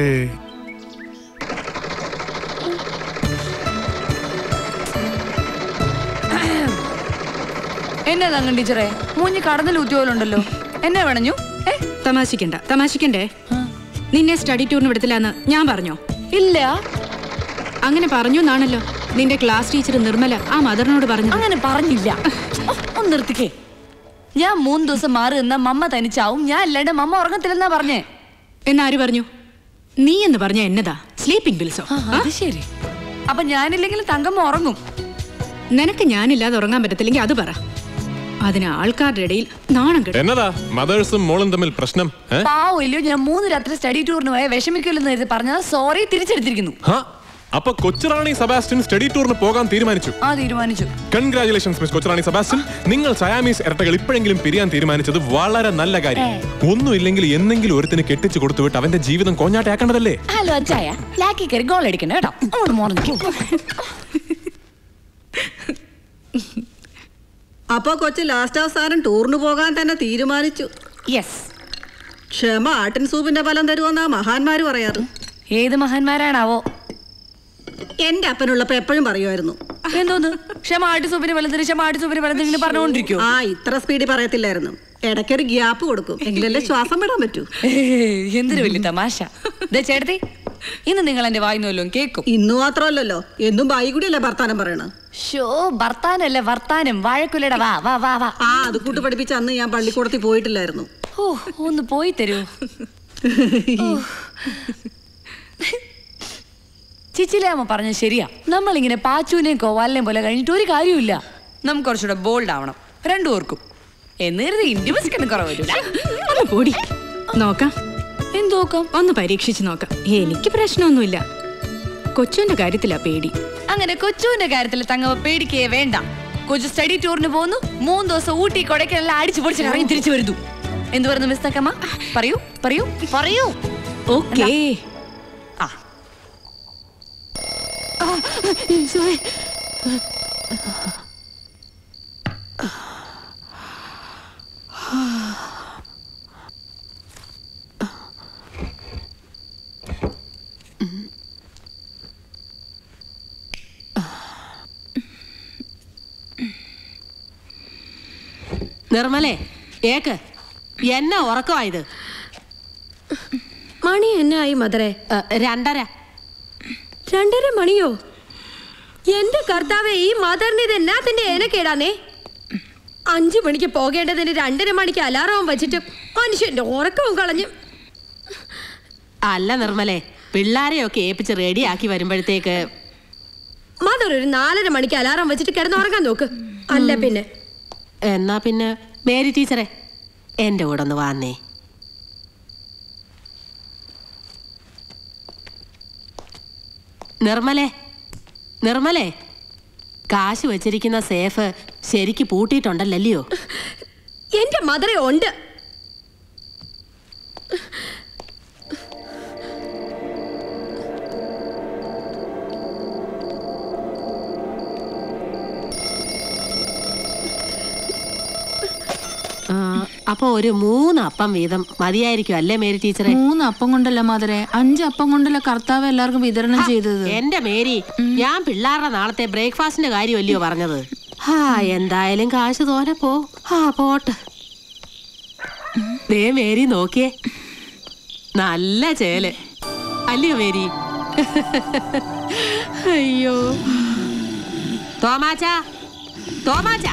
എന്നെ തങ്ങൻ ടീച്ചറെ മൂഞ്ഞി കടന്നിൽ ഉദ്യോഗമുണ്ടല്ലോ എന്നെ വേണഞ്ഞു തമാശിക്കണ്ട തമാശിക്കണ്ടേ നിന്നെ സ്റ്റഡി ടൂറിന് വിടത്തില്ലെന്ന് ഞാൻ പറഞ്ഞോ ഇല്ല അങ്ങനെ പറഞ്ഞു എന്നാണല്ലോ നിന്റെ ക്ലാസ് ടീച്ചർ നിർമ്മല ആ മദറിനോട് പറഞ്ഞു അങ്ങനെ പറഞ്ഞില്ല ഓ, ഒന്ന് നിർത്തിക്കേ ഞാൻ മൂന്ന് ദിവസം മാറി നിന്ന മമ്മ തനിച്ചാവും ഞാൻ അല്ലാണ്ട് മമ്മ ഉറങ്ങത്തില്ലെന്നാ പറഞ്ഞേ എന്നാര് പറഞ്ഞു നീ എന്ന് പറഞ്ഞ എന്നതാ സ്ലീപ്പിംഗ് പിൽസോ അത് ശരി അപ്പൊ ഞാനില്ലെങ്കിൽ തങ്കമ്മ ഉറങ്ങും നിനക്ക് ഞാനില്ലാതെ ഉറങ്ങാൻ പറ്റത്തില്ലെങ്കിൽ അത് പറ അതിന് ആൾക്കാരുടെ ഇടയിൽ നാണം കെടും എന്നതാ മദേഴ്സും മോളും തമ്മിൽ പ്രശ്നം ഏ? പാവോ ഇല്ലയോ ഞാൻ മൂന്ന് രാത്രി സ്റ്റഡി ടൂറിന് പോയ വിഷമിക്കില്ലെന്ന് കരുതി പറഞ്ഞത് സോറി തിരിച്ചെടുത്തിരിക്കുന്നു ഹാ അപ്പൊ കൊച്ചുറാണി സെബാസ്റ്റ്യൻ സ്റ്റഡി ടൂറിന് പോകാൻ തീരുമാനിച്ചു ആ തീരുമാനിച്ചു കൺഗ്രാചുലേഷൻസ് മിസ് കൊച്ചുറാണി സെബാസ്റ്റ്യൻ നിങ്ങൾ സയാമീസ് ഇരട്ടകൾ ഇപ്പോഴെങ്കിലും പിരിയാൻ തീരുമാനിച്ചത് വളരെ നല്ല കാര്യം ഒന്നുമില്ലെങ്കിൽ എന്തെങ്കിലും ഒരുത്തിന് കെട്ടിച്ചു കൊടുത്തുവിട്ട് അവന്റെ ജീവിതം കോഞ്ഞാട്ടയാക്കേണ്ടതല്ലേ ഹലോ അച്ചായ ലാക്കി കയറി ഗോൾ അടിക്കണ്ട കേട്ടോ അങ്ങോട്ട് മോർണിംഗ് അപ്പൊ കൊച്ചു ലാസ്റ്റ് അവസാനം ടൂറിന് പോകാൻ തന്നെ തീരുമാനിച്ചു യെസ് ക്ഷമ ആട്ടിൻ സൂപ്പിന്റെ ഫലം തരുമെന്നാ മഹാന്മാര് പറയാറ് ഏത് മഹാന്മാരാണാവോ എന്റെ അപ്പനുള്ളപ്പോ എപ്പോഴും പറയുമായിരുന്നു എന്തോന്ന് ക്ഷമ ആട്ടി സൂപ്പിന് വലുതിന് ക്ഷമ ആട്ടി സൂപ്പിന് വലുതിന് ഇങ്ങനെ പറഞ്ഞുകൊണ്ടിരിക്കോ ആ ഇത്ര സ്പീഡിൽ പറയത്തില്ലായിരുന്നു ഇടയ്ക്കൊരു ഗ്യാപ്പ് കൊടുക്കും എങ്കിലല്ലേ ശ്വാസം വിടാൻ പറ്റൂ എന്തൊരു വലിയ തമാശ ദേ ചേട്ടത്തി ഇന്ന് നിങ്ങൾ എന്റെ വായിന്ന് വല്ലതും കേൾക്കും ഇന്നു മാത്രമല്ലല്ലോ എന്നും ബായി കൂടിയല്ലേ ഭർത്താനം പറയണ ഷോ വർത്താനല്ല വർത്താനം വാഴക്കുലയുടെ വാ വാ വാ വാ ആ അത് കൂട്ട് പഠിപ്പിച്ച അന്ന് ഞാൻ പള്ളിക്കൂടത്തിൽ പോയിട്ടില്ലായിരുന്നു ഓ ഒന്ന് പോയി തരൂ ചിച്ചിലാമ്മ പറഞ്ഞത് ശരിയാ നമ്മളിങ്ങനെ പാച്ചുവിനെയും കോവാലിനെയും പോലെ കഴിഞ്ഞിട്ട് ഒരു കാര്യമില്ല നമുക്ക് കുറച്ചുകൂടെ ബോൾഡ് ആവണം രണ്ടു പേർക്കും എന്ന് കരുതി ഇന്ത്യൻ കുറവില്ല ഒന്ന് പൊടി നോക്കാം എന്തോക്കാം ഒന്ന് പരീക്ഷിച്ച് നോക്കാം എനിക്ക് പ്രശ്നമൊന്നുമില്ല കൊച്ചുവിന്റെ കാര്യത്തിലാ പേടി അങ്ങനെ കൊച്ചുവിന്റെ കാര്യത്തിൽ തങ്ങവ പേടിക്കേ വേണ്ട കൊച്ചു സ്റ്റഡി ടൂറിന് പോകുന്നു മൂന്ന് ദിവസം ഊട്ടി കൊടൈക്കനെല്ലാം അടിച്ചു പൊടിച്ച് ഇറങ്ങി തിരിച്ചു വരുന്നു എന്ത് പറയുന്നു മിസ് തക്കമ്മ പറയൂ പറയൂ പറയൂ ഓക്കേ ആ നിർമ്മലേ ഏക്ക് എന്നാ ഉറക്കമായത് മണി എന്നായി മദറെ രണ്ടര രണ്ടര മണിയോ എന്റെ കർത്താവെ ഈ മദറിന് ഇത് എന്നാത്തിന്റെ ഏനക്കേടാന്നേ അഞ്ചു മണിക്ക് പോകേണ്ടതിന് രണ്ടര മണിക്ക് അലാറവും വെച്ചിട്ട് മനുഷ്യന്റെ ഉറക്കവും കളഞ്ഞു അല്ല നിർമ്മലേ പിള്ളാരെയൊക്കെ ഏൽപ്പിച്ച് റെഡിയാക്കി വരുമ്പോഴത്തേക്ക് മദർ ഒരു നാലര മണിക്ക് അലാറം വെച്ചിട്ട് കിടന്ന് ഉറങ്ങാൻ നോക്ക് അല്ല പിന്നെ എന്നാ പിന്നെ മേരി ടീച്ചറെ എൻ്റെ കൂടെ ഒന്ന് വാന്നേ നിർമ്മലേ നിർമ്മലേ കാശ് വെച്ചിരിക്കുന്ന സേഫ് ശരിക്ക് പൂട്ടിയിട്ടുണ്ടല്ലല്ലയോ എന്റെ മദറെ ഉണ്ട് ആ, അപ്പൊ ഒരു മൂന്ന് അപ്പം വീതം മതിയായിരിക്കും അല്ലേ മേരി ടീച്ചറെ മൂന്ന് അപ്പം കൊണ്ടല്ല മാതരെ അഞ്ച് അപ്പം കൊണ്ടല്ല കർത്താവ് എല്ലാവർക്കും വിതരണം ചെയ്തത് എന്റെ മേരി ഞാൻ പിള്ളേരുടെ നാളത്തെ ബ്രേക്ക്ഫാസ്റ്റിന്റെ കാര്യമല്ലയോ പറഞ്ഞത് ആ എന്തായാലും കാശ് തോനെ പോ ആ പോട്ട് ദേ മേരി നോക്കിയേ നല്ല ചേല് അല്ലയോ മേരി അയ്യോ തോമാച്ച തോമാച്ച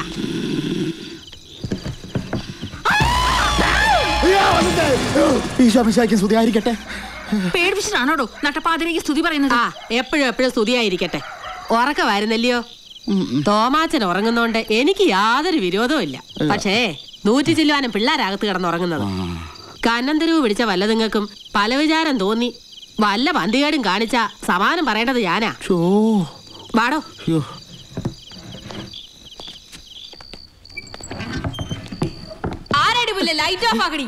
ഈശോ മിശായ്ക്ക് സ്തുതിയായിരിക്കട്ടെ പേടിപ്പിച്ചിട്ടാണോടോ നട്ടപ്പാതിരേക്ക് സ്തുതി പറയുന്നത് ആ എപ്പോഴും എപ്പോഴും സ്തുതിയായിരിക്കട്ടെ ഉറക്കമായിരുന്നല്ലയോ തോമാച്ചൻ ഉറങ്ങുന്നോണ്ട് എനിക്ക് യാതൊരു വിരോധവും ഇല്ല പക്ഷേ നൂറ്റി ചില്ലുവാനും പിള്ളേരകത്ത് കിടന്നുറങ്ങുന്നത് കന്നന്തരവ് പിടിച്ച വല്ലതുങ്ങൾക്കും പല വിചാരം തോന്നി വല്ല പന്തികേടും കാണിച്ച സമാനം പറയേണ്ടത് ഞാനാ വാടോ ആരടി പുല്ലേ ലൈറ്റ് ഓഫ് ആക്കടി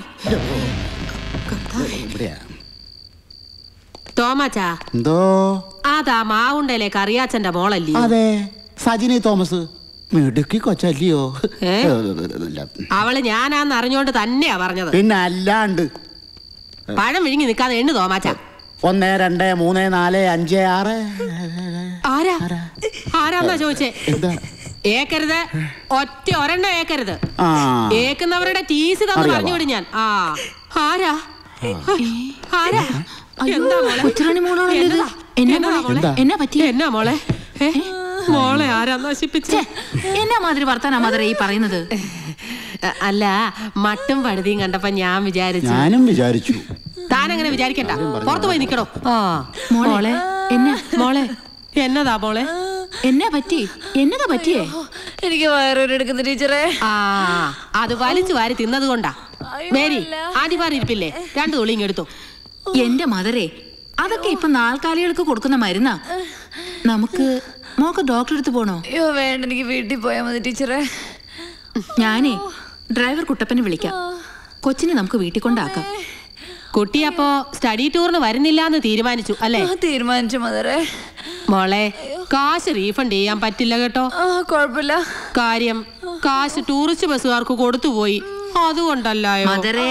തോമാച്ചാ എന്തോ അതാ മാവുണ്ടല്ലേ കറിയാച്ചന്റെ മോളല്ലേ അതെ സജിനി തോമസ് മിടുക്കി കൊച്ചല്ലയോ ഏ? അവള് ഞാനാന്ന് അറിഞ്ഞോണ്ട് തന്നെയാ പറഞ്ഞത് പിന്നെ അല്ലാണ്ട് പഴം വിഴുങ്ങി നിൽക്കാതെ എണ്ണു തോമാച്ച ഒന്ന് രണ്ട് മൂന്ന് നാല് അഞ്ച് ആറ് ആരാ ആരാന്നാ ചോദിച്ചേ എന്താ ഏക്കരുത് ഒറ്റ ഒരെണ്ണം ഏക്കരുത് ആ ഏക്കുന്നവരുടെ ടീസ് തന്ന് അറിയാവാ. പറഞ്ഞുവിടും ഞാൻ ആ ആരാ ആരാ എന്താ മോളെ? കൊച്ചുറാണി മോളാണല്ലോ ഇത്. എന്നതാ? എന്നാ എന്നതാ മോളെ? മോളെ? എന്നാ പറ്റി? എന്നാ മോളെ ഏ? മോളെ ആരാ നശിപ്പിച്ചേ എന്നാ മാതിരി വർത്താനാ മാതിരി ഈ പറയുന്നത് അല്ല മട്ടും പഴുതിയും കണ്ടപ്പോ ഞാൻ വിചാരിച്ചു ഞാനും വിചാരിച്ചു താനങ്ങനെ വിചാരിക്കണ്ട പുറത്തു പോയി നിക്കണോ ആ മോളെ എന്നാ മോളെ എന്നതാ മോളെ എന്നാ പറ്റി എന്നതാ പറ്റിയേ എനിക്ക് വയറൊരെടുക്കുന്ന ടീച്ചറെ ആ അത് വലിച്ചു വാരി തിന്നത് കൊണ്ടാ മേരി ആദിവാർ ഇരിപ്പില്ലേ രണ്ടു തുള്ളി ഇങ്ങെടുത്തു എന്റെ മദരേ അതൊക്കെ ഇപ്പൊ നാൽക്കാലികൾക്ക് കൊടുക്കുന്ന മരുന്നാ നമുക്ക് മോക്ക് ഡോക്ടറെ അടുത്ത് പോണോ അയ്യോ വേണ്ട എനിക്ക് വീട്ടിൽ പോയാൽ മതി ടീച്ചറെ ഞാനേ ഡ്രൈവർ കുട്ടപ്പനെ വിളിക്കാം കൊച്ചിനെ നമുക്ക് വീട്ടിൽ കൊണ്ടാക്കാം കുട്ടി അപ്പോ സ്റ്റഡി ടൂറിന് വരുന്നില്ല എന്ന് തീരുമാനിച്ചു അല്ലേ തീരുമാനിച്ചു മദറെ മോളെ കാശ് റീഫണ്ട് ചെയ്യാൻ പറ്റില്ല കേട്ടോ കുഴപ്പമില്ല കാര്യം കാശ് ടൂറിസ്റ്റ് ബസ്സുകാർക്ക് കൊടുത്തുപോയി അതുകൊണ്ടല്ലായോ മദരേ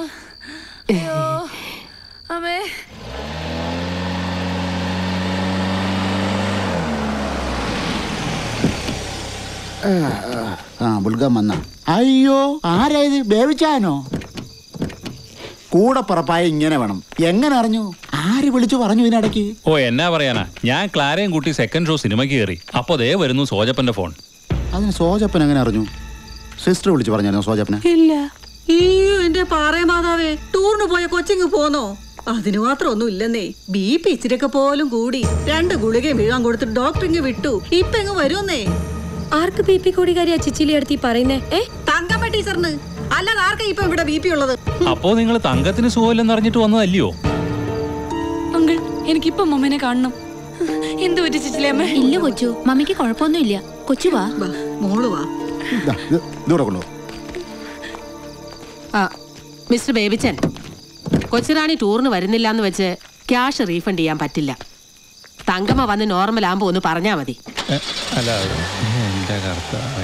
അമ്മേ ആ ബുൾഗം വന്ന അയ്യോ ആരാ ഇത് ബേബിച്ചാനോ കൂടെ പറപ്പായ ഇങ്ങനെ വേണം എങ്ങനെ അറിഞ്ഞു ആര് വിളിച്ചു പറഞ്ഞു ഇതിനിടയ്ക്ക് ഓ എന്നാ പറയാനാ ഞാൻ ക്ലാരയും കൂട്ടി സെക്കൻഡ് ഷോ സിനിമയ്ക്ക് കയറി അപ്പോ ദേ വരുന്നു സോജപ്പന്റെ ഫോൺ അതിന് സോജപ്പൻ എങ്ങനെ അറിഞ്ഞു സിസ്റ്റർ വിളിച്ചു പറഞ്ഞായിരുന്നു സോജപ്പനെ ഇല്ല അയ്യോ എന്റെ പാറേ മാതാവേ ടൂറിന് പോയ കൊച്ചിങ് പോന്നോ അതിന് മാത്രം ഒന്നും ഇല്ലെന്നേ ബി പി ഇച്ചിരിയൊക്കെ പോലും കൂടി രണ്ട് ഗുളികയും വീഴാൻ കൊടുത്തിട്ട് ഡോക്ടറിങ് വിട്ടു ഇപ്പൊ എങ്ങ് വരുമെന്നേ ആർക്ക് ബി പി കൂടികാരിയാ ചിച്ചിലി അടുത്ത് ഈ പറയുന്നേ ഏ തങ്കമ്മ ടീച്ചറിന് അല്ലാതെ ആർക്കാ ഇപ്പൊ ഇവിടെ ബി പി ഉള്ളത് അപ്പോ നിങ്ങൾ തങ്കത്തിന് സുഖമില്ലെന്ന് അറിഞ്ഞിട്ട് വന്നതല്ലയോ അങ്കിൾ എനിക്കിപ്പം മമ്മനെ കാണണം എന്ത് പറ്റി ചിച്ചിലമ്മ ഇല്ല കൊച്ചു മമ്മിക്ക് കുഴപ്പമൊന്നുമില്ല കൊച്ചു വാ മോള് വാ ദാ, ഇത് ഇതൂടെ കൊള്ളു ആ മിസ്റ്റർ ബേബിച്ചൻ കൊച്ചുറാണി ടൂറിന് വരുന്നില്ല എന്ന് വെച്ച് ക്യാഷ് റീഫണ്ട് ചെയ്യാൻ പറ്റില്ല തങ്കമ്മ വന്ന് നോർമൽ ആകുമ്പോ ഒന്ന് പറഞ്ഞാ മതി അല്ല എന്റെ കർത്താവേ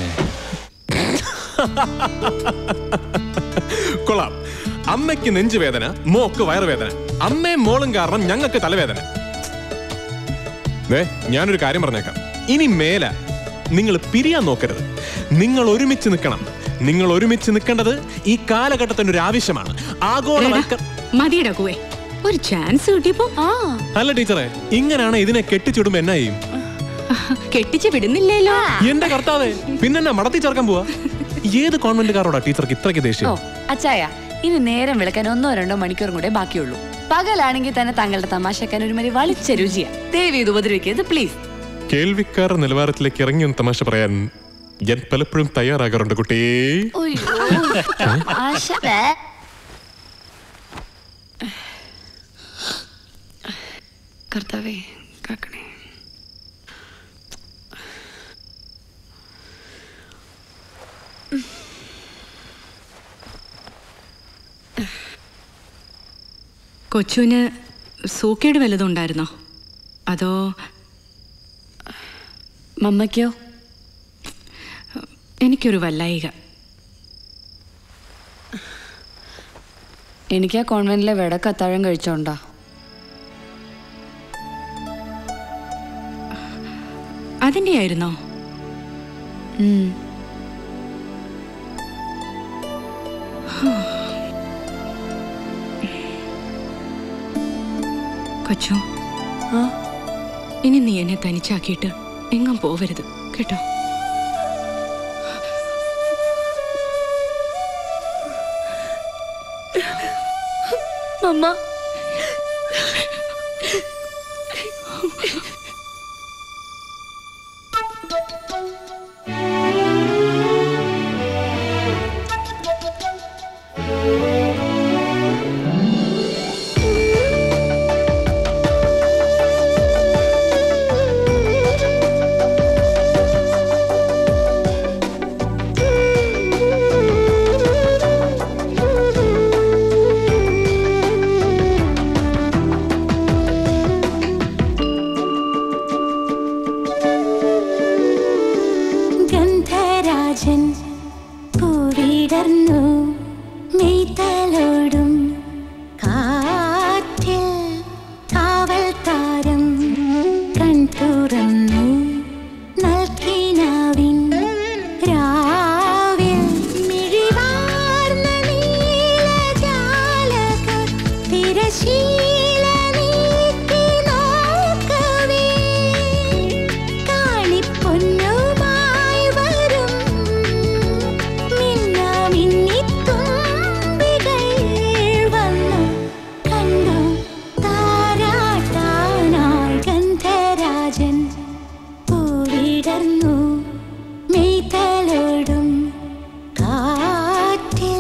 കൊള്ളാം അമ്മയ്ക്ക് നെഞ്ചുവേദന മോക്ക് വയറുവേദന അമ്മയും മോളും കാരണം ഞങ്ങൾക്ക് തലവേദന ദേ ഞാനൊരു കാര്യം പറഞ്ഞേക്കാം ഇനി മേല നിങ്ങൾ പിരിയാൻ നോക്കരുത് നിങ്ങൾ ഒരുമിച്ച് നിൽക്കണം നിങ്ങൾ ഒരുമിച്ച് നിൽക്കേണ്ടത് ഈ കാലഘട്ടത്തിന്റെ ഒരു ആവശ്യമാണ് ആഗോളവൽക്കർ മതിയടാ കുവേ ഒരു ചാൻസ് കിട്ടിയപ്പോ ആ അല്ല ടീച്ചറെ ഇങ്ങനെയാണ് ഇതിനെ കെട്ടിച്ചിടുമ്പോ എന്നാ ചെയ്യും കെട്ടിച്ച് വിടുന്നില്ലല്ലോ എന്റെ കർത്താവേ പിന്നെന്നാ മടത്തി ചേർക്കാൻ പോവാ ഏത് കോൺവെന്റുകാരോടാ ടീച്ചർക്ക് ഇത്രയ്ക്ക് ഓ ദേഷ്യം അച്ചായ ഇനി നേരം വിളക്കാൻ ഒന്നോ രണ്ടോ മണിക്കൂറും കൂടെ ബാക്കിയുള്ളൂ പകലാണെങ്കിൽ തന്നെ താങ്കളുടെ തമാശക്കാൻ ഒരു മതി വളിച്ച രുചിയാ ദേവി ഇത് ഉപദ്രവിക്കരുത് പ്ലീസ് കേൾവിക്കാർ നിലവാരത്തിലേക്ക് ഇറങ്ങി ഒന്ന് തമാശ പറയാൻ ഞാൻ പലപ്പോഴും തയ്യാറാകാറുണ്ട് കുട്ടി കർത്താവേ കാക്കണേ കൊച്ചുവിന് സൂക്കേട് വല്ലതും ഉണ്ടായിരുന്നോ അതോ മമ്മയ്ക്കോ എനിക്കൊരു വല്ലായിക എനിക്ക് ആ കോൺവെന്റിലെ വെടക്ക് അത്താഴം കഴിച്ചോണ്ടാ അതിന്റെ ആയിരുന്നോ കൊച്ചു ഇനി നീ എന്നെ തനിച്ചാക്കിയിട്ട് എങ്ങും പോവരുത് കേട്ടോ അമ്മ ഗന്ധരാജൻ പൂവിടർന്നു മെയ്തലോടും കാറ്റിൽ കാവൽ താരം കൺ തുറന്നു നൽകിനാവിൻ രാവിൽ മിഴിവാർന്ന നീലജാലകർ തിരശീല നീക്കി നോക്കവേ കാണിപ്പൊന്നുമായി വരും മിന്നാമിന്നിത്തുമ്പികൾ വന്നു കണ്ടു താരാട്ടാനായി ഗന്ധരാജൻ പൂവിടർന്നു മെയ്തലോടും കാറ്റിൽ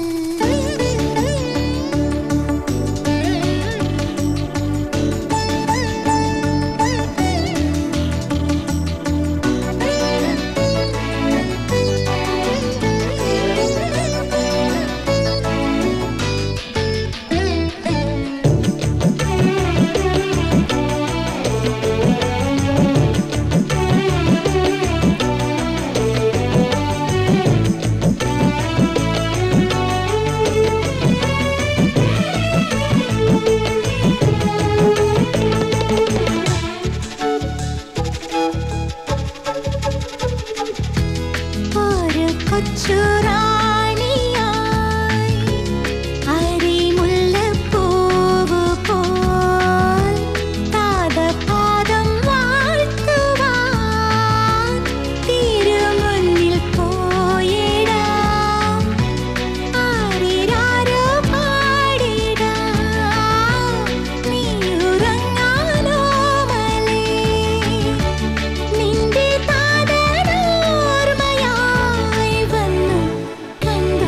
ഒരു കൊച്ചു റാണിയായി അരിമുല്ലപ്പൂവ് പോൽ പാദപാദം വാഴ്ത്തുവാൻ തിരുമുന്നിൽ പോയിടാം ആരിരാരോ പാടിടാം നീ ഉറങ്ങാനോ മലേ നിന്റെ താതനോർമ്മയായി വന്നു കണ്ടു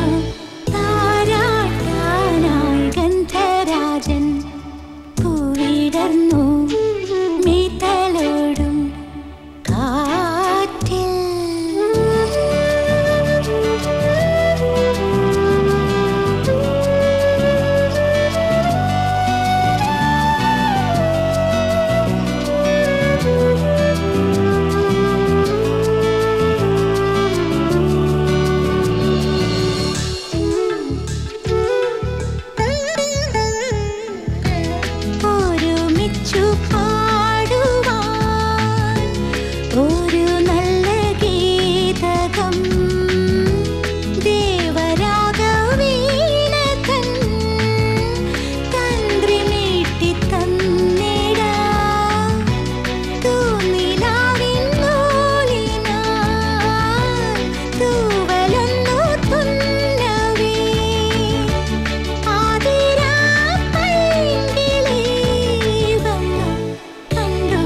താരാട്ടാനായി ഗന്ധരാജൻ പൂവിടർന്നു മീതലോടും കാറ്റിൽ ഒരുമിച്ചു പാടുവാൻ ഒരു നല്ല ഗീതകം ദേവരാഗവീണകൻ തന്ത്രി മീട്ടി തന്നിടാം തൂനിലാവിൻ നൂലിനാൽ തൂവലൊന്നു തുന്നവേ ആതിരാപ്പൈങ്കിളി വന്നു കണ്ടു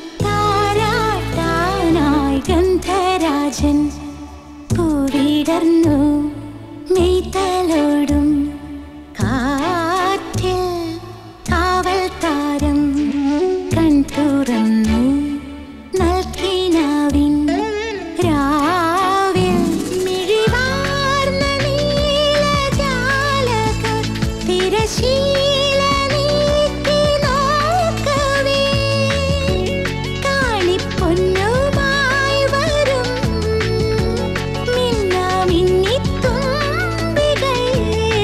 താരാട്ടാനായി ഗന്ധരാജൻ പൂവിടർന്നു മെയ്തലോടും കാറ്റിൽ കാവൽ താരം കൺ തുറന്നു നൽകിനാവിൻ രാവിൽ മിഴിവാർന്ന നീലജാലകർ തിരശീല നീക്കി നോക്കവേ കാണിപ്പൊന്നുമായി വരും മിന്നാമിന്നിത്തുമ്പികൾ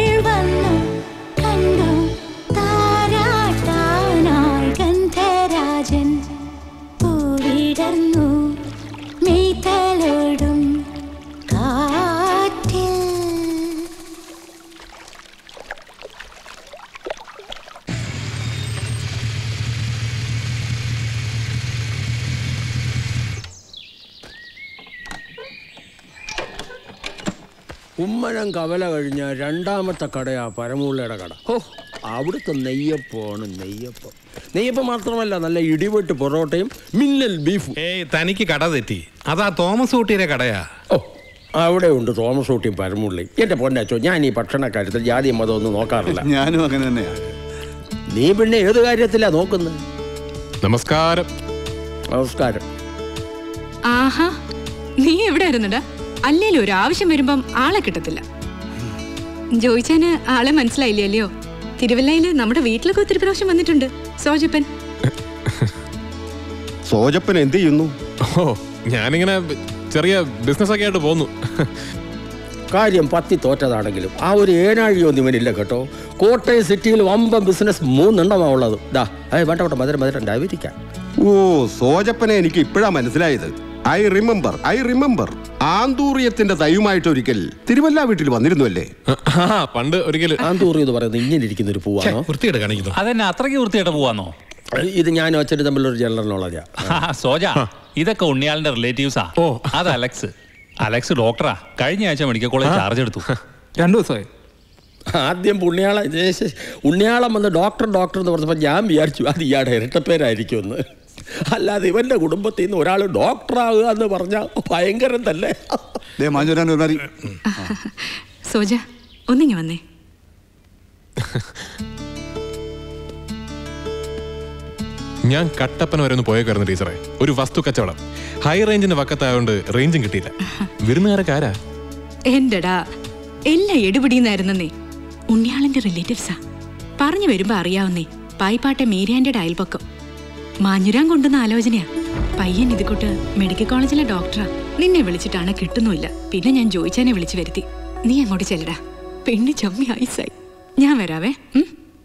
കുമ്മനം കവല കഴിഞ്ഞ രണ്ടാമത്തെ കടയാ പരമുള്ളയുടെ കട ഓ അവിടുത്തെ നെയ്യപ്പമാണ് നെയ്യപ്പം നെയ്യപ്പം മാത്രമല്ല നല്ല ഇടിവെട്ട് പൊറോട്ടയും മിന്നൽ ബീഫും ഏയ് തനിക്ക് കട തെറ്റി അതാ തോമസ് ഊട്ടിയുടെ കടയാ ഓ അവിടെ ഉണ്ട് തോമസ് ഊട്ടിയും പരമുള്ളിയും എന്റെ പൊന്നച്ചോ ഞാൻ ഈ ഭക്ഷണക്കാര്യത്തിൽ ജാതി മതം ഒന്നും നോക്കാറില്ല ഞാനും അങ്ങനെ തന്നെയാ നീ പിന്നെ ഏത് കാര്യത്തിലാ നോക്കുന്നത് നമസ്കാരം നമസ്കാരം ആഹാ നീ എവിടെ ആയിരുന്നടാ അല്ലേലും ഒരു ആവശ്യം വരുമ്പം ആളെ കിട്ടത്തില്ല ജോയിച്ചാന് ആളെ മനസ്സിലായില്ലേ അല്ലയോ തിരുവല്ലയില് നമ്മുടെ വീട്ടിലൊക്കെ ഒത്തിരി പ്രാവശ്യം വന്നിട്ടുണ്ട് സോജപ്പൻ സോജപ്പൻ എന്ത് ചെയ്യുന്നു ഓ ഞാനിങ്ങനെ ചെറിയ ബിസിനസ് ഒക്കെ ആയിട്ട് പോന്നു കാര്യം പത്തി തോറ്റതാണെങ്കിലും ആ ഒരു ഏനാഴിയൊന്നും ഇവനില്ല കേട്ടോ കോട്ടയം സിറ്റിയിൽ വമ്പൻ ബിസിനസ് മൂന്നെണ്ണമാ ഉള്ളത് ദാ ഏയ് വേണ്ട വേണ്ട മധുരം മധുരം ഉണ്ടായിരിക്കാം ഓ സോജപ്പനെ എനിക്ക് ഇപ്പോഴാ മനസ്സിലായത് ഐ റിമെമ്പർ ഐ റിമെമ്പർ ആന്തൂറിയത്തിന്റെ തൈയുമായിട്ട് ഒരിക്കൽ തിരുവല്ല വീട്ടിൽ വന്നിരുന്നു അല്ലേ പണ്ട് ഒരിക്കൽ ആന്തൂറി എന്ന് പറയുന്നത് ഇങ്ങനെ ഇരിക്കുന്ന ഒരു പൂവാണോ വൃത്തിയായിട്ട് കാണിക്കുന്നു അതെന്നെ അത്രയ്ക്ക് വൃത്തിയായിട്ട് പോവാന്നോ ഇത് ഞാൻ അച്ഛനും തമ്മിലൊരു ജനറൽ നോളജാ സോജ ഇതൊക്കെ ഉണ്ണിയാളിന്റെ റിലേറ്റീവ്സാ ഓ അത് അലക്സ് അലക്സ് ഡോക്ടറാ കഴിഞ്ഞ ആഴ്ച മെഡിക്കൽ കോളേജ് ചാർജ് എടുത്തു രണ്ടു ദിവസമായി ആദ്യം പുണ്യാള ജേശ- ഉണ്ണിയാളം വന്ന് ഡോക്ടർ ഡോക്ടർ എന്ന് പറഞ്ഞപ്പോൾ ഞാൻ വിചാരിച്ചു അത് ഇയാളുടെ ഇരട്ടപ്പേരായിരിക്കും എന്ന് അല്ലാതെ ഇവന്റെ കുടുംബത്തിൽ നിന്ന് ഒരാൾ ഡോക്ടറാകുക എന്ന് പറഞ്ഞാൽ ഭയങ്കരം തന്നെ മാഞ്ഞുരാൻ ഒരു മാതിരി സോജ ഒന്നിങ്ങി വന്നേ ഞാൻ കട്ടപ്പന വരെ ഒന്ന് പോയേക്കായിരുന്നു ടീച്ചറെ ഒരു വസ്തു കച്ചവടം ഹൈ റേഞ്ചിന്റെ വക്കത്തായോണ്ട് റേഞ്ചും കിട്ടിയില്ല വിരുന്നുകാരൊക്കെ ആരാ എന്റടാ എല്ലാം എടുപിടിയുന്നായിരുന്നേ ഉണ്ണിയാളിന്റെ റിലേറ്റീവ്സാ പറഞ്ഞു വരുമ്പോ അറിയാവുന്നേ പായിപ്പാട്ടെ മീരാന്റെ അയൽപക്കം മാഞ്ഞുരാൻ കൊണ്ടുവന്ന ആലോചനയാ പയ്യൻ ഇതുകൊട്ട് മെഡിക്കൽ കോളേജിലെ ഡോക്ടറാ നിന്നെ വിളിച്ചിട്ടാണ് കിട്ടുന്നുമില്ല പിന്നെ ഞാൻ ജോയിച്ചാനെ വിളിച്ചു വരുത്തി നീ അങ്ങോട്ട് ചെല്ലടാ പെണ്ണ് ചമ്മി ഐസായി ഞാൻ വരാവേ ഉം?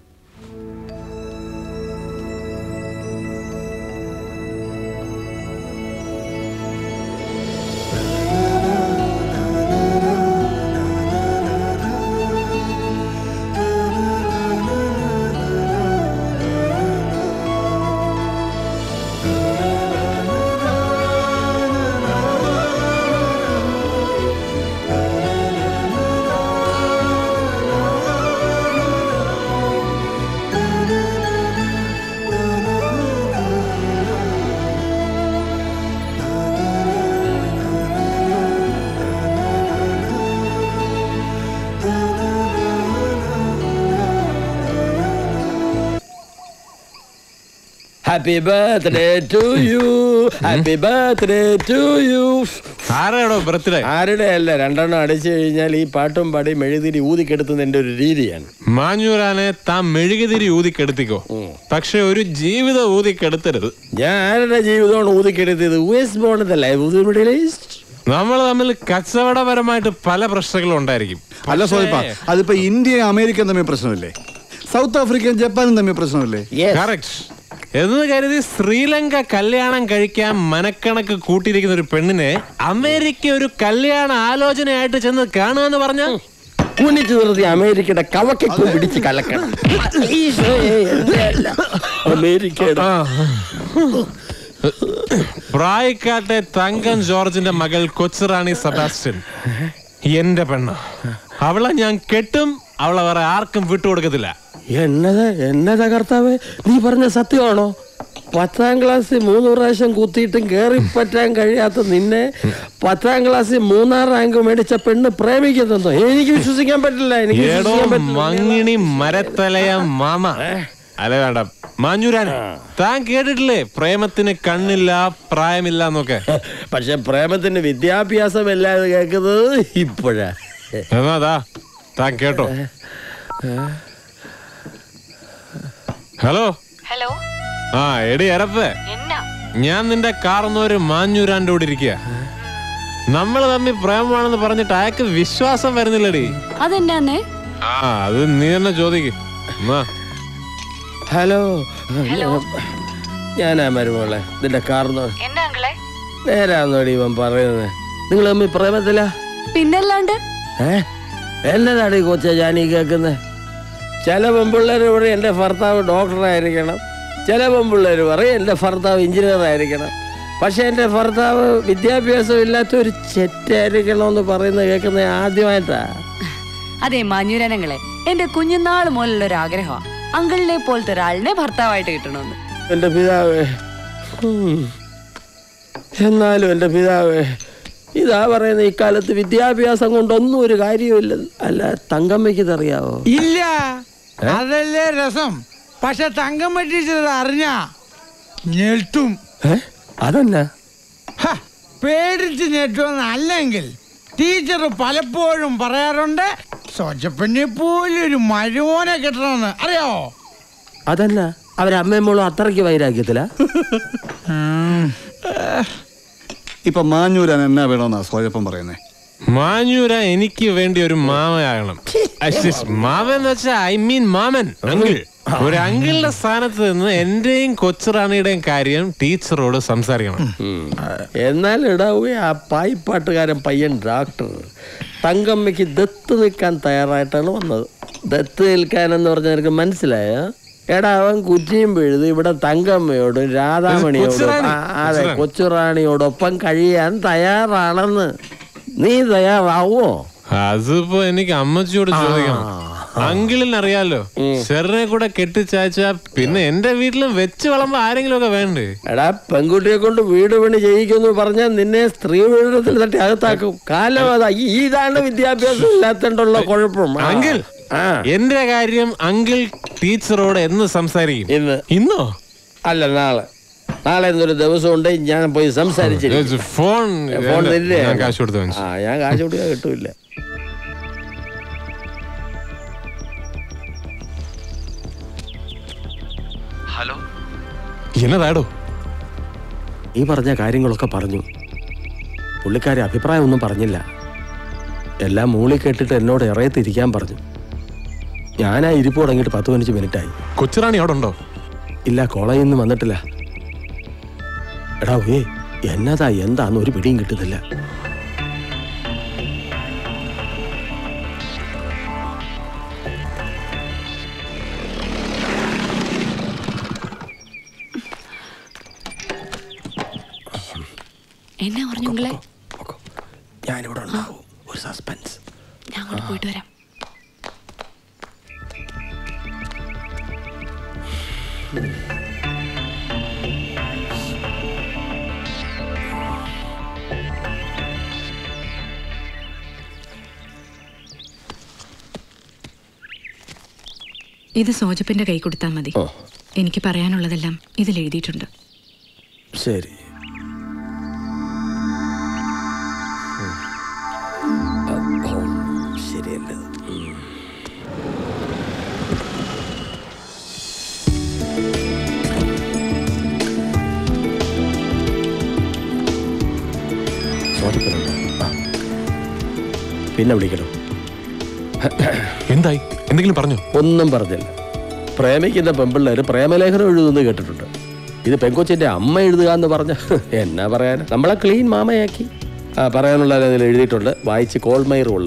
Happy birthday to you happy birthday to you ആരാടോ ബർത്ത്ഡേ ആരുടെ അല്ല രണ്ടെണ്ണം അടിച്ചു കഴിഞ്ഞാൽ ഈ പാട്ടും പാടി മെഴുതിരി ഊതിക്കെടുത്തുന്ന എൻ്റെ ഒരു രീതിയാണ് മാഞ്ഞൂരാനെ താൻ മെഴുകുതിരി ഊതിക്കെടുത്തിക്കോ പക്ഷെ ഒരു ജീവിതം ഊതിക്കെടുത്തരുത് ഞാൻ ആരുടെ ജീവിതമാണ് ഊതിക്കെടുത്തത് വെസ്റ്റ് ബോണതല്ലേ നമ്മൾ തമ്മിൽ കച്ചവടപരമായിട്ട് പല പ്രശ്നങ്ങളും ഉണ്ടായിരിക്കും അല്ല സോയിപ്പ അതിപ്പോ ഇന്ത്യയും അമേരിക്കയും തമ്മിൽ പ്രശ്നമില്ലേ സൗത്ത് ആഫ്രിക്കയും ജപ്പാനും തമ്മിൽ പ്രശ്നമില്ലേ കറക്റ്റ് എന്ന് കരുതി ശ്രീലങ്ക കല്യാണം കഴിക്കാൻ മനക്കണക്ക് കൂട്ടിയിരിക്കുന്ന ഒരു പെണ്ണിനെ അമേരിക്ക ഒരു കല്യാണ ആലോചനയായിട്ട് ചെന്ന് കാണുക എന്ന് പറഞ്ഞ കുനിച്ചു നിർത്തി അമേരിക്കയുടെ കവക്കും പിടിച്ച് കലക്കണം ഈശോയെ, എന്റെയല്ല. അമേരിക്കയുടെ പ്രായക്കാട്ടെ തങ്കൻ ജോർജിന്റെ മകൾ കൊച്ചുറാണി സെബാസ്റ്റ്യൻ എന്റെ പെണ്ണ അവളെ ഞാൻ കെട്ടും അവളെ വേറെ ആർക്കും വിട്ടുകൊടുക്കത്തില്ല എന്നതാ എന്നതാ കർത്താവേ നീ പറഞ്ഞ സത്യമാണോ പത്താം ക്ലാസ്സിൽ മൂന്ന് പ്രാവശ്യം കുത്തിയിട്ടും കേറി പറ്റാൻ കഴിയാത്ത നിന്നെ പത്താം ക്ലാസ്സിൽ മൂന്നാം റാങ്ക് മേടിച്ച പെണ്ണ് പ്രേമിക്കുന്നോ എനിക്ക് വിശ്വസിക്കാൻ പറ്റില്ല എനിക്ക് ഏടോ വിശ്വസിക്കാൻ പറ്റില്ല മങ്ങിണി മരത്തലയ മാമ അല്ല വേണ്ട മാഞ്ഞൂരാൻ താൻ കേട്ടിട്ടില്ലേ പ്രേമത്തിന് കണ്ണില്ല പ്രായമില്ല എന്നൊക്കെ പക്ഷെ പ്രേമത്തിന് വിദ്യാഭ്യാസം അല്ലാതെ കേൾക്കുന്നത് ഇപ്പോഴാ എന്നാ താൻ കേട്ടോ ഹലോ ഹലോ ആ എടി എരപ്പേ എന്നാ ഞാൻ നിന്റെ കാർന്ന് ഒരു മാഞ്ഞൂരാന്റെ കൂടെ ഇരിക്കുക നമ്മൾ തമ്മിൽ പ്രേമമാണെന്ന് പറഞ്ഞിട്ട് അയാൾക്ക് വിശ്വാസം വരുന്നില്ലടി അതെന്നാന്നേ ആ അത് നീ തന്നെ ചോദിക്കും ഹലോ ഞാനാ മരുമോളെ ഇതിന്റെ കാർന്ന് എന്നാ അങ്കിളെ നേരാന്നോടി ഇവൻ പറയുന്നത് നിങ്ങൾ തമ്മിൽ പ്രേമത്തില പിന്നല്ലാണ്ട് ഏ എന്നതാണ് ഈ കൊച്ച ഞാൻ ഈ കേൾക്കുന്നത് ചില പെൺപിള്ളേർ പറയും എൻ്റെ ഭർത്താവ് ഡോക്ടറായിരിക്കണം ചില പെൺപിള്ളേർ പറയും എൻ്റെ ഭർത്താവ് എഞ്ചിനീയർ ആയിരിക്കണം പക്ഷെ എന്റെ ഭർത്താവ് വിദ്യാഭ്യാസം ഇല്ലാത്ത ഒരു ചെറ്റായിരിക്കണമെന്ന് പറയുന്നത് കേൾക്കുന്നത് ആദ്യമായിട്ടാ അതെ മാഞ്ഞൂരനങ്ങളെ എന്റെ കുഞ്ഞുനാൾ മുതലുള്ള ഒരു ആഗ്രഹമാണ് അങ്കിളിനെ പോലത്തെ ഒരാളിനെ ഭർത്താവായിട്ട് കിട്ടണമെന്ന് എന്റെ പിതാവേ ഉം. എന്നാലും എന്റെ പിതാവേ ഇതാ പറയുന്ന ഇക്കാലത്ത് വിദ്യാഭ്യാസം കൊണ്ടൊന്നും ഒരു കാര്യമില്ല അല്ല തങ്കമ്മയ്ക്ക് ഇതറിയാവോ ഇല്ല അതല്ലേ രസം പക്ഷെ തങ്കം പറ്റിച്ചത് അറിഞ്ഞ ഞെട്ടും അതല്ല ഹ, പേടിച്ച് ഞെട്ടുമെന്ന് അല്ലെങ്കിൽ ടീച്ചർ പലപ്പോഴും പറയാറുണ്ട് സ്വജപ്പനെ പോലെ ഒരു മരുമോനെ കിട്ടണമെന്ന് അറിയാവോ അതല്ല അവരമ്മയും മോളും അത്രയ്ക്ക് വൈരാഗ്യത്തില ഇപ്പൊ മാഞ്ഞൂരാൻ എന്നാ വേണമെന്നാ സോജപ്പം പറയുന്നേ മാഞ്ഞൂര എനിക്ക് വേണ്ടി ഒരു മാമയാകണം അശ്ശിസ്, മാമൻ എന്ന് വെച്ചാൽ ഐ മീൻ മാമൻ അങ്കിൾ ഒരു അങ്കിളിന്റെ സ്ഥാനത്ത് നിന്ന് എന്റെയും കൊച്ചുറാണിയുടെയും കാര്യം ടീച്ചറോട് സംസാരിക്കണം എന്നാൽ ഇടാവേ ആ പായിപ്പാട്ടുകാരൻ പയ്യൻ ഡോക്ടർ തങ്കമ്മയ്ക്ക് ദത്ത് നിൽക്കാൻ തയ്യാറായിട്ടാണ് വന്നത് ദത്ത് നിൽക്കാൻ എന്ന് പറഞ്ഞാൽ എനിക്ക് മനസ്സിലായോ എടാ അവൻ കുറ്റിയും പിഴുത് ഇവിടെ തങ്കമ്മയോടും രാധാമണിയോടും കൊച്ചുറാണി. ആ, അതെ കൊച്ചുറാണി. കൊച്ചുറാണിയോടൊപ്പം കഴിയാൻ തയ്യാറാണെന്ന് നീ തയ്യാറാവോ അതിപ്പോ എനിക്ക് അമ്മച്ചിയോട് ചോദിക്കണം അങ്കിളിന് അറിയാലോ ചെറിനെ കൂടെ കെട്ടിച്ചാച്ച പിന്നെ എന്റെ വീട്ടിലും വെച്ച് വളമ്പോ ആരെങ്കിലും ഒക്കെ വേണ്ടേ എടാ പെൺകുട്ടിയെ കൊണ്ട് വീട് പണി ചെയ്യിക്കുമെന്ന് പറഞ്ഞാൽ നിന്നെ സ്ത്രീ പീഡനത്തിൽ തട്ടി അകത്താക്കും കാലം അതാ ഈ- ഇതാണ് വിദ്യാഭ്യാസം ഇല്ലാത്തതുകൊണ്ടുള്ള കുഴപ്പം ആ. അങ്കിൾ എന്റെ കാര്യം അങ്കിൾ ടീച്ചറോട് എന്ന് സംസാരിക്കും ഇന്ന് ഇന്നോ അല്ല നാളെ നാളെ എന്നൊരു ദിവസം ഉണ്ട് ഞാൻ പോയി സംസാരിച്ചിരിക്കും ഫോൺ ഫോൺ വേണ്ട. തരില്ലേ? ഞാൻ കാശ് കൊടുത്ത് വാങ്ങിച്ചു. ആ ഞാൻ കാശ് കൊടുക്കാൻ കിട്ടൂല ഹലോ എന്നതാടോ ഈ പറഞ്ഞ കാര്യങ്ങളൊക്കെ പറഞ്ഞു പുള്ളിക്കാരി അഭിപ്രായമൊന്നും പറഞ്ഞില്ല എല്ലാം മൂളി കേട്ടിട്ട് എന്നോട് ഇറയത്തിരിക്കാൻ പറഞ്ഞു ഞാൻ ആ ഇരിപ്പ് തുടങ്ങിയിട്ട് പത്ത് പതിനഞ്ച് മിനിറ്റായി കൊച്ചുറാണി അവിടെ ഉണ്ടോ ഇല്ല കോളേജിൽ നിന്ന് വന്നിട്ടില്ല എടാ ഏ എന്നതാ എന്താന്ന് ഒരു പിടിയും കിട്ടുന്നില്ല എന്നാ പറഞ്ഞു നിങ്ങളെ ഞാനിവിടെ ഉണ്ടാവും ഒരു സസ്പെൻസ് ഞാൻ അങ്ങോട്ട് പോയിട്ട് വരാം ഇത് സോജപ്പന്റെ കൈ കൊടുത്താൽ മതി എനിക്ക് പറയാനുള്ളതെല്ലാം ഇതിൽ എഴുതിയിട്ടുണ്ട് ശരി ശരിയല്ല പിന്നെ വിളിക്കണം എന്തായി എന്തെങ്കിലും പറഞ്ഞു ഒന്നും പറഞ്ഞില്ല പ്രേമിക്കുന്ന പെമ്പിള്ളേര് പ്രേമലേഖനം എഴുതുന്നു കേട്ടിട്ടുണ്ട് ഇത് പെങ്കൊച്ചിന്റെ അമ്മ എഴുതുക എന്ന് പറഞ്ഞ എന്നാ പറയാൻ നമ്മളെ ക്ലീൻ മാമയാക്കി ആ പറയാനുള്ള അതിൽ എഴുതിയിട്ടുണ്ട് വായിച്ച് കോൾമയറുള്ള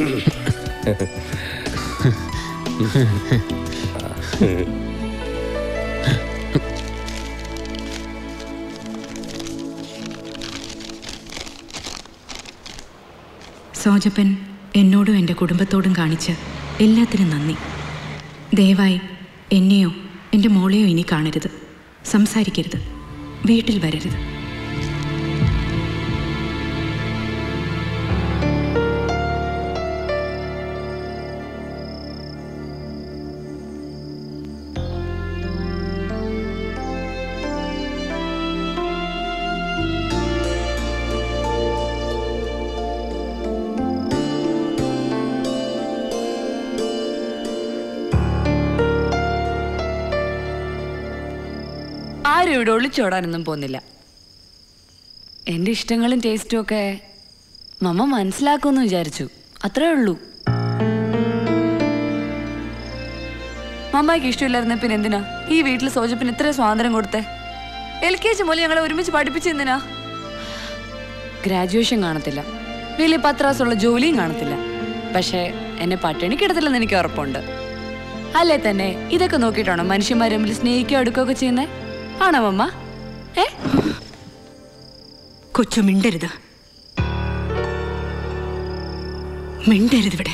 സോജപ്പൻ എന്നോടും എൻ്റെ കുടുംബത്തോടും കാണിച്ച് എല്ലാത്തിനും നന്ദി ദയവായി എന്നെയോ എൻ്റെ മോളെയോ ഇനി കാണരുത് സംസാരിക്കരുത് വീട്ടിൽ വരരുത് ആരും ഇവിടെ ഒളിച്ചോടാനൊന്നും പോകുന്നില്ല എൻ്റെ ഇഷ്ടങ്ങളും ടേസ്റ്റും ഒക്കെ മമ്മ മനസ്സിലാക്കുമെന്ന് വിചാരിച്ചു അത്രേ ഉള്ളൂ മമ്മയ്ക്ക് ഇഷ്ടമില്ലായിരുന്ന പിന്നെ എന്തിനാ ഈ വീട്ടിൽ സോജപ്പിന് ഇത്ര സ്വാതന്ത്ര്യം കൊടുത്തേ എൽ കെ ജി മുതൽ ഞങ്ങളെ ഒരുമിച്ച് പഠിപ്പിച്ച് എന്തിനാ ഗ്രാജുവേഷൻ കാണത്തില്ല വലിയ പത്രാസുള്ള ജോലിയും കാണത്തില്ല പക്ഷേ എന്നെ പട്ടിണിക്കിടത്തില്ലെന്ന് എനിക്ക് ഉറപ്പുണ്ട് അല്ലേ തന്നെ ഇതൊക്കെ നോക്കിയിട്ടാണോ മനുഷ്യന്മാർ തമ്മിൽ സ്നേഹിക്കുകയോ അടുക്കുകയൊക്കെ ചെയ്യുന്നേ ആണോ മമ്മ ഏ കൊച്ചു മിണ്ടരുത് മിണ്ടരുത് ഇവിടെ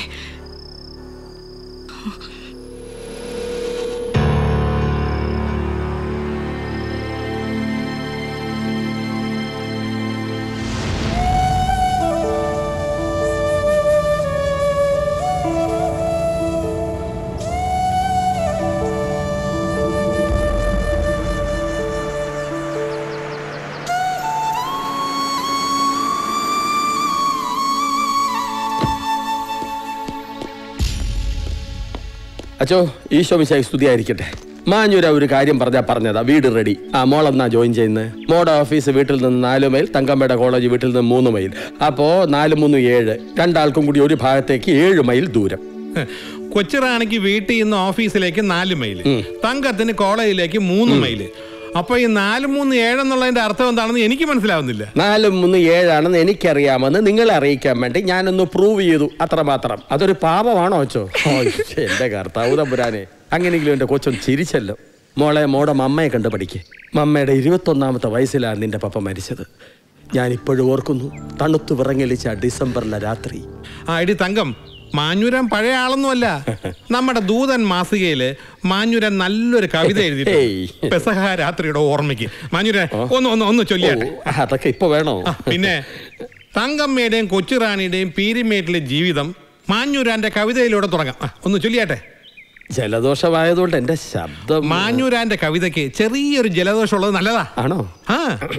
അച്ചോ ഈശോ മിശായി സ്തുതിയായിരിക്കട്ടെ മാഞ്ഞൂര ഒരു കാര്യം പറഞ്ഞാ പറഞ്ഞതാ വീട് റെഡി ആ മോളെന്നാ ജോയിൻ ചെയ്യുന്നത് മോടെ ഓഫീസ് വീട്ടിൽ നിന്ന് നാല് മൈൽ തങ്കമ്മയുടെ കോളേജ് വീട്ടിൽ നിന്ന് മൂന്ന് മൈൽ അപ്പോ നാല് മൂന്ന് ഏഴ് രണ്ടാൾക്കും കൂടി ഒരു ഭാഗത്തേക്ക് ഏഴ് മൈൽ ദൂരം കൊച്ചിറാണിക്ക് വീട്ടിൽ നിന്ന് ഓഫീസിലേക്ക് നാല് മൈല് തങ്കത്തിന് കോളേജിലേക്ക് മൂന്ന് മൈല് അപ്പൊ ഈ നാല് മൂന്ന് ഏഴെന്നുള്ളതിന്റെ അർത്ഥം എന്താണെന്ന് എനിക്ക് മനസ്സിലാവുന്നില്ല നാല് മൂന്ന് ഏഴാണെന്ന് എനിക്കറിയാമെന്ന് നിങ്ങളെ അറിയിക്കാൻ വേണ്ടി ഞാനൊന്ന് പ്രൂവ് ചെയ്തു അത്രമാത്രം അതൊരു പാപമാണോ അച്ചോ ഓ, എന്റെ കർത്താവ് തമ്പുരാനെ അങ്ങനെയെങ്കിലും എന്റെ കൊച്ചൊന്ന് ചിരിച്ചല്ലോ മോളെ മോടെ മമ്മയെ കണ്ട് പഠിക്ക് മമ്മയുടെ ഇരുപത്തൊന്നാമത്തെ വയസ്സിലാണ് നിന്റെ പപ്പ മരിച്ചത് ഞാൻ ഇപ്പോഴും ഓർക്കുന്നു തണുത്തു വിറങ്ങലിച്ച ഡിസംബറിലെ രാത്രി ആ ഇടി തങ്കം മാഞ്ഞൂരൻ പഴയ ആളൊന്നുമല്ല നമ്മുടെ ദൂതൻ മാസികയില് മാഞ്ഞൂരൻ നല്ലൊരു കവിത എഴുതി പെസഹ രാത്രിയുടെ ഓർമ്മയ്ക്ക് മാഞ്ഞൂരൻ ഒന്ന് ഒന്ന് ഒന്ന് ചൊല്ലിയാട്ടെ അതൊക്കെ ഇപ്പൊ വേണോ പിന്നെ തങ്കമ്മയുടെയും കൊച്ചുറാണിയുടെയും പീരിമേട്ടിലെ ജീവിതം മാഞ്ഞൂരാന്റെ കവിതയിലൂടെ തുടങ്ങാം ആ, ഒന്ന് ചൊല്ലിയാട്ടെ ജലദോഷമായതുകൊണ്ട് എന്റെ ശബ്ദം മാഞ്ഞൂരാന്റെ കവിതയ്ക്ക് ചെറിയൊരു ജലദോഷം ഉള്ളത് നല്ലതാ ആണോ ആ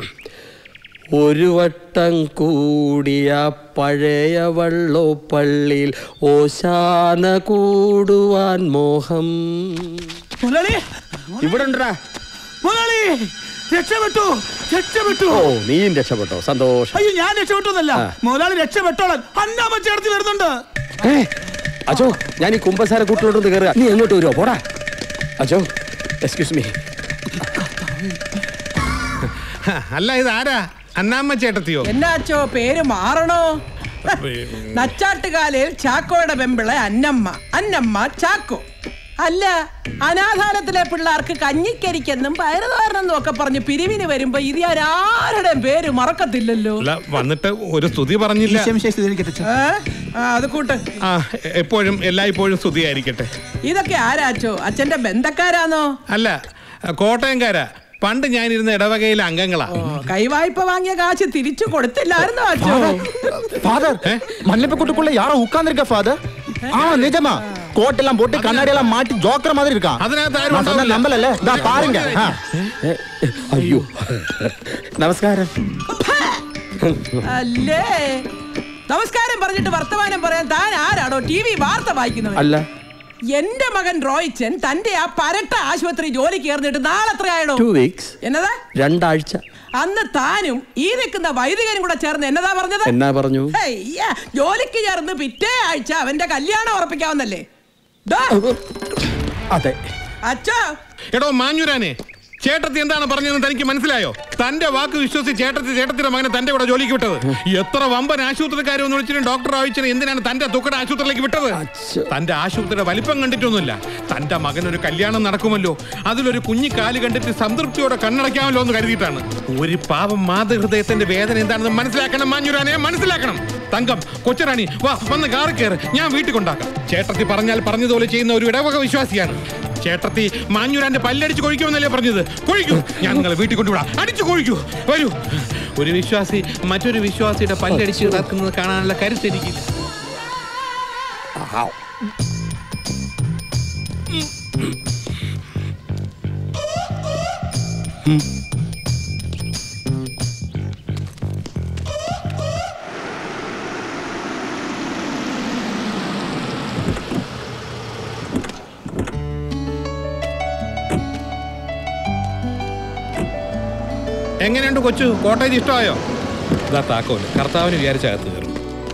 ഒരു വട്ടം കൂടിയ പഴയ വള്ളോപ്പള്ളിയിൽ ഓശാന കൂടുവാൻ മോഹം മുതലാളി ഇവിടെ ഉണ്ടാ മുതലാളി രക്ഷപ്പെട്ടു രക്ഷപ്പെട്ടു ഓ നീയും രക്ഷപ്പെട്ടോ സന്തോഷം അയ്യോ ഞാൻ രക്ഷപ്പെട്ടൊന്നല്ല ആ. മുതലാളി രക്ഷപ്പെട്ടോളാൻ അന്നാമ്മ ചേർത്ത് വരുന്നുണ്ട് ഏ, അച്ചോ ഞാൻ ഈ കുമ്പസാര കൂട്ടിലോട്ടൊന്ന് കയറുക നീ എങ്ങോട്ട് വരുമോ പോടാ അച്ചോ എക്സ്ക്യൂസ് മീ അല്ല ഇത് ആരാ അന്നാമ്മ ചേട്ടത്തിയോ എന്നാച്ചോ പേര് മാറണോ നച്ചാട്ടുകാലയിൽ ചാക്കോയുടെ പെമ്പിളെ അന്നമ്മ അന്നമ്മ ചാക്കോ അല്ല അനാഥാലത്തിലെ പിള്ളേർക്ക് കഞ്ഞിക്കരിക്കെന്നും പയറുതോരനെന്നും ഒക്കെ പറഞ്ഞ് പിരിവിന് വരുമ്പോ ഇത് ഞാൻ ആരുടെയും പേര് മറക്കത്തില്ലല്ലോ അല്ല വന്നിട്ട് ഒരു സ്തുതി പറഞ്ഞില്ല ഏ? ആ, അത് കൂട്ട് ആ എപ്പോഴും എല്ലായ്പ്പോഴും സ്തുതിയായിരിക്കട്ടെ ഇതൊക്കെ ആരാച്ചോ അച്ഛന്റെ ബന്ധക്കാരാന്നോ അല്ല കോട്ടയംകാരാ പണ്ട് ഞാനിരുന്ന ഇടവകയിലെ അംഗങ്ങളാ കൈവായ്പ വാങ്ങിയ കാശ് തിരിച്ചു കൊടുത്തില്ലായിരുന്നോ അച്ഛോ ஃபாதர் மல்லிப்பக்குட்டுக்குள்ள யாரோ உட்கார்ந்திருக்க ஃபாதர் ஆ நிஜமா கோட் எல்லாம் போட்டு கண்ணாடி எல்லாம் மாட்டி ஜோக்கர் மாதிரி இருக்கான் நான் சொன்ன நம்பலல்ல இதா பாருங்க ஆ. അയ്യോ നമസ്കാരം അല്ലേ നമസ്കാരം പറഞ്ഞിട്ട് വർത്തമാനം പറയാൻ താൻ ആരാണോ ടി വി വാർത്ത വായിക്കുന്നത് അല്ല എന്റെ മകൻ റോയിച്ചൻ തന്റെ ആ പരട്ട ആശുപത്രി ജോലി കയറിയിട്ട് നാളെ എത്രയാണോ ടു വീക്സ് എന്നതാ രണ്ടാഴ്ച അന്ന് താനും ഈ നിൽക്കുന്ന വൈദികനും കൂടെ ചേർന്ന് എന്നതാ പറഞ്ഞത് എന്നാ പറഞ്ഞു ഹയ്യ, ജോലിക്ക് ചേർന്ന് പിറ്റേ ആഴ്ച അവന്റെ കല്യാണം ഉറപ്പിക്കാവുന്നല്ലേ ദാ, അതെ അച്ഛാ എടോ മാഞ്ഞുരാനെ ചേട്ടത്തി എന്താണ് പറഞ്ഞതെന്ന് തനിക്ക് മനസ്സിലായോ തന്റെ വാക്ക് വിശ്വസിച്ച് ചേട്ടത്തി ചേട്ടത്തിന്റെ മകനെ തന്റെ കൂടെ ജോലിക്ക് വിട്ടത് എത്ര വമ്പൻ ആശുപത്രിക്കാരെ ഒന്ന് വിളിച്ചിട്ടും ഡോക്ടർ ആവശ്യം എന്തിനാണ് തന്റെ തുക്കട ആശുപത്രിയിലേക്ക് വിട്ടത് തന്റെ ആശുപത്രിയുടെ വലിപ്പം കണ്ടിട്ടൊന്നുമില്ല തന്റെ മകനൊരു കല്യാണം നടക്കുമല്ലോ അതിലൊരു കുഞ്ഞി കാല് കണ്ടിട്ട് സംതൃപ്തിയോടെ കണ്ണടയ്ക്കാമല്ലോ എന്ന് കരുതിയിട്ടാണ് ഒരു പാവം മാതൃഹൃദയത്തിന്റെ വേദന എന്താണെന്ന് മനസ്സിലാക്കണം മാഞ്ഞുരാനെ മനസ്സിലാക്കണം തങ്കം കൊച്ചറാണി വാ വന്ന് കാറി കയറ് ഞാൻ വീട്ടിൽ കൊണ്ടാക്കാം ചേട്ടത്തി പറഞ്ഞാൽ പറഞ്ഞതുപോലെ ചെയ്യുന്ന ഒരു ഇടവക വിശ്വാസിയാണ് ചേട്ടത്തി മാഞ്ഞൂരാന്റെ പല്ലടിച്ച് കൊഴിക്കുമെന്നല്ലേ പറഞ്ഞത് കൊഴിക്കൂ ഞാൻ നിങ്ങളെ വീട്ടിൽ കൊണ്ടുവിടാം അടിച്ചു കൊഴിക്കൂ വരൂ ഒരു വിശ്വാസി മറ്റൊരു വിശ്വാസിയുടെ പല്ലടിച്ച് ഇതാക്കുന്നത് കാണാനുള്ള കരുത്ത് എനിക്കില്ല എങ്ങനെയുണ്ട് കൊച്ചു കോട്ടേജ് ഇഷ്ടമായോ ഇതാ താക്കോല് കർത്താവിന് വിചാരിച്ച അകത്ത് കയറും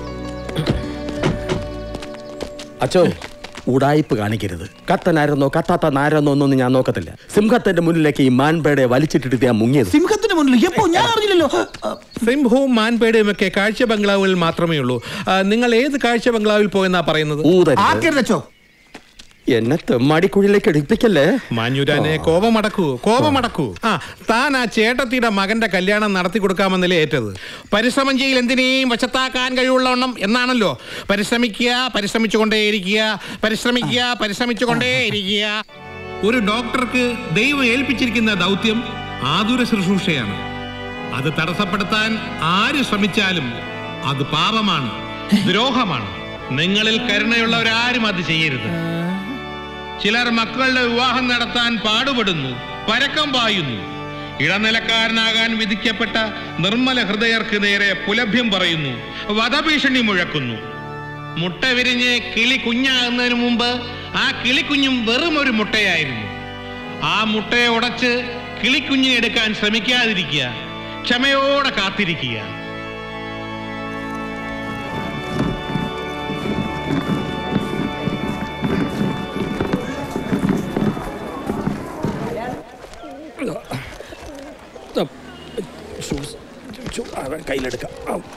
അച്ചോ ഉടായിപ്പ് കാണിക്കരുത് കത്തനാരെന്നോ കത്താത്തനാരെന്നോ ഒന്നും ഞാൻ നോക്കത്തില്ല സിംഹത്തിന്റെ മുന്നിലേക്ക് ഈ മാൻപേടെ വലിച്ചിട്ടിട്ട് ഞാൻ മുങ്ങിയത് സിംഹത്തിന് മുന്നിൽ എപ്പോ ഞാൻ അറിഞ്ഞില്ലല്ലോ സിംഹവും മാൻപേടയും ഒക്കെ കാഴ്ച ബംഗ്ലാവുകളിൽ മാത്രമേ ഉള്ളൂ ആ, നിങ്ങൾ ഏത് കാഴ്ച ബംഗ്ലാവിൽ പോയെന്നാ പറയുന്നത് ആക്കരുതച്ചോ എന്നെ തെമ്മാടിക്കുഴിയിലേക്ക് എടുപ്പിക്കല്ലേ മാഞ്ഞുരാനെ കോപമടക്കൂ കോപമടക്കൂ ആ താൻ ആ ചേട്ടത്തിയുടെ മകന്റെ കല്യാണം നടത്തി കൊടുക്കാമെന്നല്ലേ ഏറ്റത് പരിശ്രമം ചെയ്യൽ എന്തിനേയും വശത്താക്കാൻ കഴിവുള്ളവണ്ണം എന്നാണല്ലോ പരിശ്രമിക്കുക പരിശ്രമിച്ചുകൊണ്ടേയിരിക്കുക പരിശ്രമിക്കുക പരിശ്രമിച്ചുകൊണ്ടേയിരിക്കുക ഒരു ഡോക്ടർക്ക് ദൈവം ഏൽപ്പിച്ചിരിക്കുന്ന ദൗത്യം ആതുര ശുശ്രൂഷയാണ് അത് തടസ്സപ്പെടുത്താൻ ആര് ശ്രമിച്ചാലും അത് പാപമാണ് ദ്രോഹമാണ് നിങ്ങളിൽ കരുണയുള്ളവരാരും അത് ചെയ്യരുത് ചിലർ മക്കളുടെ വിവാഹം നടത്താൻ പാടുപെടുന്നു പരക്കം പായുന്നു ഇടനിലക്കാരനാകാൻ വിധിക്കപ്പെട്ട നിർമ്മല ഹൃദയർക്ക് നേരെ പുലഭ്യം പറയുന്നു വധഭീഷണി മുഴക്കുന്നു മുട്ട വിരിഞ്ഞ് കിളി കുഞ്ഞാകുന്നതിന് മുമ്പ് ആ കിളിക്കുഞ്ഞും വെറും ഒരു മുട്ടയായിരുന്നു ആ മുട്ടയെ ഉടച്ച് കിളിക്കുഞ്ഞിനെ എടുക്കാൻ ശ്രമിക്കാതിരിക്കുക ക്ഷമയോടെ കാത്തിരിക്കുക കയ്യിലെടുക്കാം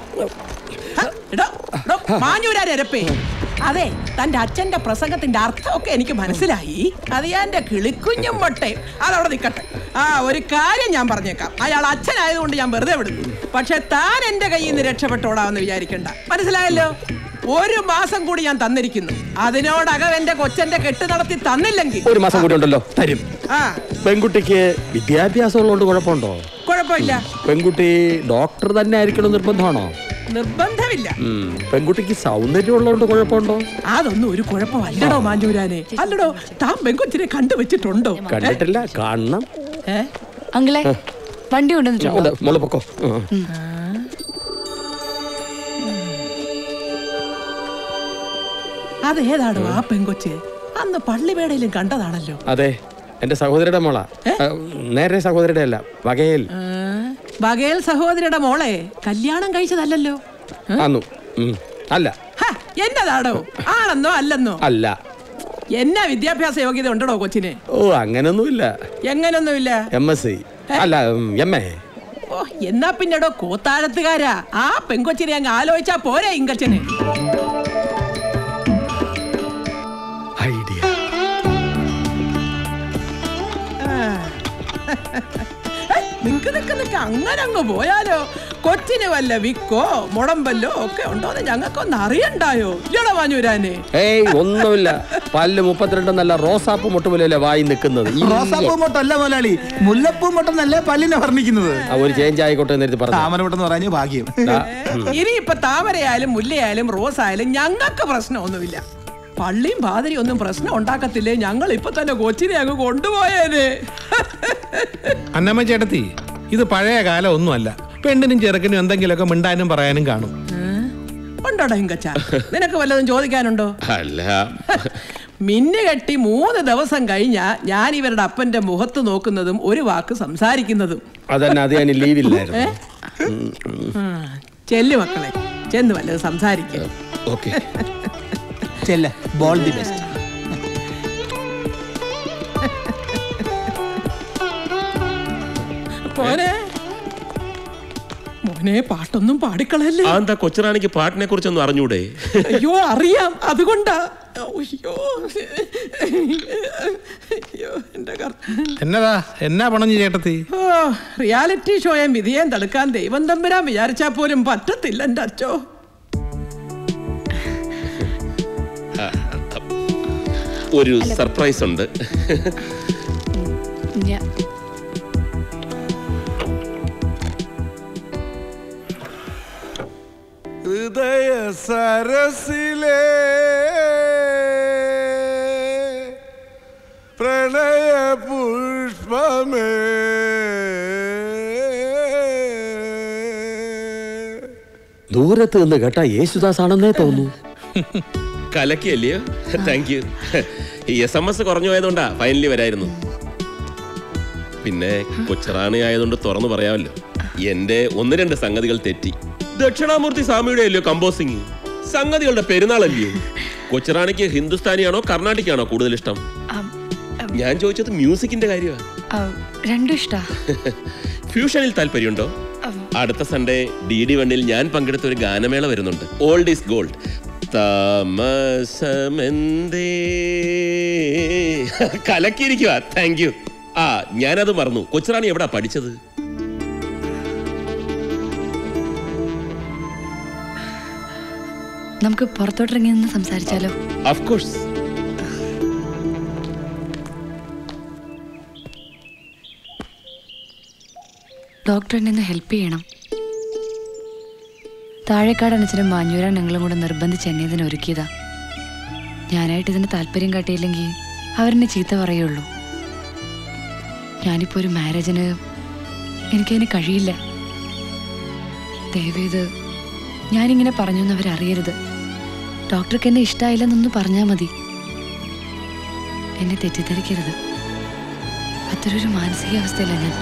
മാഞ്ഞൂരപ്പേ അതെ തന്റെ അച്ഛന്റെ പ്രസംഗത്തിന്റെ അർത്ഥമൊക്കെ എനിക്ക് മനസ്സിലായി അത് എന്റെ കിളിക്കുഞ്ഞും മൊട്ടെ അതവിടെ നിൽക്കട്ടെ ആ ഒരു കാര്യം ഞാൻ പറഞ്ഞേക്കാം അയാൾ അച്ഛനായതുകൊണ്ട് ഞാൻ വെറുതെ വിടുന്നു പക്ഷെ താൻ എന്റെ കയ്യിൽ നിന്ന് രക്ഷപ്പെട്ടോടാമെന്ന് വിചാരിക്കണ്ട മനസ്സിലായല്ലോ ഒരു മാസം കൂടി ഞാൻ തന്നിരിക്കുന്നു അതിനോടകം എന്റെ കൊച്ചന്റെ കെട്ട് നടത്തി തന്നില്ലെങ്കിൽ ഒരു മാസം കൂടി ഉണ്ടല്ലോ തരും ആ പെൺകുട്ടിക്ക് വിദ്യാഭ്യാസം ഉള്ളതുകൊണ്ട് കുഴപ്പമുണ്ടോ കുഴപ്പമില്ല പെൺകുട്ടി ഡോക്ടർ തന്നെ ആയിരിക്കണം നിർബന്ധമാണോ നിർബന്ധമില്ല ഉം. പെൺകുട്ടിക്ക് സൗന്ദര്യം ഉള്ളതുകൊണ്ട് കുഴപ്പമുണ്ടോ അതൊന്നും ഒരു കുഴപ്പമല്ലടോ മാഞ്ചൂരാനെ അല്ലടോ താൻ പെങ്കൊച്ചിനെ കണ്ടുവച്ചിട്ടുണ്ടോ കണ്ടിട്ടില്ല കാണണം അങ്കിളെ വണ്ടി കൊണ്ടുവന്നിട്ടുണ്ടോ ഉണ്ട്, മോള് പൊക്കോ ആ. അതേതാടോ ആ പെങ്കൊച്ച് അന്ന് പള്ളിവേടയിലും കണ്ടതാണല്ലോ അതെ എന്റെ സഹോദരിയുടെ മോളാ ആ, നേരെ സഹോദരിയുടെ അല്ല വകയിൽ ആ, ബഗേൽ സഹോദരിയുടെ മോളെ കല്യാണം കഴിച്ചതല്ലല്ലോ അന്നു ഉം. അല്ല ഹ, എന്നതാടോ ആണെന്നോ അല്ലെന്നോ അല്ല എന്നാ വിദ്യാഭ്യാസ യോഗ്യത ഉണ്ടോ കൊച്ചിന് ഓ അങ്ങനൊന്നുമില്ല എങ്ങനൊന്നുമില്ല എം എസ് സി അല്ല എം എ ഓ എന്നാ പിന്നെടോ കൂത്താഴത്തുകാരാ ആ പെങ്കൊച്ചിനെ അങ്ങ് ആലോചിച്ചാ പോരെ ഇങ്കച്ചന് ഐഡിയ നിക്ക് നിക്ക് നിക്ക് അങ്ങനെ അങ്ങ് പോയാലോ കൊച്ചിന് വല്ല വിക്കോ മുടമ്പല്ലോ ഒക്കെ ഉണ്ടോന്ന് ഞങ്ങൾക്കൊന്ന് അറിയണ്ടായോ ഇല്ലടോ മാഞ്ഞൂരാനെ ഏയ് ഒന്നുമില്ല പല്ല് മുപ്പത്തിരണ്ട് നല്ല റോസാപ്പ് മുട്ടുപോലെയല്ലേ വായി നിൽക്കുന്നത് ഈ- റോസാപ്പൂ മൊട്ടല്ല മുതലാളി മുല്ലപ്പൂ മൊട്ടെന്നല്ലേ പല്ലിനെ വർണ്ണിക്കുന്നത് ആ, ഒരു ചേഞ്ച് ആയിക്കോട്ടെ എന്ന് പറഞ്ഞു താമരമൊട്ടെന്ന് പറഞ്ഞ ഭാഗ്യം ഇനിയിപ്പൊ താമരയായാലും മുല്ലയായാലും റോസ് ആയാലും ഞങ്ങൾക്ക് പ്രശ്നമൊന്നുമില്ല പള്ളിയും പാതിരി ഒന്നും പ്രശ്നം ഉണ്ടാക്കത്തില്ലേ ഞങ്ങൾ ഇപ്പൊ തന്നെ കൊച്ചിനെ അങ്ങ് കൊണ്ടുപോയേനെ അന്നമ്മ ചേട്ടത്തി ഇത് പഴയ കാലം ഒന്നുമല്ല പെണ്ണിനും ചെറുക്കനും എന്തെങ്കിലുമൊക്കെ മിണ്ടാനും പറയാനും കാണും ഉണ്ടോടാ ഇങ്കച്ച നിനക്ക് വല്ലതും ചോദിക്കാനുണ്ടോ അല്ല മിന്നു കെട്ടി മൂന്ന് ദിവസം കഴിഞ്ഞാ ഞാൻ ഇവരുടെ അപ്പന്റെ മുഖത്ത് നോക്കുന്നതും ഒരു വാക്ക് സംസാരിക്കുന്നതും അതന്നെ അത് ഞാൻ ലീവില്ലായിരുന്നു ഉം, ഉം. ആ, ചെല്ലു മക്കളെ ചെന്ന് വല്ലതും സംസാരിക്കുക ഓക്കെ ചെല്ല ബോൾ ദി ബെസ്റ്റ് മോനെ മോനെ പാട്ടൊന്നും പാടിക്കളല്ലേ എന്താ കൊച്ചുറാണിക്ക് പാട്ടിനെ കുറിച്ചൊന്നും അറിഞ്ഞൂടെ അയ്യോ അറിയാം അതുകൊണ്ടാ അയ്യോ അയ്യോ എന്റെ കർത്ത എന്നതാ എന്നാ പണഞ്ഞു ചേട്ടത്തി ഓ റിയാലിറ്റി ഷോയെ വിധിയേം തടുക്കാൻ ദൈവം തമ്പുരാൻ വിചാരിച്ചാ പോലും പറ്റത്തില്ല എന്റെ അച്ചോ ഒരു സർപ്രൈസ് ഉണ്ട് ഹൃദയ സരസിലെ പ്രണയ പുഷ്പമേ ദൂരത്ത് നിന്ന് കേട്ടാ യേശുദാസ് ആണെന്നേ തോന്നുന്നു കലക്കിയല്ലയോ താങ്ക് യു ഈ എസ് എം എസ് കുറഞ്ഞു പോയതുകൊണ്ടാ ഫൈനലി വരായിരുന്നു പിന്നെ കൊച്ചറാണി ആയതുകൊണ്ട് തുറന്നു പറയാമല്ലോ എന്റെ ഒന്ന് രണ്ട് സംഗതികൾ തെറ്റി ദക്ഷിണാമൂർത്തി സ്വാമിയുടെ അല്ലയോ കമ്പോസിങ് സംഗതികളുടെ പെരുന്നാളല്ലയോ കൊച്ചറാണിക്ക് ഹിന്ദുസ്ഥാനിയാണോ കർണാട്ടിക്കാണോ കൂടുതൽ ഇഷ്ടം ഞാൻ ചോദിച്ചത് മ്യൂസിക്കിന്റെ കാര്യമാണ് രണ്ടും ഇഷ്ടാ ഫ്യൂഷനിൽ താല്പര്യമുണ്ടോ അടുത്ത സൺഡേ ഡി ഡി വണ്ണിൽ ഞാൻ പങ്കെടുത്ത ഒരു ഗാനമേള വരുന്നുണ്ട് ഓൾഡ് ഈസ് ഗോൾഡ് താമസമെന്തേ കലക്കിയിരിക്കുക താങ്ക് യു ആ ഞാനത് മറന്നു കൊച്ചുറാണി എവിടാ പഠിച്ചത് നമുക്ക് പുറത്തോട്ടിറങ്ങി നിന്ന് സംസാരിച്ചാലോ ഓഫ് കോഴ്സ് ഡോക്ടർ എന്നെ ഒന്ന് ഹെൽപ്പ് ചെയ്യണം താഴേക്കാട് അണച്ചനും മാഞ്ഞൂരാൻ ഞങ്ങളും കൂടെ നിർബന്ധിച്ച് എന്നെ ഇതിന് ഒരുക്കിയതാ ഞാനായിട്ട് ഇതിന് താല്പര്യം കാട്ടിയില്ലെങ്കിൽ അവരെന്നെ ചീത്ത പറയുള്ളൂ ഞാനിപ്പോൾ ഒരു മാരേജിന് എനിക്കതിന് കഴിയില്ല ദയവേത് ഞാനിങ്ങനെ പറഞ്ഞു എന്ന് അവരറിയരുത് ഡോക്ടർക്ക് എന്നെ ഇഷ്ടമായില്ലെന്നൊന്ന് പറഞ്ഞാൽ മതി എന്നെ തെറ്റിദ്ധരിക്കരുത് അത്തരൊരു മാനസികാവസ്ഥയില്ല ഞാൻ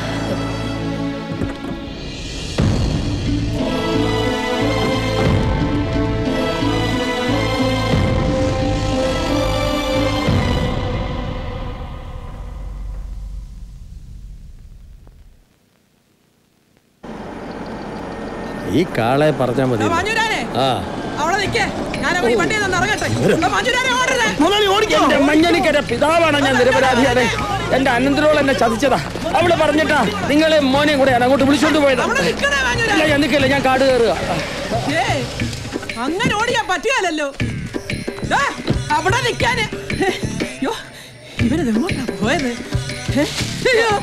ഈ കാളെ പറഞ്ഞാ മതി മാഞ്ഞൂരാനെ ആ അവിടെ നിൽക്കേ ഞാൻ അവൻ ഈ വണ്ടിയിൽ നിന്ന് ഇറങ്ങട്ടെ എടാ, മാഞ്ഞൂരാനെ ഓടരുത് എന്റെ മഞ്ഞനിക്കര പിതാവാണ് ഞാൻ നിരപരാധിയാണ് എന്റെ അനന്തരോൾ എന്നെ ചതിച്ചതാ അവള് പറഞ്ഞിട്ടാ നിങ്ങളെ മോനെയും കൂടെ ഞാൻ അങ്ങോട്ട് വിളിച്ചോണ്ട് പോയത് ഇല്ല ഞാൻ നിൽക്കില്ല ഞാൻ കാട് കയറുക ഏയ്, അങ്ങനെ ഓടിയാ പറ്റുകയല്ലോ ദാ, അവിടെ നിൽക്കാന് യോ ഇവരത് എങ്ങോട്ടാ പോയത് ഏ, അയ്യോ.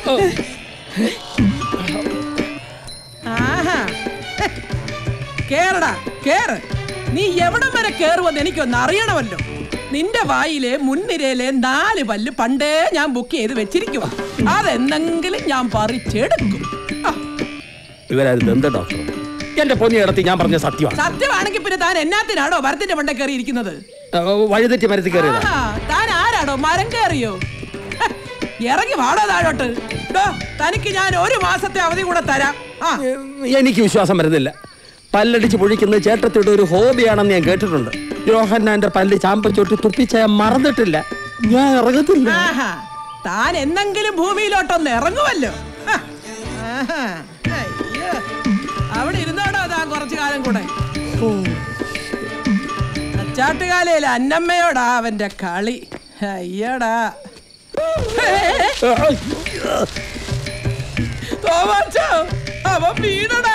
ആഹാ കേറടാ കേറ് നീ എവിടം വരെ കേറുവെന്ന് എനിക്കൊന്ന് അറിയണമല്ലോ നിന്റെ വായിലെ മുൻനിരയിലെ നാല് പല്ല് പണ്ടേ ഞാൻ ബുക്ക് ചെയ്ത് വെച്ചിരിക്കുക അതെന്തെങ്കിലും ഞാൻ പറിച്ചെടുക്കും ആ, ഇവരായിരുന്നു എന്ത് ഡോക്ടർ എന്റെ പൊന്നി കിടത്തി ഞാൻ പറഞ്ഞ സത്യമാണ് സത്യമാണെങ്കിൽ പിന്നെ താൻ എന്നാത്തിനാണോ മരത്തിന്റെ മണ്ട കയറി ഇരിക്കുന്നത് വഴിതെറ്റി മരത്തിൽ കയറിയതാ ആഹാ, താൻ ആരാടോ മരം കയറിയോ ഹ, ഇറങ്ങി വാടോ താഴോട്ട് ഡോ, തനിക്ക് ഞാൻ ഒരു മാസത്തെ അവധി കൂടെ തരാം ആ എനിക്ക് വിശ്വാസം വരുന്നില്ല പല്ലടിച്ച് പൊഴിക്കുന്നത് ചേട്ടത്തിയുടെ ഒരു ഹോബിയാണെന്ന് ഞാൻ കേട്ടിട്ടുണ്ട് യോഹന്നാന്റെ പല്ല് ചാമ്പച്ചോട്ട് തുപ്പിച്ച മറന്നിട്ടില്ല ഞാൻ ഇറങ്ങത്തില്ല ആഹാ, താൻ എന്നെങ്കിലും ഭൂമിയിലോട്ടൊന്ന് ഇറങ്ങുമല്ലോ ഹ, ആഹാ, അയ്യോ. അവിടെ ഇരുന്നോടോ താൻ കുറച്ചു കാലം കൂടെ ചാട്ടുകാലയിൽ അന്നമ്മയോടാ അവന്റെ കളി അയ്യടാ തോമാച്ചോ അവൻ വീണടാ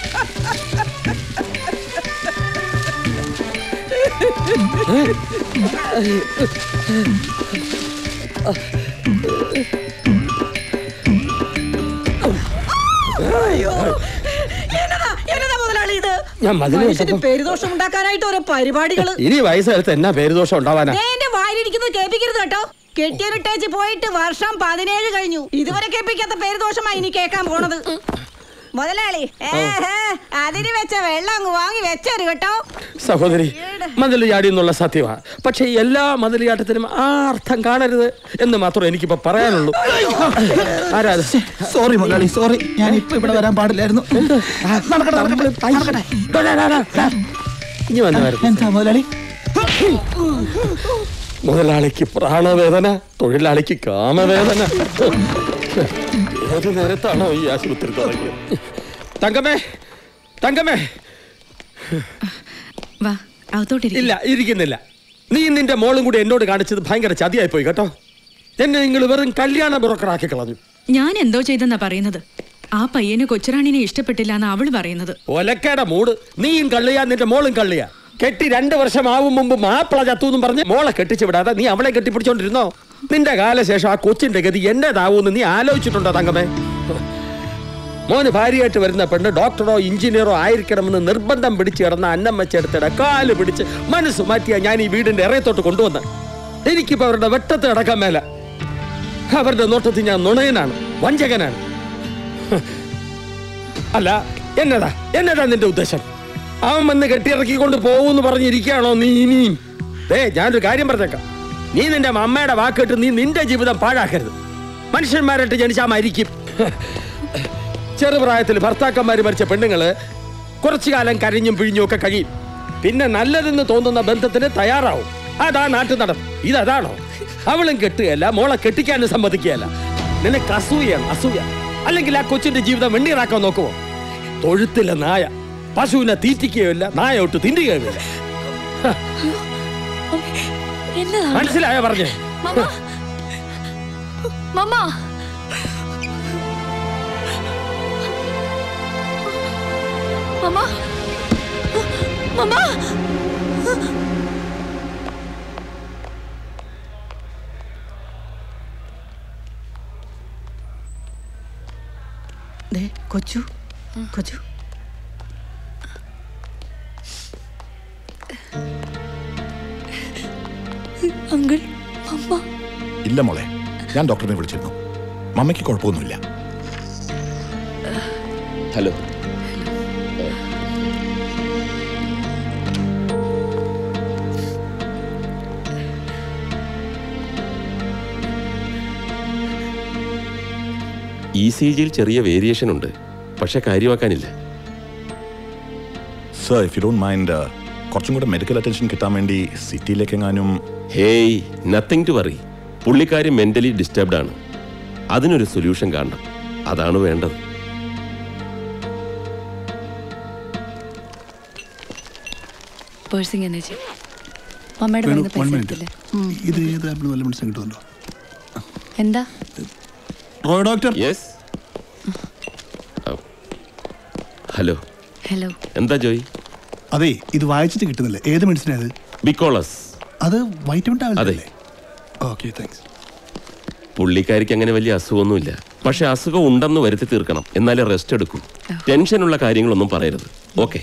അയ്യോ എന്നതാ എന്നതാ മുതലാളി ഇത് ഞാൻ മതില് മനുഷ്യന് വെച്ചപ്പം- പേരുദോഷം ഉണ്ടാക്കാനായിട്ട് ഓരോ പരിപാടികള് ഇനി വയസ്സെടുത്ത് എന്നാ പേരുദോഷം ഉണ്ടാവാനാ ദേ എന്റെ വായിലിരിക്കുന്നത് കേൾപ്പിക്കരുത് കേട്ടോ കെട്ടിയൊരിട്ടേച്ച് പോയിട്ട് വർഷം പതിനേഴ് കഴിഞ്ഞു ഇതുവരെ കേൾപ്പിക്കാത്ത പേരുദോഷമാ ഇനി കേൾക്കാൻ പോണത് മുതലാളി ഏഹേ അതിന് വെച്ച വെള്ളം അങ്ങ് വാങ്ങി വെച്ചേര് കേട്ടോ സഹോദരി മതിൽ ചാടി എന്നുള്ള സത്യമാണ് പക്ഷെ എല്ലാ മതിലിയാട്ടത്തിനും ആ അർത്ഥം കാണരുത് എന്ന് മാത്രമേ എനിക്കിപ്പോ പറയാനുള്ളൂ ആരാ അത്? സോറി മുതലാളി സോറി ഞാൻ ഇപ്പൊ ഇവിടെ വരാൻ പാടില്ലായിരുന്നു നടക്കട്ടെ നടക്കട്ടെ നടക്കട്ടെ ഡാ, ഡാ, ഡാ, ഡാ. ഇനി വന്നവരുന്നു എന്താ മുതലാളി മുതലാളിക്ക് പ്രാണവേദന തൊഴിലാളിക്ക് കാമവേദന ഏത് നേരത്താണോ ഈ ആശുപത്രി തുടങ്ങിയത് തങ്കമ്മേ തങ്കമ്മേ വാ അകത്തോട്ടിരിക്കും ഇല്ല ഇരിക്കുന്നില്ല നീ നിന്റെ മോളും കൂടി എന്നോട് കാണിച്ചത് ഭയങ്കര ചതിയായി പോയി കേട്ടോ എന്നെ നിങ്ങൾ വെറും കല്യാണ ബ്രോക്കറാക്കി കളഞ്ഞു ഞാൻ എന്തോ ചെയ്തെന്നാ പറയുന്നത് ആ പയ്യന് കൊച്ചുറാണിനെ ഇഷ്ടപ്പെട്ടില്ല എന്ന് അവള് പറയുന്നത് ഒലക്കേടെ മൂട് നീയും കള്ളിയാ നിന്റെ മോളും കള്ളിയാ കെട്ടി രണ്ട് വർഷം ആവും മുമ്പ് മാപ്പിള ചത്തു എന്നും പറഞ്ഞ് മോളെ കെട്ടിച്ചു വിടാതെ നീ അവളെ കെട്ടിപ്പിടിച്ചോണ്ടിരുന്നോ നിന്റെ കാലശേഷം ആ കൊച്ചിന്റെ ഗതി എന്നതാവൂന്ന് നീ ആലോചിച്ചിട്ടുണ്ടോ തങ്കമേ മോന് ഭാര്യയായിട്ട് വരുന്ന പെണ്ണ് ഡോക്ടറോ എഞ്ചിനീയറോ ആയിരിക്കണമെന്ന് നിർബന്ധം പിടിച്ച് കിടന്ന അന്നമ്മച്ചെടുത്തിട കാല് പിടിച്ച് മനസ്സ് മാറ്റിയാ ഞാൻ ഈ വീടിന്റെ ഇറയത്തോട്ട് കൊണ്ടുവന്ന എനിക്കിപ്പോ അവരുടെ വെട്ടത്ത് കിടക്കാൻ മേല അവരുടെ നോട്ടത്തിൽ ഞാൻ നുണയനാണ് വഞ്ചകനാണ് അല്ല എന്നതാ എന്നതാ നിന്റെ ഉദ്ദേശം അവൻ വന്ന് കെട്ടിയിറക്കിക്കൊണ്ട് പോകുമെന്ന് പറഞ്ഞിരിക്കുകയാണോ നീ ഇനിയും ഏ ഞാനൊരു കാര്യം പറഞ്ഞേക്കാം നീ നിന്റെ അമ്മയുടെ വാക്കിട്ട് നീ നിന്റെ ജീവിതം പാഴാക്കരുത് മനുഷ്യന്മാരായിട്ട് ജനിച്ചാൽ മരിക്കും ചെറുപ്രായത്തിൽ ഭർത്താക്കന്മാർ മരിച്ച പെണ്ണുങ്ങള് കുറച്ചു കാലം കരഞ്ഞും പിഴിഞ്ഞും ഒക്കെ കഴിയും പിന്നെ നല്ലതെന്ന് തോന്നുന്ന ബന്ധത്തിന് തയ്യാറാവും അതാ നാട്ടു നടപ്പ് ഇതതാണോ അവളും കെട്ടുകയല്ല മോളെ കെട്ടിക്കാനും സമ്മതിക്കുകയല്ല നിനക്ക് അസൂയാണ് അസൂയ അല്ലെങ്കിൽ ആ കൊച്ചിന്റെ ജീവിതം വെണ്ണീറാക്കാൻ നോക്കുമോ തൊഴുത്തില്ല നായ പശുവിനെ തീറ്റിക്കുകയില്ല നായ ഒട്ട് തിന്നുകയുമില്ല എന്നതാ മനസ്സിലായോ പറഞ്ഞേ മമ്മ മമ്മ മമ്മ മമ്മ ദേ, കൊച്ചു കൊച്ചു അങ്കിൾ മമ്മ ഇല്ല മോളെ ഞാൻ ഡോക്ടറിനെ വിളിച്ചിരുന്നു മമ്മയ്ക്ക് കുഴപ്പമൊന്നുമില്ല ഹലോ ഇ സി ജിയിൽ ചെറിയ വേരിയേഷൻ ഉണ്ട് പക്ഷെ കാര്യമാക്കാനില്ല sir if you don't mind കുറച്ചും കൂടെ മെഡിക്കൽ അറ്റൻഷൻ കിട്ടാൻ വേണ്ടി സിറ്റിയിലേക്ക് എങ്ങാനും ഹേയ് നത്തിങ് ടു വറി പുള്ളിക്കാരി മെന്റലി ഡിസ്റ്റർബ്ഡ് ആണ് അതിനൊരു സൊല്യൂഷൻ കാണണം അതാണ് വേണ്ടത് പേഴ്സിങ് എന്നാ ചേച്ചി മമ്മയുടെ വേണു, കയ്യിൽ നിന്ന് one പൈസ minute. എടുത്തില്ലേ ഇത് ഏത് ആപ്പിൾ നല്ല മനസ്സിലാക്കി കിട്ടുന്നുണ്ടോ എന്താ Roy doctor yes hello hello എന്താ ജോയ് അതെ ഇത് വായിച്ചിട്ട് കിട്ടുന്നില്ല ഏത് മെഡിസിൻ അത് ബിക്കോളസ് അത് വൈറ്റമിൻ ടാബ്ലറ്റ് അതെ അല്ലേ ഓക്കെ താങ്ക്സ് പുള്ളിക്കാരിക്ക് അങ്ങനെ വലിയ അസുഖമൊന്നുമില്ല പക്ഷെ അസുഖം ഉണ്ടെന്ന് വരുത്തി തീർക്കണം എന്നാലേ റെസ്റ്റ് എടുക്കൂ ടെൻഷനുള്ള കാര്യങ്ങളൊന്നും പറയരുത് ഓക്കെ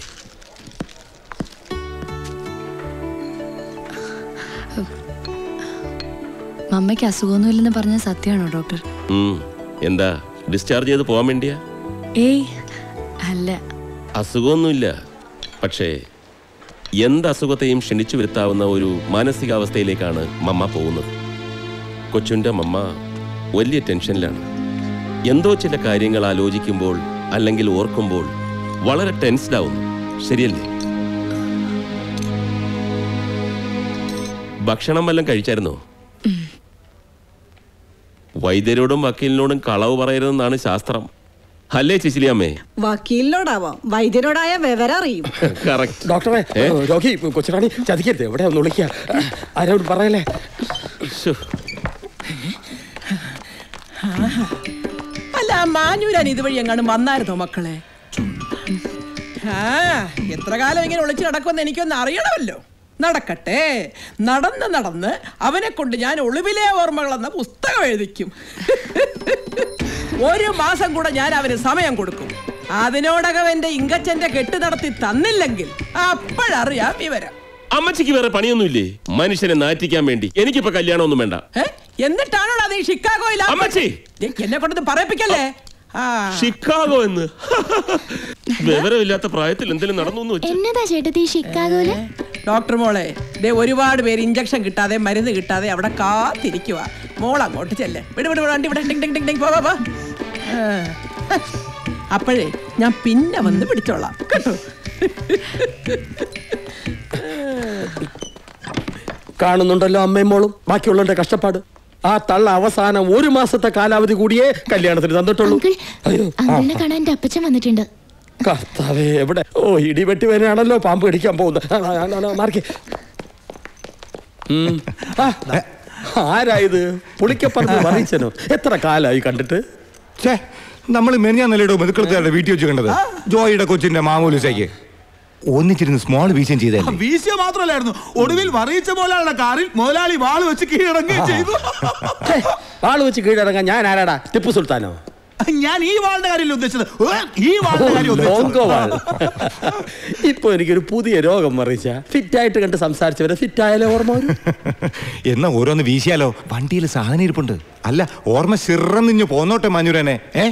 മമ്മയ്ക്ക് അസുഖമൊന്നുമില്ലെന്ന് പറഞ്ഞ സത്യമാണോ ഡോക്ടർ എന്താ ഡിസ്ചാർജ് ചെയ്ത് പോകാൻ വേണ്ടിയാ ഏയ് അല്ല അസുഖമൊന്നുമില്ല പക്ഷേ എന്ത് അസുഖത്തെയും ക്ഷണിച്ചു വരുത്താവുന്ന ഒരു മാനസികാവസ്ഥയിലേക്കാണ് മമ്മ പോകുന്നത് കൊച്ചുൻ്റെ മമ്മ വലിയ ടെൻഷനിലാണ് എന്തോ ചില കാര്യങ്ങൾ ആലോചിക്കുമ്പോൾ അല്ലെങ്കിൽ ഓർക്കുമ്പോൾ വളരെ ടെൻസ്ഡ് ആവുന്നു ശരിയല്ലേ ഭക്ഷണം വല്ലതും കഴിച്ചായിരുന്നോ വൈദ്യരോടും വക്കീലിനോടും കളവ് പറയരുതെന്നാണ് ശാസ്ത്രം അല്ലേ ചിച്ചിലിയമ്മേ വക്കീലിനോടാവാം വൈദ്യരോടായ വിവരം അറിയും കറക്റ്റ് ഡോക്ടറെ ഏ? രോഗി കൊച്ചുറാണി ചതിക്കരുത് എവിടെ ഒന്ന് വിളിക്കുക ആരോട് പറയല്ലേ അല്ല മാഞ്ഞൂരാൻ ഇതുവഴി എങ്ങാനും വന്നായിരുന്നോ മക്കളെ ആ എത്ര കാലം ഇങ്ങനെ ഒളിച്ചു നടക്കുമെന്ന് എനിക്കൊന്ന് അറിയണമല്ലോ നടക്കട്ടെ നടന്ന് നടന്ന് അവനെ കൊണ്ട് ഞാൻ ഒളിവിലെ ഓർമ്മകൾ എന്ന പുസ്തകം എഴുതിക്കും ഒരു മാസം കൂടെ ഞാൻ അവന് സമയം കൊടുക്കും അതിനോടകം എന്റെ ഇങ്കച്ചന്റെ കെട്ട് നടത്തി തന്നില്ലെങ്കിൽ അപ്പോഴറിയാം വിവരം അമ്മച്ചിക്ക് വേറെ പണിയൊന്നുമില്ലേ മനുഷ്യനെ നാറ്റിക്കാൻ വേണ്ടി എനിക്കിപ്പോ കല്യാണമൊന്നും വേണ്ട ഏ? എന്നിട്ടാണോടാ നീ ഷിക്കാഗോയിൽ ആ- അമ്മച്ചി! ദേ, എന്നെ കൊണ്ടത് പറയിപ്പിക്കല്ലേ ആ ഷിക്കാഗോ എന്ന് വിവരമില്ലാത്ത പ്രായത്തിൽ എന്തെങ്കിലും നടന്നു എന്ന് വെച്ചു എന്നതാ ചേട്ടത്തി ഷിക്കാഗോല് ഡോക്ടർ മോളെ ദേ ഒരുപാട് പേര് ഇഞ്ചക്ഷൻ കിട്ടാതെ മരുന്ന് കിട്ടാതെ അവിടെ കാത്തിരിക്കുക മോൾ അങ്ങോട്ട് ചെല്ലേ വിട് വിട് വിട് വണ്ടി ഇവിടെ ടിങ് ടിങ് ടിങ് ടിങ് പോ പോ, പോ ആ. അപ്പോഴേ ഞാൻ പിന്നെ വന്ന് പിടിച്ചോളാം കേട്ടോ കാണുന്നുണ്ടല്ലോ അമ്മയും മോളും ബാക്കിയുള്ളവരുടെ കഷ്ടപ്പാട് ആ തള്ള അവസാനം ഒരു മാസത്തെ കാലാവധി കൂടിയേ കല്യാണത്തിന് തന്നിട്ടുള്ളൂ അയ്യോ ആ, അങ്കിളിനെ കാണാൻ എന്റെ അപ്പച്ചൻ വന്നിട്ടുണ്ട് കർത്താവേ എവിടെ ഓ ഇടിവെട്ടി വരെയാണല്ലോ പാമ്പ് കടിക്കാൻ പോകുന്നത് ആ, ആ, ആ, ആ, മാറിക്ക് ഉം. ആ, ആരായത് പുളിക്കപ്പറമ്പ് പറയിച്ചനോ എത്ര കാലായി കണ്ടിട്ട് ഛേ നമ്മൾ മെനിഞ്ഞാന്നല്ലേടോ മെതുക്കളത്തുകാരുടെ വീട്ടിൽ വെച്ച് കണ്ടത് ജോയിയുടെ കൊച്ചിന്റെ മാമൂലുസയ്ക്ക് ഒന്നിച്ചിരുന്ന് സ്മോൾ വീശം ചെയ്തല്ലേ വീശിയ മാത്രമല്ലായിരുന്നു ഒടുവിൽ വറിയിച്ച പോലെയുള്ള കാറിൽ മുതലാളി വാള് വെച്ച് കീഴടങ്ങുകയും ചെയ്തു ആള് വെച്ച് കീഴടങ്ങാൻ ഞാൻ ആരാടാ ടിപ്പു സുൽത്താനോ ഞാൻ ഈ വാളിന്റെ കാര്യമല്ല ഉദ്ദേശിച്ചത് ഏ, ഈ വാളിന്റെ കാര്യം ലോങ്കോ വാൾ. ഉദ്ദേശിച്ചത് ഇപ്പൊ എനിക്കൊരു പുതിയ രോഗം മറിച്ച ഫിറ്റ് ആയിട്ട് കണ്ട് സംസാരിച്ചവരെ ഫിറ്റ് ആയാലോ ഓർമ്മ വരും എന്നാ ഓരോന്ന് വീശിയാലോ വണ്ടിയിൽ സാധനം ഇരിപ്പുണ്ട് അല്ല ഓർമ്മ സിറന്നിഞ്ഞു പോന്നോട്ടെ മാഞ്ഞൂരനെ ഏ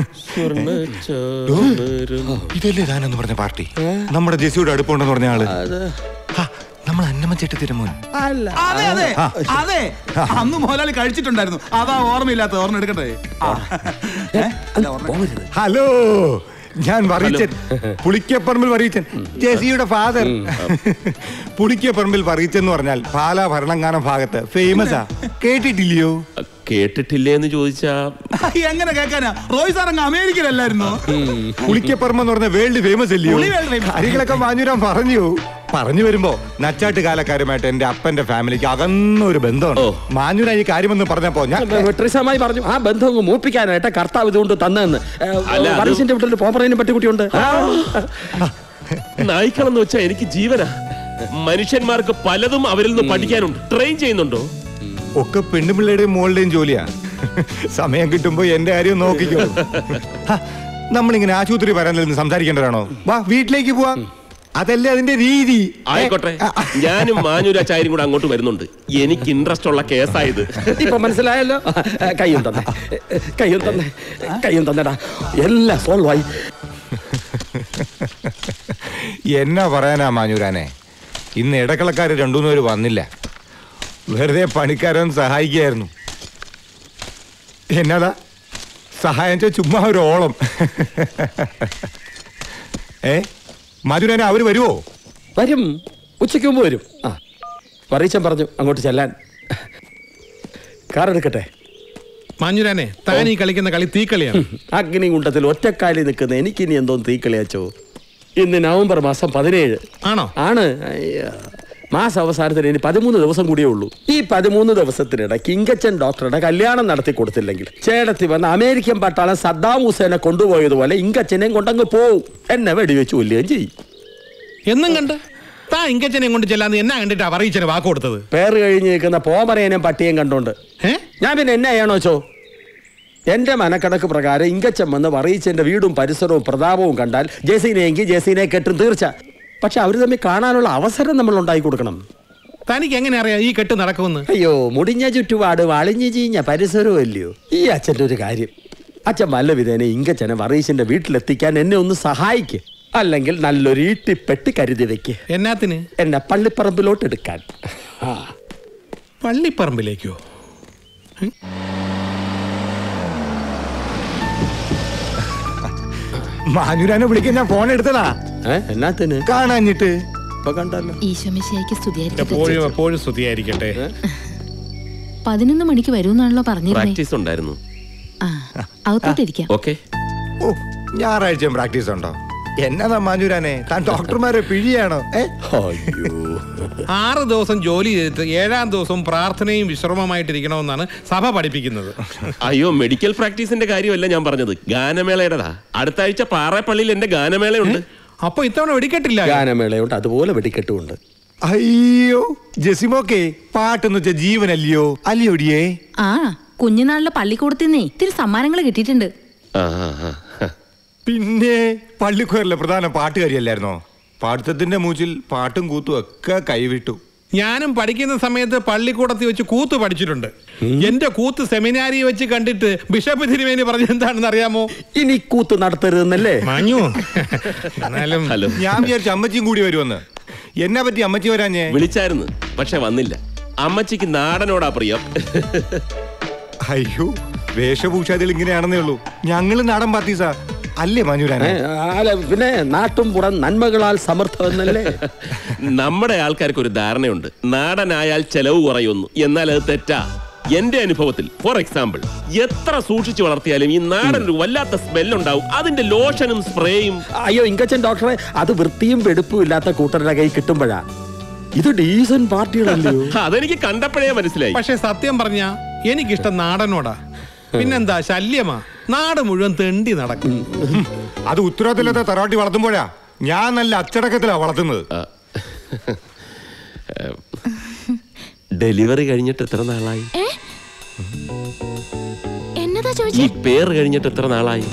ഇതല്ലേ താനെന്ന് പറഞ്ഞ പാർട്ടി നമ്മുടെ ജെസിയുടെ അടുപ്പുണ്ടെന്ന് പറഞ്ഞ ആള് ഹാ, നമ്മൾ അന്നമ്മ ചേട്ടത്തിയുടെ മോൻ അല്ല അതെ അതെ ആ. അതെ അന്ന് മുതലാളി കഴിച്ചിട്ടുണ്ടായിരുന്നു അതാ ഓർമ്മയില്ലാത്ത ഓർമ്മ എടുക്കട്ടെ ആ. ഏ? അല്ല, ഓർമ്മ- ഹലോ ഞാൻ വറീച്ചൻ പുളിക്കപ്പറമ്പിൽ വറീച്ചൻ ജെസിയുടെ ഫാദർ പുളിക്കപ്പറമ്പിൽ വറീച്ചൻ എന്ന് പറഞ്ഞാൽ പാലാ ഭരണങ്ങാനം ഭാഗത്ത് ഫേമസാ കേട്ടിട്ടില്ലയോ കേട്ടിട്ടില്ലേ എന്ന് ചോദിച്ചാ എങ്ങനെ കേൾക്കാനാ റോയ് സാർ അങ്ങ് അമേരിക്കയിലല്ലായിരുന്നു പുളിക്കപ്പറമ്പ് എന്ന് പറഞ്ഞ വേൾഡ് ഫേമസ് അല്ലയോ പുളി world famous. കാര്യങ്ങളൊക്കെ മാഞ്ഞുരാൻ പറഞ്ഞു പറഞ്ഞു വരുമ്പോ നച്ചാട്ട് കാലക്കാരുമായിട്ട് എന്റെ അപ്പന്റെ ഫാമിലിക്ക് അകന്നൊരു ബന്ധമാണ് മാഞ്ഞൂര ഈ കാര്യമെന്ന് പറഞ്ഞപ്പോ ഞാൻ ട്രിസമായി പറഞ്ഞു ആ ബന്ധം അങ്ങ് മൂപ്പിക്കാനായിട്ട് കർത്താവ് ഇതുകൊണ്ട് തന്നെന്ന് അല്ല, അത് പറീസിന്റെ വീട്ടിൽ പോപ്പറേനും പട്ടിക്കുട്ടിയുണ്ട് നായ്ക്കളെന്ന് വെച്ചാൽ എനിക്ക് ജീവനാ മനുഷ്യന്മാർക്ക് പലതും അവരിൽ നിന്ന് പഠിക്കാനുണ്ട് ട്രെയിൻ ചെയ്യുന്നുണ്ടോ ഒക്കെ പെണ്ണുപിള്ളയുടെയും മോളുടെയും ജോലിയാ സമയം കിട്ടുമ്പോ എന്റെ കാര്യം നോക്കിക്കോ ഹ, നമ്മളിങ്ങനെ ആശുപത്രി വരാൻ നിന്ന് സംസാരിക്കേണ്ടതാണോ വാ വീട്ടിലേക്ക് പോവാം അതല്ലേ അതിന്റെ രീതി ആയിക്കോട്ടെ ഞാനും മാഞ്ഞൂരാച്ചാരും കൂടെ അങ്ങോട്ട് വരുന്നുണ്ട് എനിക്ക് ഇൻട്രസ്റ്റ് ഉള്ള കേസായത് ഇപ്പൊ മനസ്സിലായല്ലോ കയ്യും തന്നെ കയ്യും തന്നെ കയ്യും തന്നെടാ എല്ലാം സോൾവ് ആയി എന്നാ പറയാനാ മാഞ്ഞൂരാനെ ഇന്ന് ഇടക്കളക്കാര് രണ്ടുമൂന്ന് പേര് വന്നില്ല വെറുതെ പണിക്കാരൻ സഹായിക്കായിരുന്നു എന്നതാ സഹായിച്ച ചുമ്മാ ഒരു ഓളം ഏ മാഞ്ഞൂരാനെ അവര് വരുവോ വരും ഉച്ചയ്ക്ക് മുമ്പ് വരും ആ പറയിച്ചൻ പറഞ്ഞു അങ്ങോട്ട് ചെല്ലാൻ കാർ എടുക്കട്ടെ മാഞ്ഞുരാനെ താൻ ഈ കളിക്കുന്ന കളി തീക്കളിയാണ് അഗ്നികുണ്ടത്തിൽ ഒറ്റക്കാലി നിൽക്കുന്ന എനിക്കിനി എന്തോ തീക്കളിയാച്ചോ ഇന്ന് നവംബർ മാസം പതിനേഴ് ആണോ ആണ് അയ്യ. മാസം അവസാനത്തിന് ഇനി പതിമൂന്ന് ദിവസം കൂടിയേ ഉള്ളൂ ഈ പതിമൂന്ന് ദിവസത്തിനിടയ്ക്ക് ഇങ്കച്ചൻ ഡോക്ടറുടെ കല്യാണം നടത്തി കൊടുത്തില്ലെങ്കിൽ ചേടത്തി വന്ന് അമേരിക്കൻ പട്ടാളം സദ്ദാം ഹുസൈനെ കൊണ്ടുപോയതുപോലെ ഇങ്കച്ചനെയും കൊണ്ടങ്ങ് പോവും എന്നെ വെടിവെച്ച് കൊല്ലുകയും ചെയ്യും എന്നും കണ്ട് താ ഇങ്കച്ചനെ കൊണ്ട് ചെല്ലാന്ന് എന്നാ കണ്ടിട്ടാ പറയിച്ചന് വാക്ക് കൊടുത്തത് പേര് കഴിഞ്ഞ് നിൽക്കുന്ന പോമറേനും പട്ടിയും കണ്ടോണ്ട് ഞാൻ പിന്നെ എന്നെ ചെയ്യണോ ചോ എന്റെ മനക്കണക്ക് പ്രകാരം ഇങ്കച്ചൻ വന്ന് പറയിച്ചെന്റെ വീടും പരിസരവും പ്രതാപവും കണ്ടാൽ ജെസീനെയെങ്കിൽ ജെസീനെ കെട്ടും തീർച്ച പക്ഷെ അവർ തമ്മിൽ കാണാനുള്ള അവസരം നമ്മൾ ഉണ്ടാക്കി കൊടുക്കണം തനിക്ക് എങ്ങനെ അറിയാം ഈ കെട്ട് നടക്കുമെന്ന് അയ്യോ മുടിഞ്ഞ ചുറ്റുപാട് വളിഞ്ഞു ചീഞ്ഞ പരിസരവും അല്ലയോ ഈ അച്ഛൻ്റെ ഒരു കാര്യം അച്ഛൻ വല്ല വിധേനെ ഇങ്കച്ചനെ വറീശിന്റെ വീട്ടിലെത്തിക്കാൻ എന്നെ ഒന്ന് സഹായിക്ക് അല്ലെങ്കിൽ നല്ലൊരു ഈട്ടിപ്പെട്ട് കരുതി വെക്ക് എന്നാത്തിന് എന്നെ പള്ളിപ്പറമ്പിലോട്ട് എടുക്കാൻ ആ പള്ളിപ്പറമ്പിലേക്കോ മാഞ്ഞൂരാനെ വിളിക്കാൻ ഞാൻ ഫോൺ എടുത്തതാ എന്നാത്തിന് കാണാഞ്ഞിട്ട് ഇപ്പൊ കണ്ടല്ലോ ഈശോമിശിയായിക്ക് സ്തുതിയായിരിക്കട്ടെ എപ്പോഴും എപ്പോഴും സ്തുതിയായിരിക്കട്ടെ പതിനൊന്ന് മണിക്ക് വരുമെന്നാണല്ലോ പറഞ്ഞിരുന്നേ പ്രാക്ടീസ് ഉണ്ടായിരുന്നു ആ അകത്തോട്ടിരിക്കാം ഓക്കെ ഓ ഞായറാഴ്ച പ്രാക്ടീസ് ഉണ്ടോ എന്നതാ മാഞ്ഞൂരാനെ താൻ ഡോക്ടർമാരെ പിഴിയാണോ ഏ ആറ് ദിവസം ജോലി ചെയ്തിട്ട് ഏഴാം ദിവസം പ്രാർത്ഥനയും വിശ്രമമായിട്ടിരിക്കണമെന്നാണ് സഭ പഠിപ്പിക്കുന്നത് അയ്യോ മെഡിക്കൽ പ്രാക്ടീസിന്റെ കാര്യമല്ല ഞാൻ പറഞ്ഞത് ഗാനമേളയുടെതാ അടുത്ത ആഴ്ച പാറപ്പള്ളിയിൽ എന്റെ ഗാനമേളയുണ്ട് അപ്പൊ ഇത്തവണ വെടിക്കെട്ടില്ല ഗാനമേളയുണ്ട് അതുപോലെ വെടിക്കെട്ടുമുണ്ട് അയ്യോ ജെസിമോക്കെ പാട്ടെന്ന് വെച്ചാ ജീവനല്ലയോ അല്ലയോടിയേ ആ കുഞ്ഞുനാളിലെ പള്ളിക്കൂടത്തിന്നേ ഇത്തിരി സമ്മാനങ്ങൾ കിട്ടിയിട്ടുണ്ട് പിന്നെ പള്ളിക്കോറിലെ പ്രധാന പാട്ടുകാരിയല്ലായിരുന്നോ പാടുത്തത്തിന്റെ മൂച്ചിൽ പാട്ടും കൂത്തും ഒക്കെ കൈവിട്ടു ഞാനും പഠിക്കുന്ന സമയത്ത് പള്ളിക്കൂടത്തിൽ വെച്ച് കൂത്ത് പഠിച്ചിട്ടുണ്ട് എന്റെ കൂത്ത് സെമിനാരി വെച്ച് കണ്ടിട്ട് ബിഷപ്പ് തിരുമേനി പറഞ്ഞ എന്താണെന്ന് അറിയാമോ ഇനി കൂത്ത് നടത്തരുതെന്നല്ലേ മാഞ്ഞു എന്നാലും ഹലോ ഞാൻ വിചാരിച്ചു അമ്മച്ചിയും കൂടി വരുമെന്ന് എന്നെ പറ്റി അമ്മച്ചി വരാഞ്ഞേ വിളിച്ചായിരുന്നു പക്ഷെ വന്നില്ല അമ്മച്ചിക്ക് നാടനോടാ പ്രിയം അയ്യോ വേഷഭൂഷാദികൾ ഇങ്ങനെയാണെന്നേ ഉള്ളൂ ഞങ്ങള് നാടൻ പാർട്ടീസാ അല്ലേ മഞ്ഞുരാനെ ഏ, അല്ല പിന്നെ നാട്ടും പുറം നന്മകളാൽ സമർത്ഥം എന്നല്ലേ നമ്മുടെ ആൾക്കാർക്ക് ഒരു ധാരണയുണ്ട് നാടനായാൽ ചെലവ് കുറയുന്നു എന്നാൽ അത് തെറ്റാ എന്റെ അനുഭവത്തിൽ ഫോർ എക്സാമ്പിൾ എത്ര സൂക്ഷിച്ചു വളർത്തിയാലും ഈ നാടൻ ഒരു വല്ലാത്ത സ്മെല്ലുണ്ടാവും അതിന്റെ ലോഷനും സ്പ്രേയും അയ്യോ ഇങ്കച്ചൻ ഡോക്ടറെ അത് വൃത്തിയും വെടുപ്പും ഇല്ലാത്ത കൂട്ടരുടെ കൈ കിട്ടുമ്പോഴാ ഇത് ഡീസൻ പാർട്ടികളല്ലയോ അതെനിക്ക് കണ്ടപ്പോഴേ മനസ്സിലായി പക്ഷെ സത്യം പറഞ്ഞ എനിക്കിഷ്ടം നാടനോടാ പിന്നെന്താ ശല്യമാ നാട് മുഴുവൻ തെണ്ടി നടക്കും അത് ഉത്തരവാദിത്തമില്ലാത്ത തറവാട്ടി വളർത്തുമ്പോഴാ ഞാൻ നല്ല അച്ചടക്കത്തിലാ വളർത്തുന്നത് ഡെലിവറി കഴിഞ്ഞിട്ട് എത്ര നാളായി എന്നതാ ഈ ചോദിച്ചേ പേര് കഴിഞ്ഞിട്ട് എത്ര നാളായി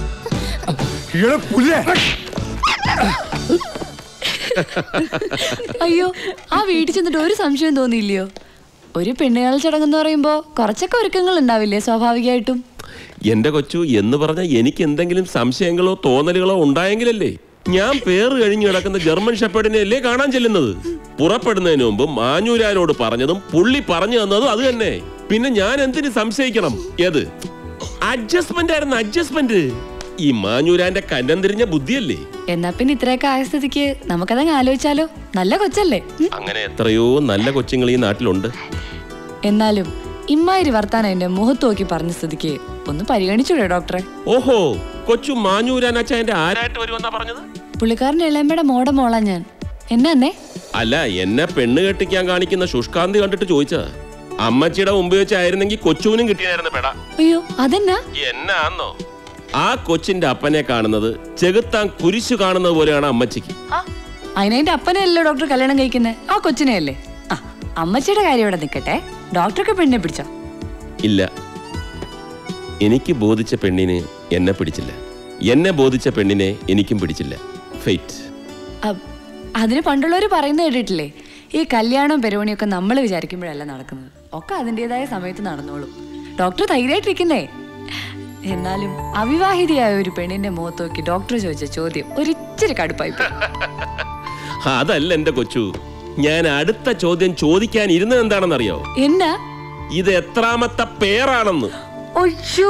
അയ്യോ ആ വീട്ടിൽ ചെന്നിട്ട് ഒരു സംശയം തോന്നിയില്ലയോ ഒരു പെണ്ണുകാൽ ചടങ്ങെന്ന് പറയുമ്പോ കുറച്ചൊക്കെ ഒരുക്കങ്ങൾ ഉണ്ടാവില്ലേ സ്വാഭാവികമായിട്ടും എന്റെ കൊച്ചു എന്ന് പറഞ്ഞ എനിക്ക് എന്തെങ്കിലും സംശയങ്ങളോ തോന്നലുകളോ ഉണ്ടായെങ്കിലല്ലേ ഞാൻ പേര് കഴിഞ്ഞു കിടക്കുന്ന ജർമ്മൻ ഷെപ്പേഡിനെ അല്ലേ കാണാൻ ചെല്ലുന്നത് പുറപ്പെടുന്നതിന് മുമ്പ് മാഞ്ഞൂരാനോട് പറഞ്ഞതും പുള്ളി പറഞ്ഞു തന്നതും അത് തന്നെ പിന്നെ ഞാൻ എന്തിന് സംശയിക്കണം ഏത് അഡ്ജസ്റ്റ്മെന്റ് ആയിരുന്നു അഡ്ജസ്റ്റ്മെന്റ് ഈ മാഞ്ഞൂരാന്റെ കന്നം തിരിഞ്ഞ ബുദ്ധിയല്ലേ എന്നാ പിന്നെ ഇത്രയൊക്കെ ആയ സ്ഥിതിക്ക് നമുക്കതങ്ങ് ആലോചിച്ചാലോ നല്ല കൊച്ചല്ലേ ഉം? അങ്ങനെ എത്രയോ നല്ല കൊച്ചുങ്ങൾ ഈ നാട്ടിലുണ്ട് എന്നാലും ഇമ്മാതിരി വർത്താനം എന്റെ മുഖത്ത് നോക്കി പറഞ്ഞ സ്ഥിതിക്ക് ഒന്ന് പരിഗണിച്ചൂടെ ഡോക്ടറെ ഓഹോ കൊച്ചു മാഞ്ഞൂരാൻ അച്ഛൻ്റെ ആരായിട്ട് വരുമെന്നാ പറഞ്ഞത് പുള്ളിക്കാരൻ്റെ ഇളയമ്മയുടെ മോടെ മോളാ ഞാൻ എന്നാന്നേ അല്ല എന്നെ പെണ്ണ് കെട്ടിക്കാൻ കാണിക്കുന്ന ശുഷ്കാന്തി കണ്ടിട്ട് ചോദിച്ചതാ അമ്മച്ചിയുടെ മുമ്പ് വെച്ചായിരുന്നെങ്കിൽ കൊച്ചുവിനും കിട്ടിയായിരുന്നു പെടാ അയ്യോ അതെന്നാ എന്നാന്നോ ആ കൊച്ചിന്റെ അപ്പനെ കാണുന്നത് ചെകുത്താൻ കുരിശു കാണുന്നത് പോലെയാണ് അമ്മച്ചിക്ക് അതിനതിന്റെ അപ്പനെയല്ലോ ഡോക്ടർ കല്യാണം കഴിക്കുന്നത് ആ കൊച്ചിനെയല്ലേ ആ അമ്മച്ചിയുടെ കാര്യം ഇവിടെ നിൽക്കട്ടെ ഡോക്ടർക്ക് പെണ്ണെ പിടിച്ചോ ഇല്ല എനിക്ക് ബോധിച്ച പെണ്ണിന് എന്നെ പിടിച്ചില്ല എന്നെ ബോധിച്ച പെണ്ണിനെ എനിക്കും പിടിച്ചില്ല ഫെയ്റ്റ് അ- അതിന് പണ്ടുള്ളവർ പറയുന്നത് കേട്ടിട്ടില്ലേ ഈ കല്യാണം പെരുവണിയൊക്കെ നമ്മൾ വിചാരിക്കുമ്പോഴല്ല നടക്കുന്നത് ഒക്കെ അതിൻ്റെതായ സമയത്ത് നടന്നോളും ഡോക്ടർ ധൈര്യമായിട്ടിരിക്കുന്നേ എന്നാലും അവിവാഹിതയായ ഒരു പെണ്ണിന്റെ മുഖത്ത് നോക്കി ഡോക്ടർ ചോദിച്ച ചോദ്യം ഒരിച്ചിരി കടുപ്പായി പോയി. അതല്ല എന്റെ കൊച്ചു ഞാൻ അടുത്ത ചോദ്യം ചോദിക്കാൻ ഇരുന്നത് എന്താണെന്നറിയോ എന്നാ ഇത് എത്രാമത്തെ പേരാണെന്ന് ഒയ്യോ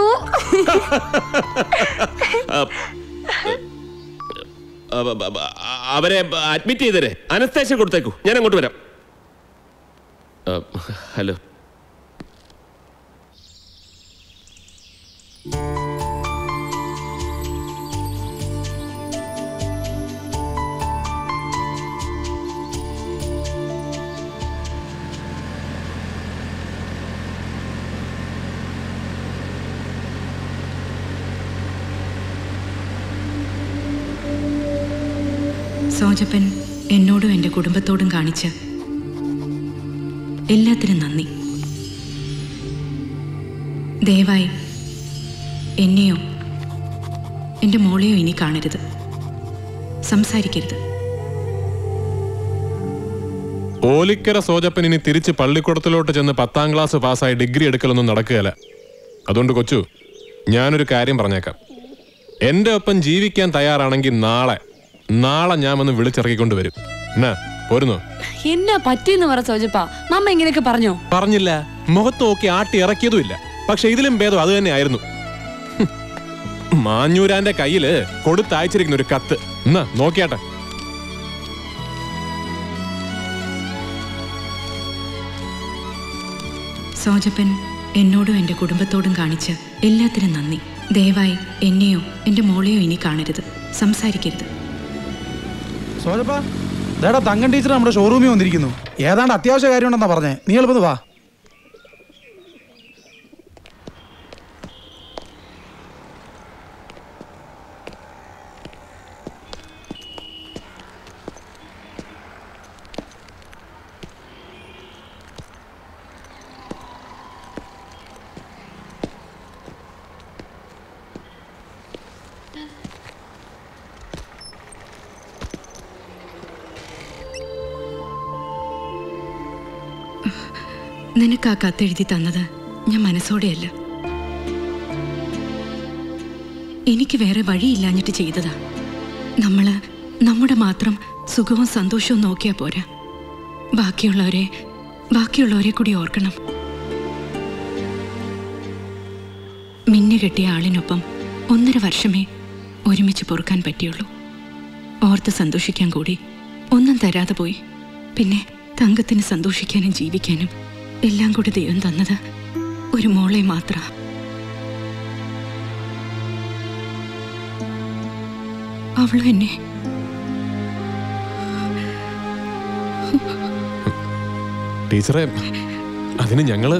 അ- അ- അ- അ- അവരെ അഡ്മിറ്റ് ചെയ്തരെ അനസ്തേഷ്യ കൊടുത്തേക്കൂ ഞാൻ അങ്ങോട്ട് വരാം അ, ഹലോ സോജപ്പൻ എന്നോടും എൻ്റെ കുടുംബത്തോടും കാണിച്ച് എല്ലാത്തിനും നന്ദി ദയവായി എന്നെയോ എൻ്റെ മോളെയോ ഇനി കാണരുത് സംസാരിക്കരുത് ഓലിക്കര സോജപ്പൻ ഇനി തിരിച്ച് പള്ളിക്കൂടത്തിലോട്ട് ചെന്ന് പത്താം ക്ലാസ് പാസ്സായി ഡിഗ്രി എടുക്കലൊന്നും നടക്കുകയല്ല അതുകൊണ്ട് കൊച്ചു ഞാനൊരു കാര്യം പറഞ്ഞേക്കാം എന്റെ ഒപ്പം ജീവിക്കാൻ തയ്യാറാണെങ്കിൽ നാളെ നാളെ ഞാൻ വന്ന് വിളിച്ചിറക്കിക്കൊണ്ട് വരും എന്നാ പോരുന്നോ എന്നാ പറ്റിയെന്ന് പറ സോജപ്പ നമ്മ ഇങ്ങനെയൊക്കെ പറഞ്ഞോ പറഞ്ഞില്ല മുഖത്ത് നോക്കി ആട്ടി ഇറക്കിയതുമില്ല പക്ഷെ ഇതിലും ഭേദം അത് തന്നെയായിരുന്നു ഹും. മാഞ്ഞൂരാന്റെ കയ്യില് കൊടുത്തയച്ചിരിക്കുന്ന ഒരു കത്ത് എന്നാ നോക്കിയാട്ടെ സോജപ്പൻ എന്നോടും എൻ്റെ കുടുംബത്തോടും കാണിച്ച് എല്ലാത്തിനും നന്ദി ദയവായി എന്നെയോ എൻ്റെ മോളെയോ ഇനി കാണരുത് സംസാരിക്കരുത് സോജപ്പാ ദേടാ തങ്കൻ ടീച്ചർ നമ്മുടെ ഷോറൂമിൽ വന്നിരിക്കുന്നു ഏതാണ്ട് അത്യാവശ്യ കാര്യമുണ്ടെന്നാ പറഞ്ഞേ നീ എളുപ്പം വാ നിനക്ക് ആ കത്തെഴുതി തന്നത് ഞാൻ മനസ്സോടെയല്ല എനിക്ക് വേറെ വഴിയില്ലാഞ്ഞിട്ട് ചെയ്തതാ നമ്മള് നമ്മുടെ മാത്രം സുഖവും സന്തോഷവും നോക്കിയാ പോരാ ബാക്കിയുള്ളവരെ ബാക്കിയുള്ളവരെ കൂടി ഓർക്കണം മിന്നു കെട്ടിയ ആളിനൊപ്പം ഒന്നര വർഷമേ ഒരുമിച്ച് പൊറുക്കാൻ പറ്റിയുള്ളൂ ഓർത്ത് സന്തോഷിക്കാൻ കൂടി ഒന്നും തരാതെ പോയി പിന്നെ തങ്കത്തിന് സന്തോഷിക്കാനും ജീവിക്കാനും എല്ലാം കൂടി ദൈവം തന്നത് ഒരു മോളെ മാത്ര അവളും എന്നെ ടീച്ചറെ അതിന് ഞങ്ങള്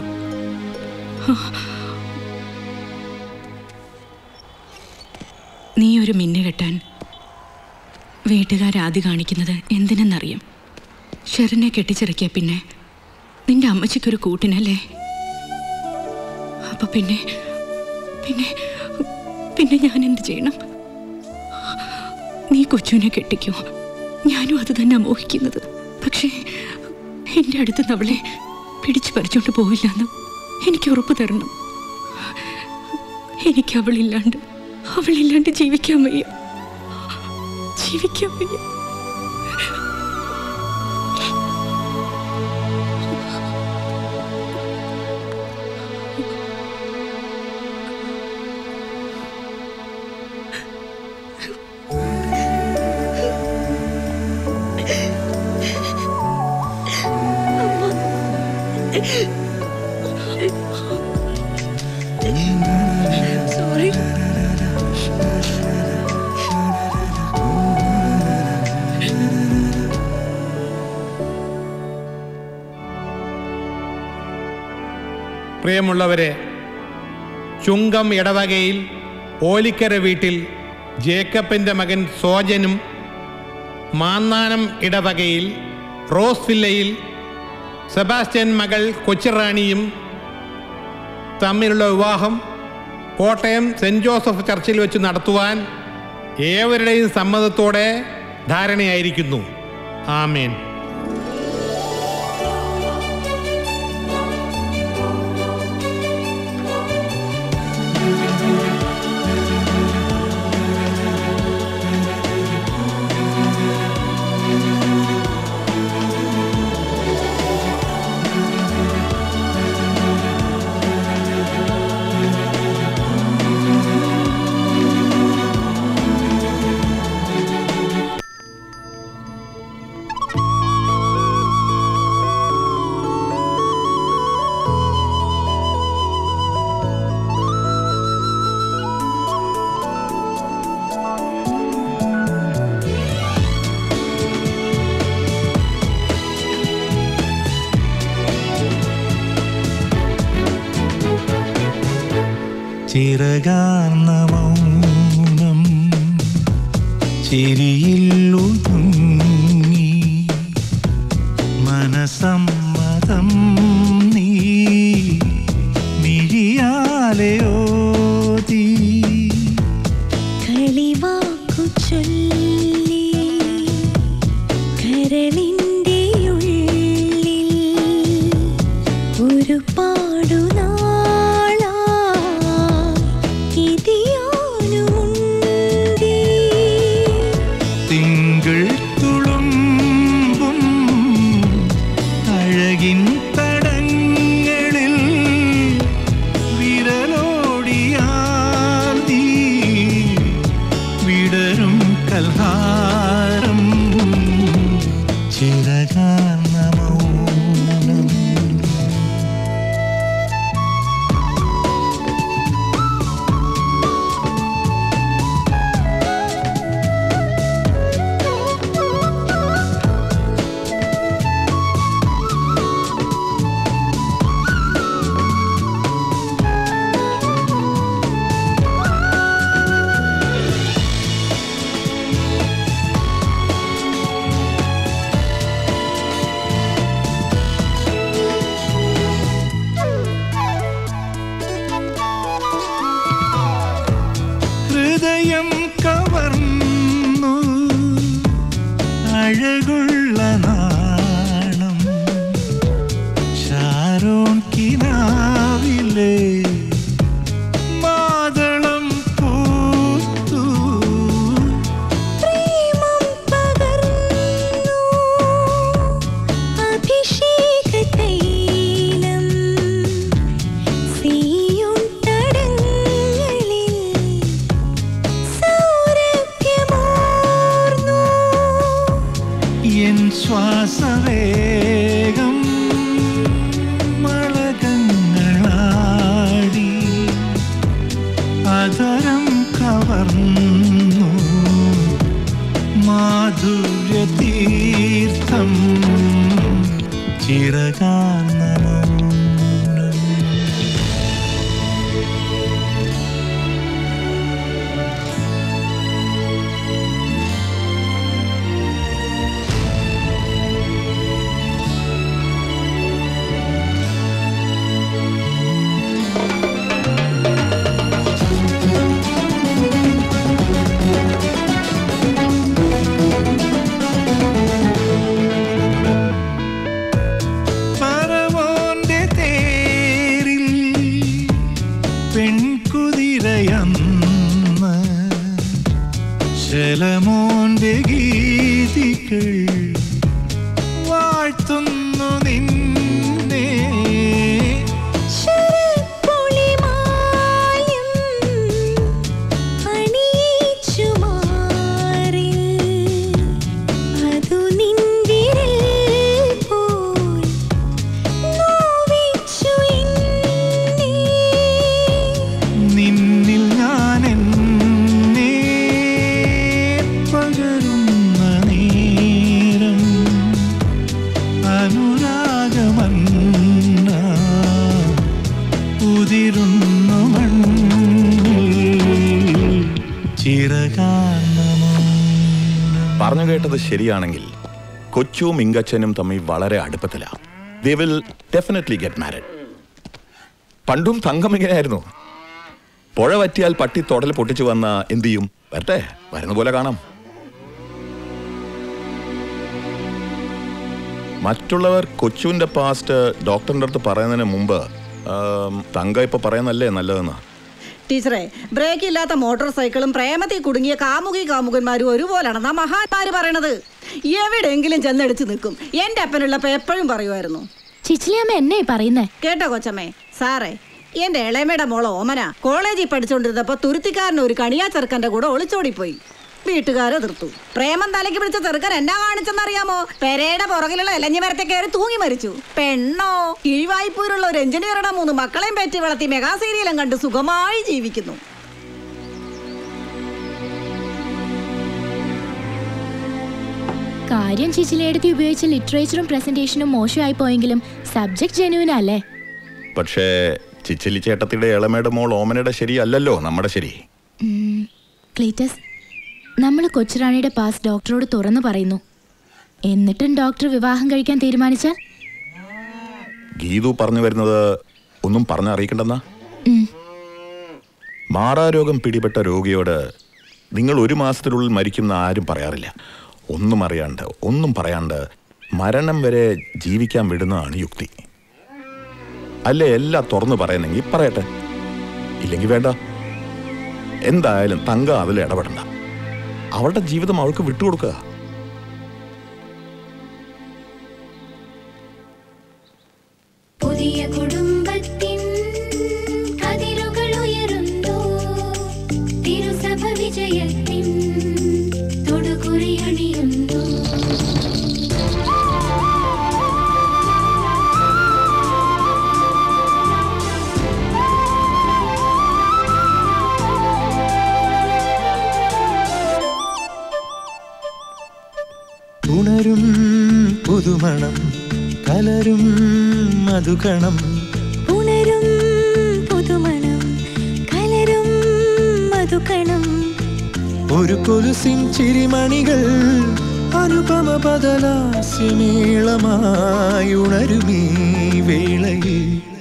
നീ ഒരു മിന്നു കെട്ടാൻ വീട്ടുകാരാദ്യ കാണിക്കുന്നത് എന്തിനെന്നറിയും ഷെറിനെ കെട്ടിച്ചിറക്കിയ പിന്നെ നിന്റെ അമ്മച്ചിക്കൊരു കൂട്ടിനല്ലേ അപ്പൊ പിന്നെ പിന്നെ പിന്നെ ഞാൻ എന്ത് ചെയ്യണം നീ കൊച്ചുവിനെ കെട്ടിക്കോ ഞാനും അത് തന്നെ മോഹിക്കുന്നത് പക്ഷേ എൻ്റെ അടുത്ത് നിന്ന് അവളെ പിടിച്ചു പറിച്ചോണ്ട് പോവില്ലെന്ന് എനിക്ക് ഉറപ്പ് തരണം എനിക്ക് അവളില്ലാണ്ട് അവളില്ലാണ്ട് ജീവിക്കാൻ വയ്യ ജീവിക്കാൻ വയ്യ സോറി പ്രിയമുള്ളവരെ ചുങ്കം ഇടവകയിൽ ഓലിക്കര വീട്ടിൽ ജേക്കബിൻ്റെ മകൻ സോജനും മാന്നാനം ഇടവകയിൽ റോസ് വില്ലയിൽ സെബാസ്റ്റ്യൻ മകൾ കൊച്ചിറാണിയും തമ്മിലുള്ള വിവാഹം കോട്ടയം സെൻറ് ജോസഫ് ചർച്ചിൽ വെച്ച് നടത്തുവാൻ ഏവരുടെയും സമ്മതത്തോടെ ധാരണയായിരിക്കുന്നു ആമേൻ ചിറകാർന്ന മൗനം ചിരിയിൽ ഒതുങ്ങി മനസമ്മതം നീ മിഴിയാലെയോതി കളിവാക്കു ചൊല്ലി കരളിൻ്റെ ഉള്ളിൽ ഒരു പാടുനാളാ ഇതിയാനുമുണ്ടേ തിങ്കൾ തുളുമ്പും അഴകിൻ തടങ്ങളിൽ വിരലോടിയാൽ നീ വിടരും കൽഹാരം ചിറകാർന്ന മൗനം ഹൃദയം കവർന്നു അഴകുള്ള നാണം ഷാരോൺ കിനാവിലെ മാതളം പൂത്തു പ്രേമം പകർന്നു അഭിഷേക തൈലം സീയും തടങ്ങളിൽ സൗരഭ്യമോർന്നു എൻ ശ്വാസവേഗം മളകങ്ങളാടി അതരം കവർന്നു മാധുര്യ തീർത്ഥം ചിറകാർന്ന മൗനം പറവോൻ പറഞ്ഞു കേട്ടത് ശരിയാണെങ്കിൽ കൊച്ചുവും ഇങ്കച്ചനും തമ്മിൽ വളരെ അടുപ്പത്തിലാ they will definitely get married പണ്ടും തങ്കം ഇങ്ങനെയായിരുന്നു പുഴ പറ്റിയാൽ പട്ടി തൊടൽ പൊട്ടിച്ചു വന്ന എന്ത് ചെയ്യും വരട്ടെ വരുന്ന പോലെ കാണാം മറ്റുള്ളവർ കൊച്ചുവിന്റെ പാസ്റ്റ് ഡോക്ടറിന്റെ അടുത്ത് പറയുന്നതിന് മുമ്പ് ആം, തങ്ക ഇപ്പൊ പറയുന്നല്ലേ നല്ലതെന്ന് ടീച്ചറെ ബ്രേക്ക് ഇല്ലാത്ത മോട്ടോർ സൈക്കിളും പ്രേമത്തിൽ കുടുങ്ങിയ കാമുകി കാമുകന്മാരും ഒരുപോലാണെന്നാ മഹാന്മാര് പറയണത് എവിടെയെങ്കിലും ചെന്നടിച്ച് നിൽക്കും എന്റെ അപ്പനുള്ളപ്പോ എപ്പോഴും പറയുമായിരുന്നു ചിച്ചിലിയമ്മ എന്നെ പറയുന്നേ കേട്ടോ കൊച്ചമ്മേ സാറേ എന്റെ ഇളയമയുടെ മോള് ഓമന കോളേജിൽ പഠിച്ചുകൊണ്ടിരുന്നപ്പോ തുരുത്തിക്കാരൻ ഒരു കണിയാ ചെറുക്കന്റെ കൂടെ ഒളിച്ചോടിപ്പോയി വീട്ടുകാരെ എതിർത്തു പ്രേമം തലയ്ക്ക് പിടിച്ച ചെറുക്കൻ എന്നാ കാണിച്ചെന്നറിയാമോ പെരയുടെ പുറകിലുള്ള ഇലഞ്ഞി മരത്തെ കയറി തൂങ്ങി മരിച്ചു പെണ്ണോ കീഴ്വായ്പൂരുള്ള ഒരു എഞ്ചിനീയറുടെ മൂന്ന് മക്കളെയും പെറ്റി വളർത്തി മെഗാ സീരിയലും കണ്ട് സുഖമായി ജീവിക്കുന്നു കാര്യം ചിച്ചിലയെടുത്ത് ഉപയോഗിച്ച ലിറ്ററേച്ചറും പ്രസന്റേഷനും മോശമായി പോയെങ്കിലും സബ്ജക്ട് ജെനുവിൻ അല്ലേ പക്ഷേ ചിച്ചിലി ചേട്ടത്തിയുടെ ഇളമയുടെ മോൾ ഓമനയുടെ ശരിയല്ലല്ലോ നമ്മുടെ ശരി ഉം, ക്ലീറ്റസ് നമ്മൾ കൊച്ചുറാണിയുടെ പാസ് ഡോക്ടറോട് തുറന്നു പറയുന്നു എന്നിട്ടും ഡോക്ടർ വിവാഹം കഴിക്കാൻ തീരുമാനിച്ചാൽ ഗീതു പറഞ്ഞു വരുന്നത് ഒന്നും പറഞ്ഞറിയിക്കണ്ടെന്നാ ഉം. മാറാരോഗം പിടിപെട്ട രോഗിയോട് നിങ്ങൾ ഒരു മാസത്തിനുള്ളിൽ മരിക്കുന്ന ആരും പറയാറില്ല ഒന്നും അറിയാണ്ട് ഒന്നും പറയാണ്ട് മരണം വരെ ജീവിക്കാൻ വിടുന്നതാണ് യുക്തി അല്ലേ എല്ലാം തുറന്നു പറയുന്നെങ്കിൽ പറയട്ടെ ഇല്ലെങ്കിൽ വേണ്ട എന്തായാലും തങ്ക അതിൽ ഇടപെടണ്ട അവളുടെ ജീവിതം അവൾക്ക് വിട്ടുകൊടുക്കുക പുതിയ കുടുംബത്തിൻ കതിരുകൾ ഉയരുന്നു തിരുസഭ വിജയത്തിൻ തൊടുകുറിയണിയുന്നു ഉണരും പുതുമണം കലരും മധുകണം ഉണരും പുതുമണം കലരും മധുകണം ഒരു കൊലുസിൻ ചിരിമണികൾ അനുപമ ബദലാസ്യമേളമായി ഉണരുമീ വേളയിൽ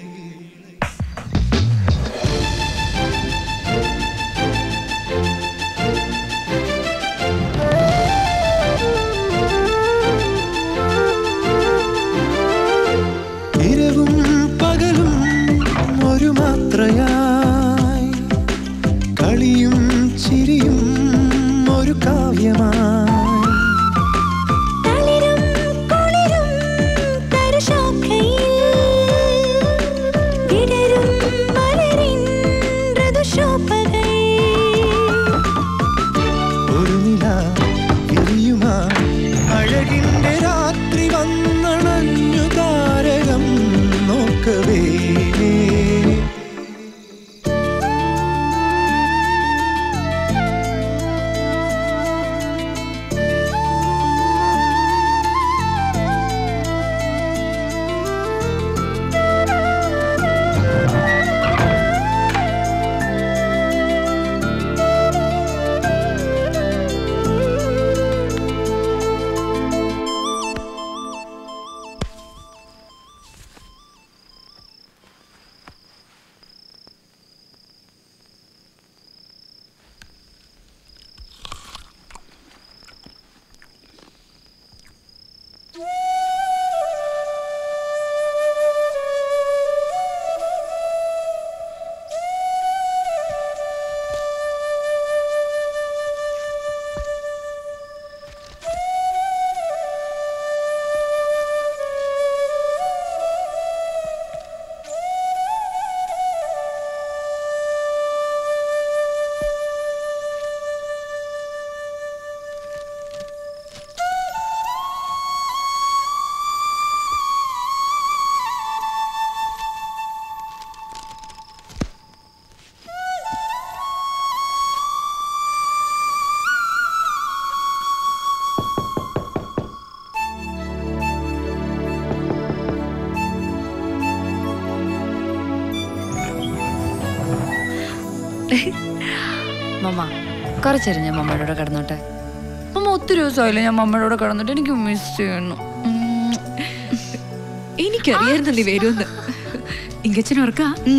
ഇരവും പകലും ഒരു മാത്രയായി കളിയും ചിരിയും ഒരു കാവ്യമായി തളിരും കുളിരും തരുശോഭയിൽ വിടരും മലരിൻ ഋതുശോഭകൾ ഒരു നില വിരിയുമാ അഴകിന്റെ രാത്രി വന്നണഞ്ഞു താരകം നോക്കവേ മമ്മ കുറച്ചേരം ഞാൻ മമ്മയുടെ കൂടെ കിടന്നോട്ടെ മമ്മ ഒത്തിരി ദിവസമായില്ലേ ഞാൻ മമ്മയുടെ കൂടെ കിടന്നിട്ട് എനിക്ക് മിസ് ചെയ്യുന്നു എനിക്കറിയായിരുന്നു നീ വരുമെന്ന് ഇങ്കച്ചൻ ഓർക്ക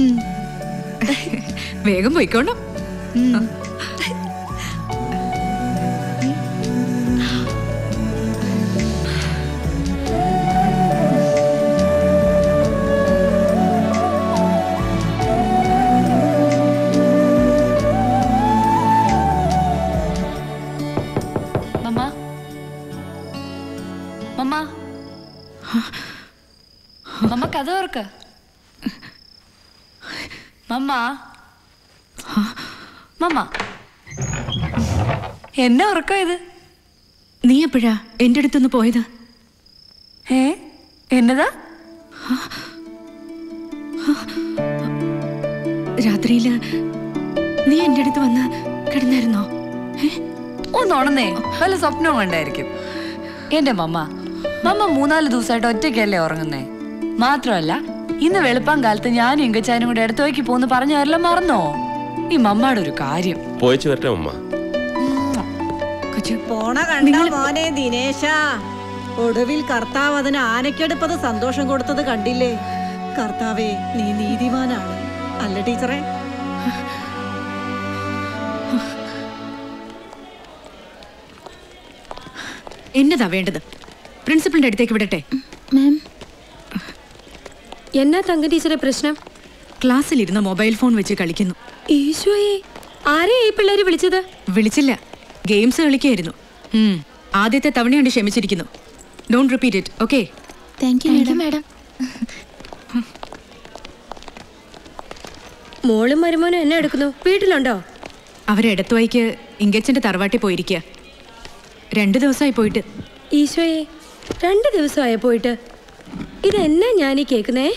വേഗം പോയിക്കോണം മമ്മ മമ്മ മമ്മ കഥ ഓർക്ക മമ്മ മമ്മ എന്നെ ഉറക്കം ഇത് നീ എപ്പോഴാ എന്റെ അടുത്തൊന്ന് പോയത് ഏ എന്നതാ രാത്രിയില് നീ എന്റെ അടുത്ത് വന്ന് കിടന്നായിരുന്നോ ഒന്ന് ഉണന്നേ വല്ല സ്വപ്നവും കണ്ടായിരിക്കും എന്റെ മമ്മ മമ്മ മൂന്നാല് ദിവസമായിട്ട് ഒറ്റയ്ക്കല്ലേ ഉറങ്ങുന്നേ മാത്രമല്ല ഇന്ന് വെളുപ്പാൻ കാലത്ത് ഞാനും ഇങ്കച്ചാനും കൂടെ ഇടത്തുവയ്ക്ക് പോന്ന് പറഞ്ഞാരെല്ലാം മറന്നോ ഈ മമ്മയുടെ ഒരു കാര്യം പോയിച്ചു വരട്ടെ അമ്മ പോണ കണ്ട മോനെ ദിനേശ ഒടുവിൽ കർത്താവ് അതിന് ആനയ്ക്കെടുപ്പത് സന്തോഷം കൊടുത്തത് കണ്ടില്ലേ കർത്താവേ നീ നീതിമാനാണ് അല്ല ടീച്ചറെ എന്നതാ വേണ്ടത് പ്രിൻസിപ്പളിന്റെ അടുത്തേക്ക് വിടട്ടെ എന്നാ തങ്ക ടീച്ചറെ പ്രശ്നം ക്ലാസ്സിലിരുന്ന് മൊബൈൽ ഫോൺ വെച്ച് കളിക്കുന്നു ഈശോയെ ആരെയാ ഈ പിള്ളേര് വിളിച്ചത് വിളിച്ചില്ല ഗെയിംസ് കളിക്കായിരുന്നു ഉം, ആദ്യത്തെ തവണയുണ്ട് ക്ഷമിച്ചിരിക്കുന്നു don't repeat it okay thank you madam മോളും മരുമോനും എന്നെ എടുക്കുന്നു വീട്ടിലുണ്ടോ അവരെടത്തുവയ്ക്ക് ഇങ്കച്ചന്റെ തറവാട്ടിൽ പോയിരിക്കുക രണ്ടു ദിവസമായി പോയിട്ട് ഈശോയെ രണ്ട് ദിവസമായ പോയിട്ട് ഇതെന്നാ ഞാനീ കേക്കുന്നേ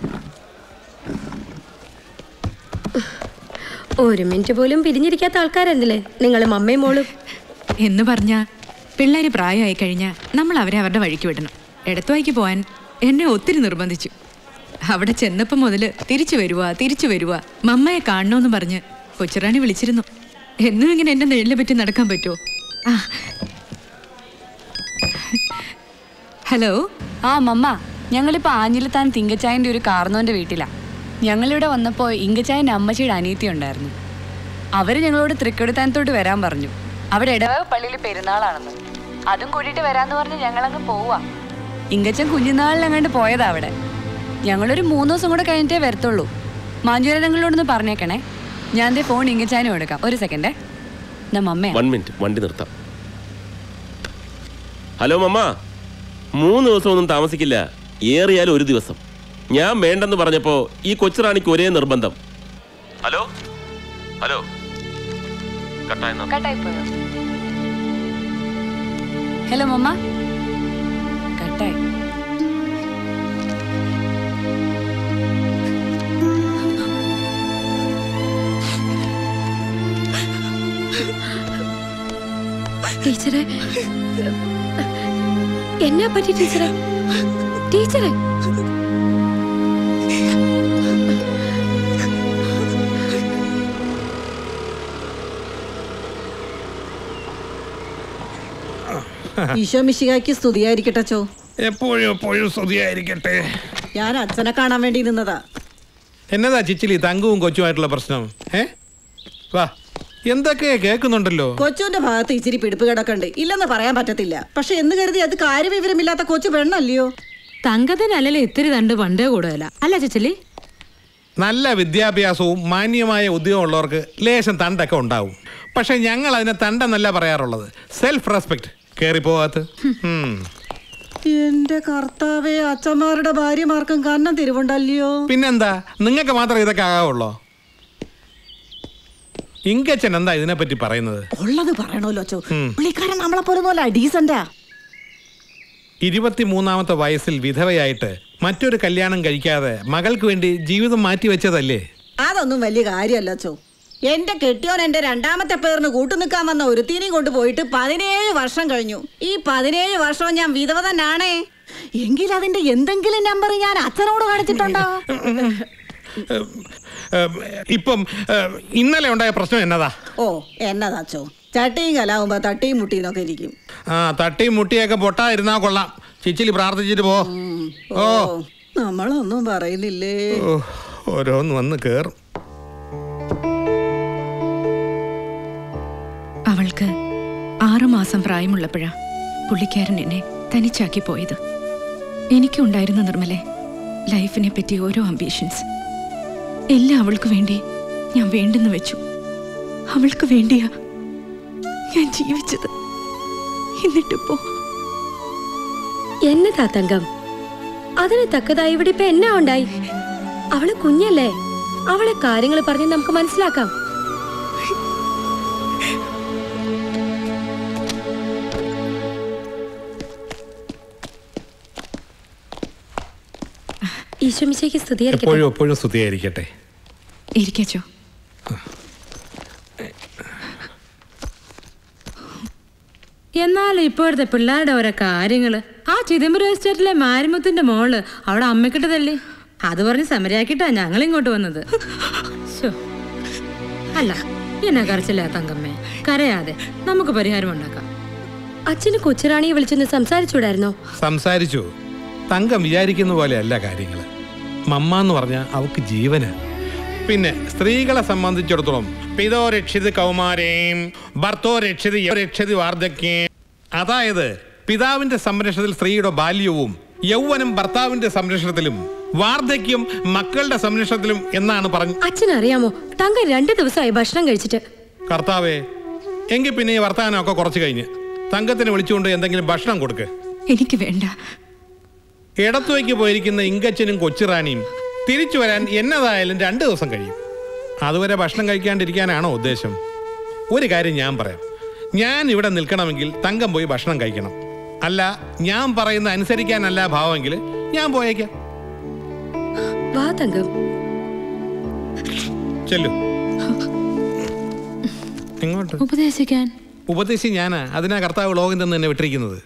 ഒരു മിനിറ്റ് പോലും പിരിഞ്ഞിരിക്കാത്ത ആൾക്കാരെന്നല്ലേ നിങ്ങൾ മമ്മയും മോളും എന്ന് പറഞ്ഞ പിള്ളേര് പ്രായമായി കഴിഞ്ഞാൽ നമ്മൾ അവരെ അവരുടെ വഴിക്ക് വിടണം ഇടത്തുവായിക്ക് പോവാൻ എന്നെ ഒത്തിരി നിർബന്ധിച്ചു അവിടെ ചെന്നപ്പം മുതൽ തിരിച്ചു വരുവാ തിരിച്ചു വരുവാ മമ്മയെ കാണണമെന്ന് പറഞ്ഞ് കൊച്ചുറാണി വിളിച്ചിരുന്നു എന്നും ഇങ്ങനെ എന്റെ നെഴിലെ പറ്റി നടക്കാൻ പറ്റുമോ ആ ഹലോ ആ മമ്മ ഞങ്ങളിപ്പോ ആഞ്ഞിലത്താൻ തിങ്കച്ചായന്റെ ഒരു കാർന്നോന്റെ വീട്ടിലാ ഞങ്ങളിവിടെ വന്നപ്പോ ഇങ്കച്ചായന്റെ അമ്മച്ചിയുടെ അനിയത്തി ഉണ്ടായിരുന്നു അവര് ഞങ്ങളോട് തൃക്കൊടുത്താനത്തോട്ട് വരാൻ പറഞ്ഞു അവിടെ ഇടവക പള്ളിയിൽ പെരുന്നാളാണെന്ന് അതും കൂട്ടിയിട്ട് വരാന്ന് പറഞ്ഞ് ഞങ്ങളങ്ങ് പോവാ ഇങ്കച്ചൻ കുഞ്ഞുനാളിലെങ്ങാണ്ട് പോയതാ അവിടെ ഞങ്ങളൊരു മൂന്ന് ദിവസം കൂടെ കഴിഞ്ഞിട്ടേ വരത്തുള്ളൂ മാഞ്ചുരങ്ങളോടൊന്ന് പറഞ്ഞേക്കണേ ഞാൻ ദേ ഫോൺ ഇങ്കച്ചാനും എടുക്കാം ഒരു സെക്കൻഡേ നമ്മ അമ്മയാ വൺ മിനിറ്റ് വണ്ടി നിർത്താം ഹലോ മമ്മ മൂന്ന് ദിവസം ഒന്നും താമസിക്കില്ല ഏറിയാൽ ഒരു ദിവസം ഞാൻ വേണ്ടെന്ന് പറഞ്ഞപ്പോ ഈ കൊച്ചുറാണിക്ക് ഒരേ നിർബന്ധം ഹലോ ഹലോ കട്ടായെന്നാ കട്ടായി പോയോ ഹലോ മമ്മ കട്ടായി ടീച്ചറെ എന്നാ പറ്റി ടീച്ചറെ ടീച്ചറെ ഈശോ മിശികായ്ക്ക് സ്തുതിയായിരിക്കട്ടെ ചോ എപ്പോഴും എപ്പോഴും സ്തുതിയായിരിക്കട്ടെ ഞാൻ അച്ഛനെ കാണാൻ വേണ്ടി നിന്നതാ എന്നതാ ചിച്ചിലി തങ്കവും കൊച്ചുമായിട്ടുള്ള പ്രശ്നം ഏ വാ എന്തൊക്കെയാ കേൾക്കുന്നുണ്ടല്ലോ കൊച്ചുവിന്റെ ഭാഗത്ത് ഇച്ചിരി പിടിപ്പ് കിടക്കണ്ട് ഇല്ലെന്ന് പറയാൻ പറ്റത്തില്ല പക്ഷെ എന്ന് കരുതി അത് കാര്യവിവരമില്ലാത്ത കൊച്ചു പെണ്ണല്ലയോ തങ്കത്തിനല്ലല്ലേ ഇത്തിരി തണ്ട് പണ്ടേ കൂടുതല അല്ല ചേച്ചലി നല്ല വിദ്യാഭ്യാസവും മാന്യമായ ഉദ്യോഗമുള്ളവർക്ക് ലേശം തണ്ടൊക്കെ ഉണ്ടാവും പക്ഷെ ഞങ്ങൾ അതിനെ തണ്ടെന്നല്ല പറയാറുള്ളത് സെൽഫ് റെസ്പെക്ട് കയറിപ്പോവാത്ത എന്റെ കർത്താവേ അച്ഛന്മാരുടെ ഭാര്യമാർക്കും കന്നം തിരിവുണ്ടല്ലയോ പിന്നെന്താ നിങ്ങൾക്ക് മാത്രം ഇതൊക്കെ ആകാവുള്ളോ ഇങ്കച്ചൻ എന്താ ഇതിനെപ്പറ്റി പറയുന്നത് ഉള്ളത് പറയണല്ലോ അച്ചോ ഉം. പുള്ളിക്കാരൻ നമ്മളെ പോലെ പോലെ ഡീസന്റാ ഇരുപത്തിമൂന്നാമത്തെ വയസ്സിൽ വിധവയായിട്ട് മറ്റൊരു കല്യാണം കഴിക്കാതെ മകൾക്ക് വേണ്ടി ജീവിതം മാറ്റിവെച്ചതല്ലേ അതൊന്നും വലിയ കാര്യമല്ല അച്ചോ എന്റെ കെട്ടിയോൻ എന്റെ രണ്ടാമത്തെ പേരിന് കൂട്ടുനിൽക്കാൻ വന്ന ഒരുത്തീനെയും കൊണ്ടുപോയിട്ട് പതിനേഴ് വർഷം കഴിഞ്ഞു ഈ പതിനേഴ് വർഷവും ഞാൻ വിധവ തന്നാണേ എങ്കിൽ അതിന്റെ എന്തെങ്കിലും നമ്പർ ഞാൻ അച്ഛനോട് കാണിച്ചിട്ടുണ്ടോ ഏഹ്, ഇപ്പം ഏഹ്, ഇന്നലെ ഉണ്ടായ പ്രശ്നം എന്നതാ ഓ എന്നതാ അച്ചോ ചട്ടിയും കലാവുമ്പോ തട്ടിയും മുട്ടിന്നൊക്കെ ഇരിക്കും ആ തട്ടിയും മുട്ടിയൊക്കെ പൊട്ടായിരുന്നാ കൊള്ളാം ചിച്ചിലി പ്രാർത്ഥിച്ചിട്ട് പോ ഓ നമ്മളൊന്നും പറയുന്നില്ലേ ഓ, ഓരോന്ന് വന്ന് കേറും അവൾക്ക് ആറുമാസം പ്രായമുള്ളപ്പോഴാ പുള്ളിക്കാരൻ എന്നെ തനിച്ചാക്കി പോയത് എനിക്കുണ്ടായിരുന്ന നിർമ്മലെ ലൈഫിനെ പറ്റി ഓരോ അംബീഷൻസ് എല്ലാം അവൾക്ക് വേണ്ടി ഞാൻ വേണ്ടെന്ന് വെച്ചു അവൾക്ക് വേണ്ടിയാ ഞാൻ ജീവിച്ചത് എന്നിട്ടിപ്പോ എന്നതാ തങ്കം അതിന് തക്കതായി ഇവിടെ ഇപ്പൊ എന്നാ ഉണ്ടായി അവള് കുഞ്ഞല്ലേ അവളെ കാര്യങ്ങൾ പറഞ്ഞ് നമുക്ക് മനസ്സിലാക്കാം ഈശോമിശയ്ക്ക് സ്തുതിയായിരിക്കട്ടെ എപ്പോഴും എപ്പോഴും സ്തുതിയായിരിക്കട്ടെ ഇരിക്കച്ചോ എന്നാൽ ഇപ്പോഴത്തെ പിള്ളേരുടെ ഓരോ കാര്യങ്ങള് ആ ചിദംബരം എസ്റ്റേറ്റിലെ മാരിമുത്തിന്റെ മോള് അവിടെ അമ്മക്കിട്ടതല്ലേ അത് പറഞ്ഞ് സമരാക്കിട്ടാ ഞങ്ങൾ ഇങ്ങോട്ട് വന്നത് ശ്ശോ. അല്ല എന്നെ കരച്ചില്ല തങ്കമ്മേ കരയാതെ നമുക്ക് പരിഹാരം ഉണ്ടാക്കാം അച്ഛന് കൊച്ചുറാണിയെ വിളിച്ചൊന്ന് സംസാരിച്ചൂടായിരുന്നോ സംസാരിച്ചു തങ്കം വിചാരിക്കുന്ന പോലെയല്ല കാര്യങ്ങൾ മമ്മ എന്ന് പറഞ്ഞാൽ അവക്ക് ജീവന് പിന്നെ സ്ത്രീകളെ സംബന്ധിച്ചിടത്തോളം പിതോ രക്ഷിത് കൗമാരേം ഭർത്തോ രക്ഷിത് യൗ രക്ഷിത് വാർദ്ധക്യം അതായത് പിതാവിന്റെ സംരക്ഷണത്തിൽ സ്ത്രീയുടെ ബാല്യവും യൗവനം ഭർത്താവിന്റെ സംരക്ഷണത്തിലും വാർദ്ധക്യം മക്കളുടെ സംരക്ഷണത്തിലും എന്നാണ് പറഞ്ഞു അച്ഛനറിയാമോ തങ്കം രണ്ടു ദിവസമായി ഭക്ഷണം കഴിച്ചിട്ട് കർത്താവേ എങ്കിൽ പിന്നെ ഈ വർത്താനമൊക്കെ കുറച്ച് കഴിഞ്ഞ് തങ്കത്തിന് വിളിച്ചുകൊണ്ട് എന്തെങ്കിലും ഭക്ഷണം കൊടുക്ക് എനിക്ക് വേണ്ട ഇടത്തുവയ്ക്ക് പോയിരിക്കുന്ന ഇങ്കച്ചനും കൊച്ചുറാണിയും തിരിച്ചു വരാൻ എന്നതായാലും രണ്ട് ദിവസം കഴിയും അതുവരെ ഭക്ഷണം കഴിക്കാണ്ടിരിക്കാനാണോ ഉദ്ദേശം ഒരു കാര്യം ഞാൻ പറയാം ഞാൻ ഇവിടെ നിൽക്കണമെങ്കിൽ തങ്കം പോയി ഭക്ഷണം കഴിക്കണം അല്ല ഞാൻ പറയുന്ന അനുസരിക്കാനല്ല ഭാവമെങ്കിൽ ഞാൻ പോയേക്കാം വാ തങ്കം ചെല്ലു ഇങ്ങോട്ട് ഉപദേശിക്കാൻ ഉപദേശി ഞാനാ അതിനാ കർത്താവ് ലോകം തന്നെ എന്നെ വിട്ടിരിക്കുന്നത്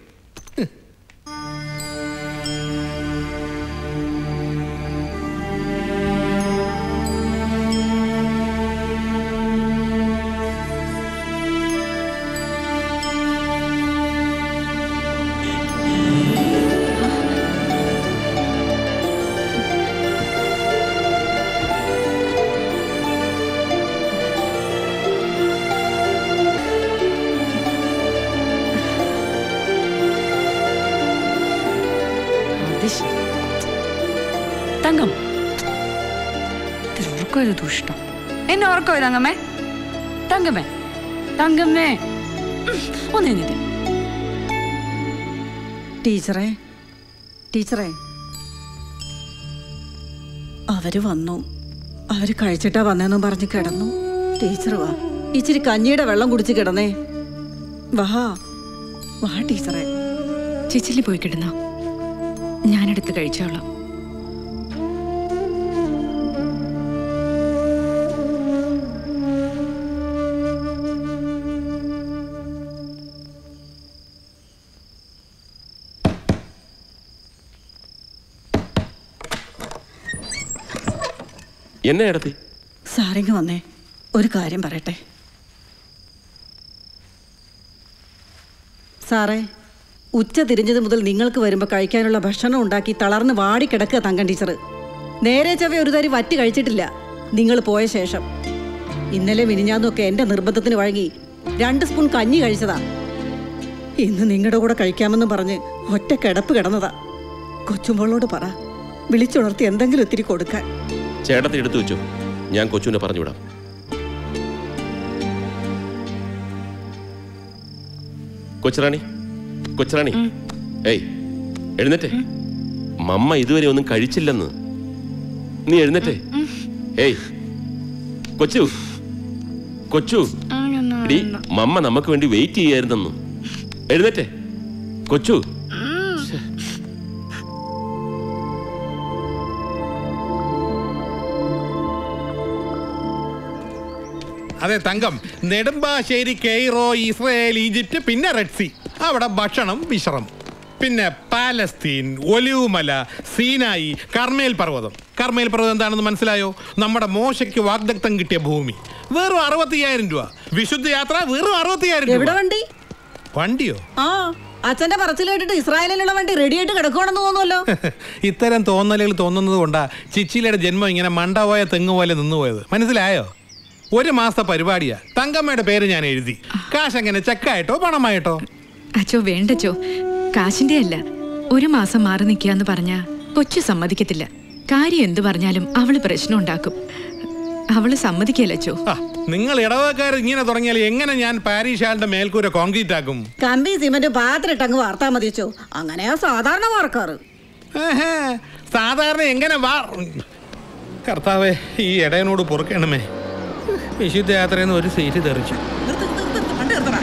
അത് ശരി. തങ്കം ഇത്തിരി ഉറക്കമൊരു ദുഷ്ടം എന്നെ ഉറക്കോ തങ്കമ്മേ തങ്കമ്മേ തങ്കമ്മേ ഉം, ഒന്ന് എഴുന്നേറ്റ് ടീച്ചറെ ടീച്ചറെ അവര് വന്നു അവര് കഴിച്ചിട്ടാ വന്നെന്നും പറഞ്ഞ് കിടന്നു ടീച്ചർ വാ ഇച്ചിരി കഞ്ഞിയുടെ വെള്ളം കുടിച്ച് കിടന്നേ വാ വാ ടീച്ചറെ ചിച്ചിലി പോയി കിടന്നോ ഞാനെടുത്ത് കഴിച്ചോളാം എന്നെ ഇടത്തി സാറിങ് വന്നേ ഒരു കാര്യം പറയട്ടെ സാറേ ഉച്ച തിരിഞ്ഞത് മുതൽ നിങ്ങൾക്ക് വരുമ്പോൾ കഴിക്കാനുള്ള ഭക്ഷണം ഉണ്ടാക്കി തളർന്ന് വാടി കിടക്കുക തങ്കൻ ടീച്ചർ നേരെ ചവ ഒരു തരി വറ്റി കഴിച്ചിട്ടില്ല നിങ്ങൾ പോയ ശേഷം ഇന്നലെ മിനിഞ്ഞാന്നൊക്കെ എൻ്റെ നിർബന്ധത്തിന് വഴങ്ങി രണ്ട് സ്പൂൺ കഞ്ഞി കഴിച്ചതാ ഇന്ന് നിങ്ങളുടെ കൂടെ കഴിക്കാമെന്ന് പറഞ്ഞ് ഒറ്റ കിടപ്പ് കിടന്നതാ കൊച്ചുമ്പോളോട് പറ വിളിച്ചുണർത്തി എന്തെങ്കിലും ഒത്തിരി കൊടുക്കാൻ ചേട്ടത്തി എടുത്തു വെച്ചു ഞാൻ കൊച്ചുവിനെ പറഞ്ഞുവിടാം കൊച്ചുറാണി കൊച്ചുറാണി ഏയ് എഴുന്നേറ്റേ മമ്മ ഇതുവരെ ഒന്നും കഴിച്ചില്ലെന്ന് നീ എഴുന്നേറ്റേ ഏയ് കൊച്ചു കൊച്ചു എടീ മമ്മ നമുക്ക് വേണ്ടി വെയിറ്റ് ചെയ്യായിരുന്നെന്ന് എഴുന്നേറ്റേ കൊച്ചു അതെ Thankam Nedumbassery Cairo Israel Egypt പിന്നെ റെഡ് സി അവിടെ ഭക്ഷണം വിശ്രം പിന്നെ പാലസ്തീൻ ഒലിവുമല സീനായി കർമ്മേൽ പർവ്വതം കർമ്മേൽ പർവ്വതം എന്താണെന്ന് മനസ്സിലായോ നമ്മുടെ മോശയ്ക്ക് വാഗ്ദത്തം കിട്ടിയ ഭൂമി വെറും അറുപത്തിയായിരം രൂപ വിശുദ്ധ യാത്ര വെറും അറുപത്തിയായിരം എവിടെ രൂപ വണ്ടി വണ്ടിയോ ആ അച്ഛന്റെ പറച്ചിൽ കേട്ടിട്ട് ഇസ്രായേലിലുള്ള വണ്ടി റെഡിയായിട്ട് കിടക്കുവാണെന്ന് തോന്നുമല്ലോ ഇത്തരം തോന്നലുകൾ തോന്നുന്നത് കൊണ്ടാ ചിച്ചിലയുടെ ജന്മം ഇങ്ങനെ മണ്ടപോയ തെങ്ങ് പോലെ നിന്നുപോയത് മനസ്സിലായോ ഒരു മാസത്തെ പരിപാടിയാ തങ്കമ്മയുടെ പേര് ഞാൻ എഴുതി കാശ് എങ്ങനെ ചെക്കായിട്ടോ പണമായിട്ടോ അച്ചോ വേണ്ടച്ചോ കാശിന്റെ അല്ല ഒരു മാസം മാറി നിൽക്കാന്ന് പറഞ്ഞാ കൊച്ചു സമ്മതിക്കത്തില്ല കാര്യം എന്തു പറഞ്ഞാലും അവള് പ്രശ്നം ഉണ്ടാക്കും അവള് സമ്മതിക്കല്ലോ നിങ്ങൾ ഇടവക്കാർ ഇങ്ങനെ തുടങ്ങിയാൽ എങ്ങനെ ഞാൻ പാരീഷ് ആളുടെ മേൽക്കൂര കോൺക്രീറ്റ് ആക്കും കമ്പി സിമന്റ് പാത്രമിട്ട് അങ്ങ് വാർത്താ മതിച്ചോ അങ്ങനെയാ സാധാരണ വാർക്കാറ് ഏഹേ, സാധാരണ എങ്ങനെ വാ കർത്താവേ ഈ ഇടയനോട് പൊറുക്കണമേ വിശുദ്ധ യാത്രയിൽ ഒരു സീറ്റ് തെറിച്ചു വണ്ടി നിർത്തടാ.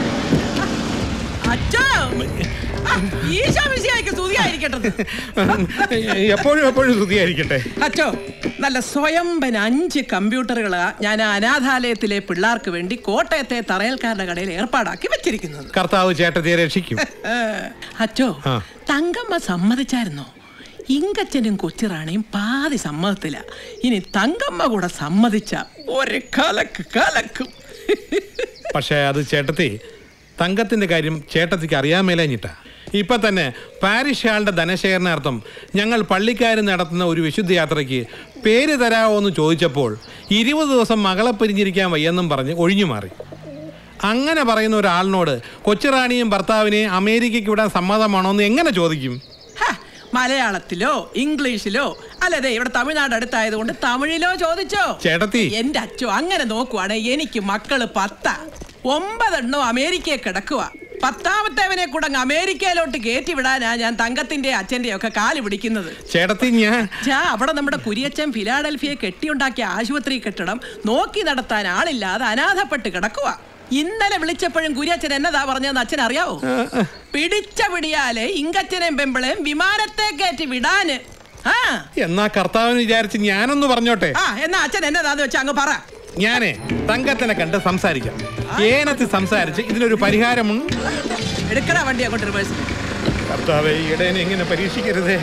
അച്ഛാ ആ, ഈശോ മിശിഹായ്ക്ക് സ്തുതിയായിരിക്കട്ടെ എപ്പോഴും എപ്പോഴും സ്തുതിയായിരിക്കട്ടെ അച്ചോ നല്ല സ്വയംഭൻ അഞ്ച് കമ്പ്യൂട്ടറുകൾ ഞാൻ അനാഥാലയത്തിലെ പിള്ളേർക്ക് വേണ്ടി കോട്ടയത്തെ തറയൽക്കാരുടെ കടയിൽ ഏർപ്പാടാക്കി വെച്ചിരിക്കുന്നത് കർത്താവ് ചേട്ടത്തിയെ രക്ഷിക്കും അച്ചോ ആ. തങ്കമ്മ സമ്മതിച്ചായിരുന്നോ ഇങ്കച്ചനും കൊച്ചിറാണിയും പാതി സമ്മതത്തില്ല ഇനി തങ്കമ്മ കൂടെ സമ്മതിച്ച ഒരു കലക്ക് കലക്കും പക്ഷേ അത് ചേട്ടത്തി തങ്കത്തിന്റെ കാര്യം ചേട്ടത്തിക്ക് അറിയാൻ മേലഞ്ഞിട്ടാ ഇപ്പൊ തന്നെ പാരിഷ് ആളുടെ ധനശേഖരണാർത്ഥം ഞങ്ങൾ പള്ളിക്കാർ നടത്തുന്ന ഒരു വിശുദ്ധ യാത്രയ്ക്ക് പേര് തരാമോ എന്ന് ചോദിച്ചപ്പോൾ ഇരുപത് ദിവസം മകളെ പിരിഞ്ഞിരിക്കാൻ വയ്യെന്നും പറഞ്ഞ് ഒഴിഞ്ഞു മാറി അങ്ങനെ പറയുന്ന ഒരാളിനോട് കൊച്ചുറാണിയും ഭർത്താവിനെയും അമേരിക്കയ്ക്ക് വിടാൻ സമ്മതമാണോ എന്ന് എങ്ങനെ ചോദിക്കും മലയാളത്തിലോ ഇംഗ്ലീഷിലോ അല്ലതെ ഇവിടെ തമിഴ്നാട് അടുത്തായതുകൊണ്ട് തമിഴിലോ ചോദിച്ചോ ചേട്ടത്തി. എന്റെ അച്ഛോ അങ്ങനെ നോക്കുവാണ് എനിക്ക് മക്കള് പത്താ ഒമ്പതെണ്ണോ അമേരിക്കയിൽ കിടക്കുക പത്താമത്തേവനെ കൂടെ അങ്ങ് അമേരിക്കയിലോട്ട് കയറ്റി വിടാനാ ഞാൻ തങ്കത്തിന്റെ അച്ഛന്റെ ഒക്കെ കാല് പിടിക്കുന്നത് ചേട്ടത്തി ഞാൻ ചാ അവിടെ നമ്മുടെ കുരിയച്ചൻ ഫിലാഡൽഫിയെ കെട്ടിയുണ്ടാക്കിയ ആശുപത്രി കെട്ടിടം നോക്കി നടത്താൻ ആളില്ലാതെ അനാഥപ്പെട്ട് കിടക്കുക ഇന്നലെ വിളിച്ചപ്പോഴും കുരിയച്ചൻ എന്നതാ പറഞ്ഞതെന്ന് അച്ഛൻ അറിയാവോ പിടിച്ച പിടിയാലെ ഇങ്കച്ചനെയും പെമ്പിളെയും വിമാനത്തെ കയറ്റി വിടാന് ആ എന്നാ കർത്താവിന് വിചാരിച്ച് ഞാനൊന്ന് പറഞ്ഞോട്ടെ ആ എന്നാ അച്ഛൻ എന്നതാന്ന് വെച്ചാ അങ്ങ് പറ ഞാനേ തങ്കത്തിനെ കണ്ട് സംസാരിക്കാം ഏനത്തിൽ സംസാരിച്ച് ഇതിനൊരു പരിഹാരമുണ്ട് എടുക്കടാ വണ്ടി അങ്ങോട്ട് റിവേഴ്സ് കർത്താവെ ഈ ഇടയനെ എങ്ങനെ പരീക്ഷിക്കരുതേ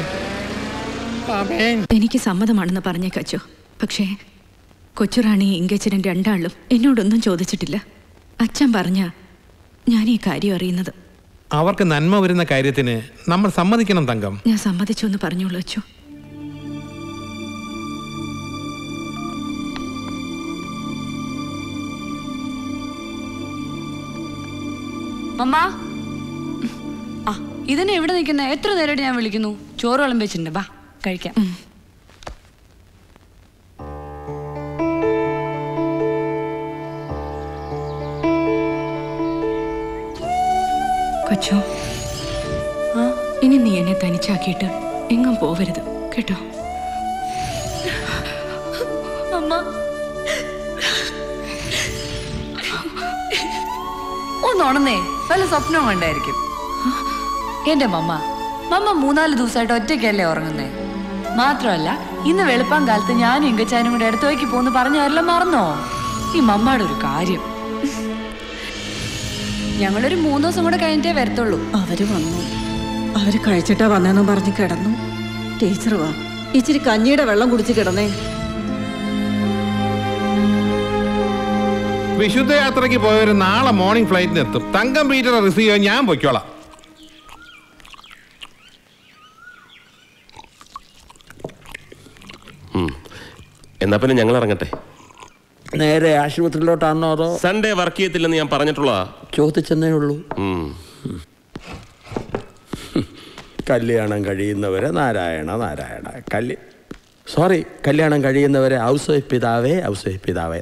ആമേൻ എനിക്ക് സമ്മതമാണെന്ന് പറഞ്ഞേക്കച്ചോ പക്ഷേ കൊച്ചുറാണി ഇങ്കച്ചനും രണ്ടാളും എന്നോടൊന്നും ചോദിച്ചിട്ടില്ല അച്ഛൻ പറഞ്ഞ ഞാൻ ഈ കാര്യം അറിയുന്നത് അവർക്ക് നന്മ വരുന്ന കാര്യത്തിന് നമ്മൾ സമ്മതിക്കണം തങ്കം ഞാൻ സമ്മതിച്ചു എന്ന് പറഞ്ഞോളൂ അച്ചോ മമ്മ ആ ഇതിനെ എവിടെ നിൽക്കുന്ന എത്ര നേരമായിട്ട് ഞാൻ വിളിക്കുന്നു ചോറ് വിളമ്പിച്ചിട്ടുണ്ട് ബാ കഴിക്കാം കൊച്ചോ ഇനി നീ എന്നെ തനിച്ചാക്കിയിട്ട് എങ്ങും പോവരുത് കേട്ടോ അമ്മ ഒന്നുണന്നേ വല്ല സ്വപ്നവും കണ്ടായിരിക്കും എന്റെ മമ്മ മമ്മ മൂന്നാല് ദിവസമായിട്ട് ഒറ്റയ്ക്കല്ലേ ഉറങ്ങുന്നേ മാത്രമല്ല ഇന്ന് വെളുപ്പാൻ കാലത്ത് ഞാനും ഇങ്കച്ചാനും കൂടെ അടുത്തേക്ക് പോന്ന് പറഞ്ഞാരെല്ലാം മറന്നോ ഈ മമ്മയുടെ ഒരു കാര്യം ഞങ്ങളൊരു മൂന്ന് ദിവസം കൂടെ കഴിഞ്ഞിട്ടേ വരത്തുള്ളൂ അവര് വന്നു അവര് കഴിച്ചിട്ടാ വന്നെന്ന് പറഞ്ഞ് കിടന്നു ടീച്ചർ വാ ഇച്ചിരി കഞ്ഞിയുടെ വെള്ളം കുടിച്ച് കിടന്നേ വിശുദ്ധ യാത്രയ്ക്ക് പോയവർ നാളെ മോർണിംഗ് ഫ്ലൈറ്റിന് എത്തും തങ്കം പീറ്ററെ റിസീവ് ചെയ്യാൻ ഞാൻ പൊയ്ക്കോളാം ഉം. എന്നാ പിന്നെ ഞങ്ങൾ ഇറങ്ങട്ടെ നേരെ ആശുപത്രിയിലോട്ടാണോ അതോ സൺഡേ വർക്ക് ചെയ്യത്തില്ലെന്ന് ഞാൻ പറഞ്ഞിട്ടുള്ളതാ ചോദിച്ചെന്നേ ഉള്ളൂ ഉം. കല്യാണം കഴിയുന്നവരെ നാരായണ നാരായണ കല്യ സോറി കല്യാണം കഴിയുന്നവരെ ഔസ പിതാവേ ഔസ പിതാവേ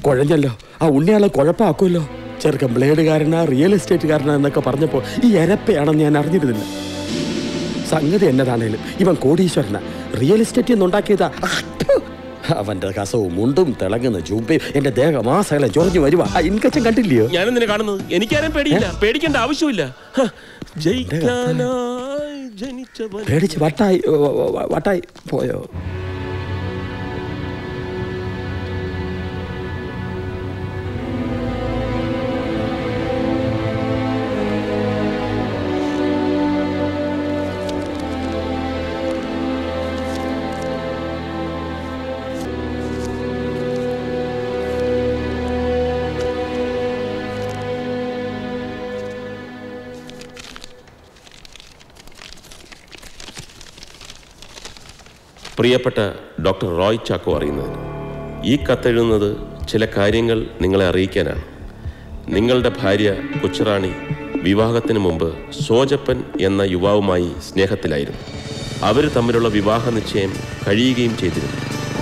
കുഴഞ്ഞല്ലോ ആ ഉണ്ണിയാളെ കുഴപ്പമാക്കുമല്ലോ ചെറുക്കൻ ബ്ലേഡുകാരനാ റിയൽ എസ്റ്റേറ്റുകാരനാ എന്നൊക്കെ പറഞ്ഞപ്പോ ഈ എരപ്പയാണെന്ന് ഞാൻ അറിഞ്ഞിരുന്നില്ല സംഗതി എന്നതാണേലും ഇവൻ കോടീശ്വരനാ റിയൽ എസ്റ്റേറ്റിൽ നിന്നുണ്ടാക്കിയതാ അഹ്, അവന്റെ കസവും മുണ്ടും തിളങ്ങുന്ന ചൂമ്പയും എന്റെ ദേഹം ആ സകലം ചൊറഞ്ഞു വരുവാ ആ ഇൻകച്ചൻ കണ്ടില്ലയോ ഞാനെന്തിനാ കാണുന്നത് എനിക്കാരും പേടിയില്ല പേടിക്കേണ്ട ആവശ്യമില്ല ഹ, ജയിക്കാനായി ജനിച്ചവൻ പേടിച്ച് വട്ടായി വ- വ- വട്ടായി പോയോ പ്രിയപ്പെട്ട ഡോക്ടർ റോയ് ചാക്കോ അറിയുന്നതിന് ഈ കത്തെഴുതുന്നത് ചില കാര്യങ്ങൾ നിങ്ങളെ അറിയിക്കാനാണ് നിങ്ങളുടെ ഭാര്യ കൊച്ചുറാണി വിവാഹത്തിന് മുമ്പ് സോജപ്പൻ എന്ന യുവാവുമായി സ്നേഹത്തിലായിരുന്നു അവർ തമ്മിലുള്ള വിവാഹ നിശ്ചയം കഴിയുകയും ചെയ്തിരുന്നു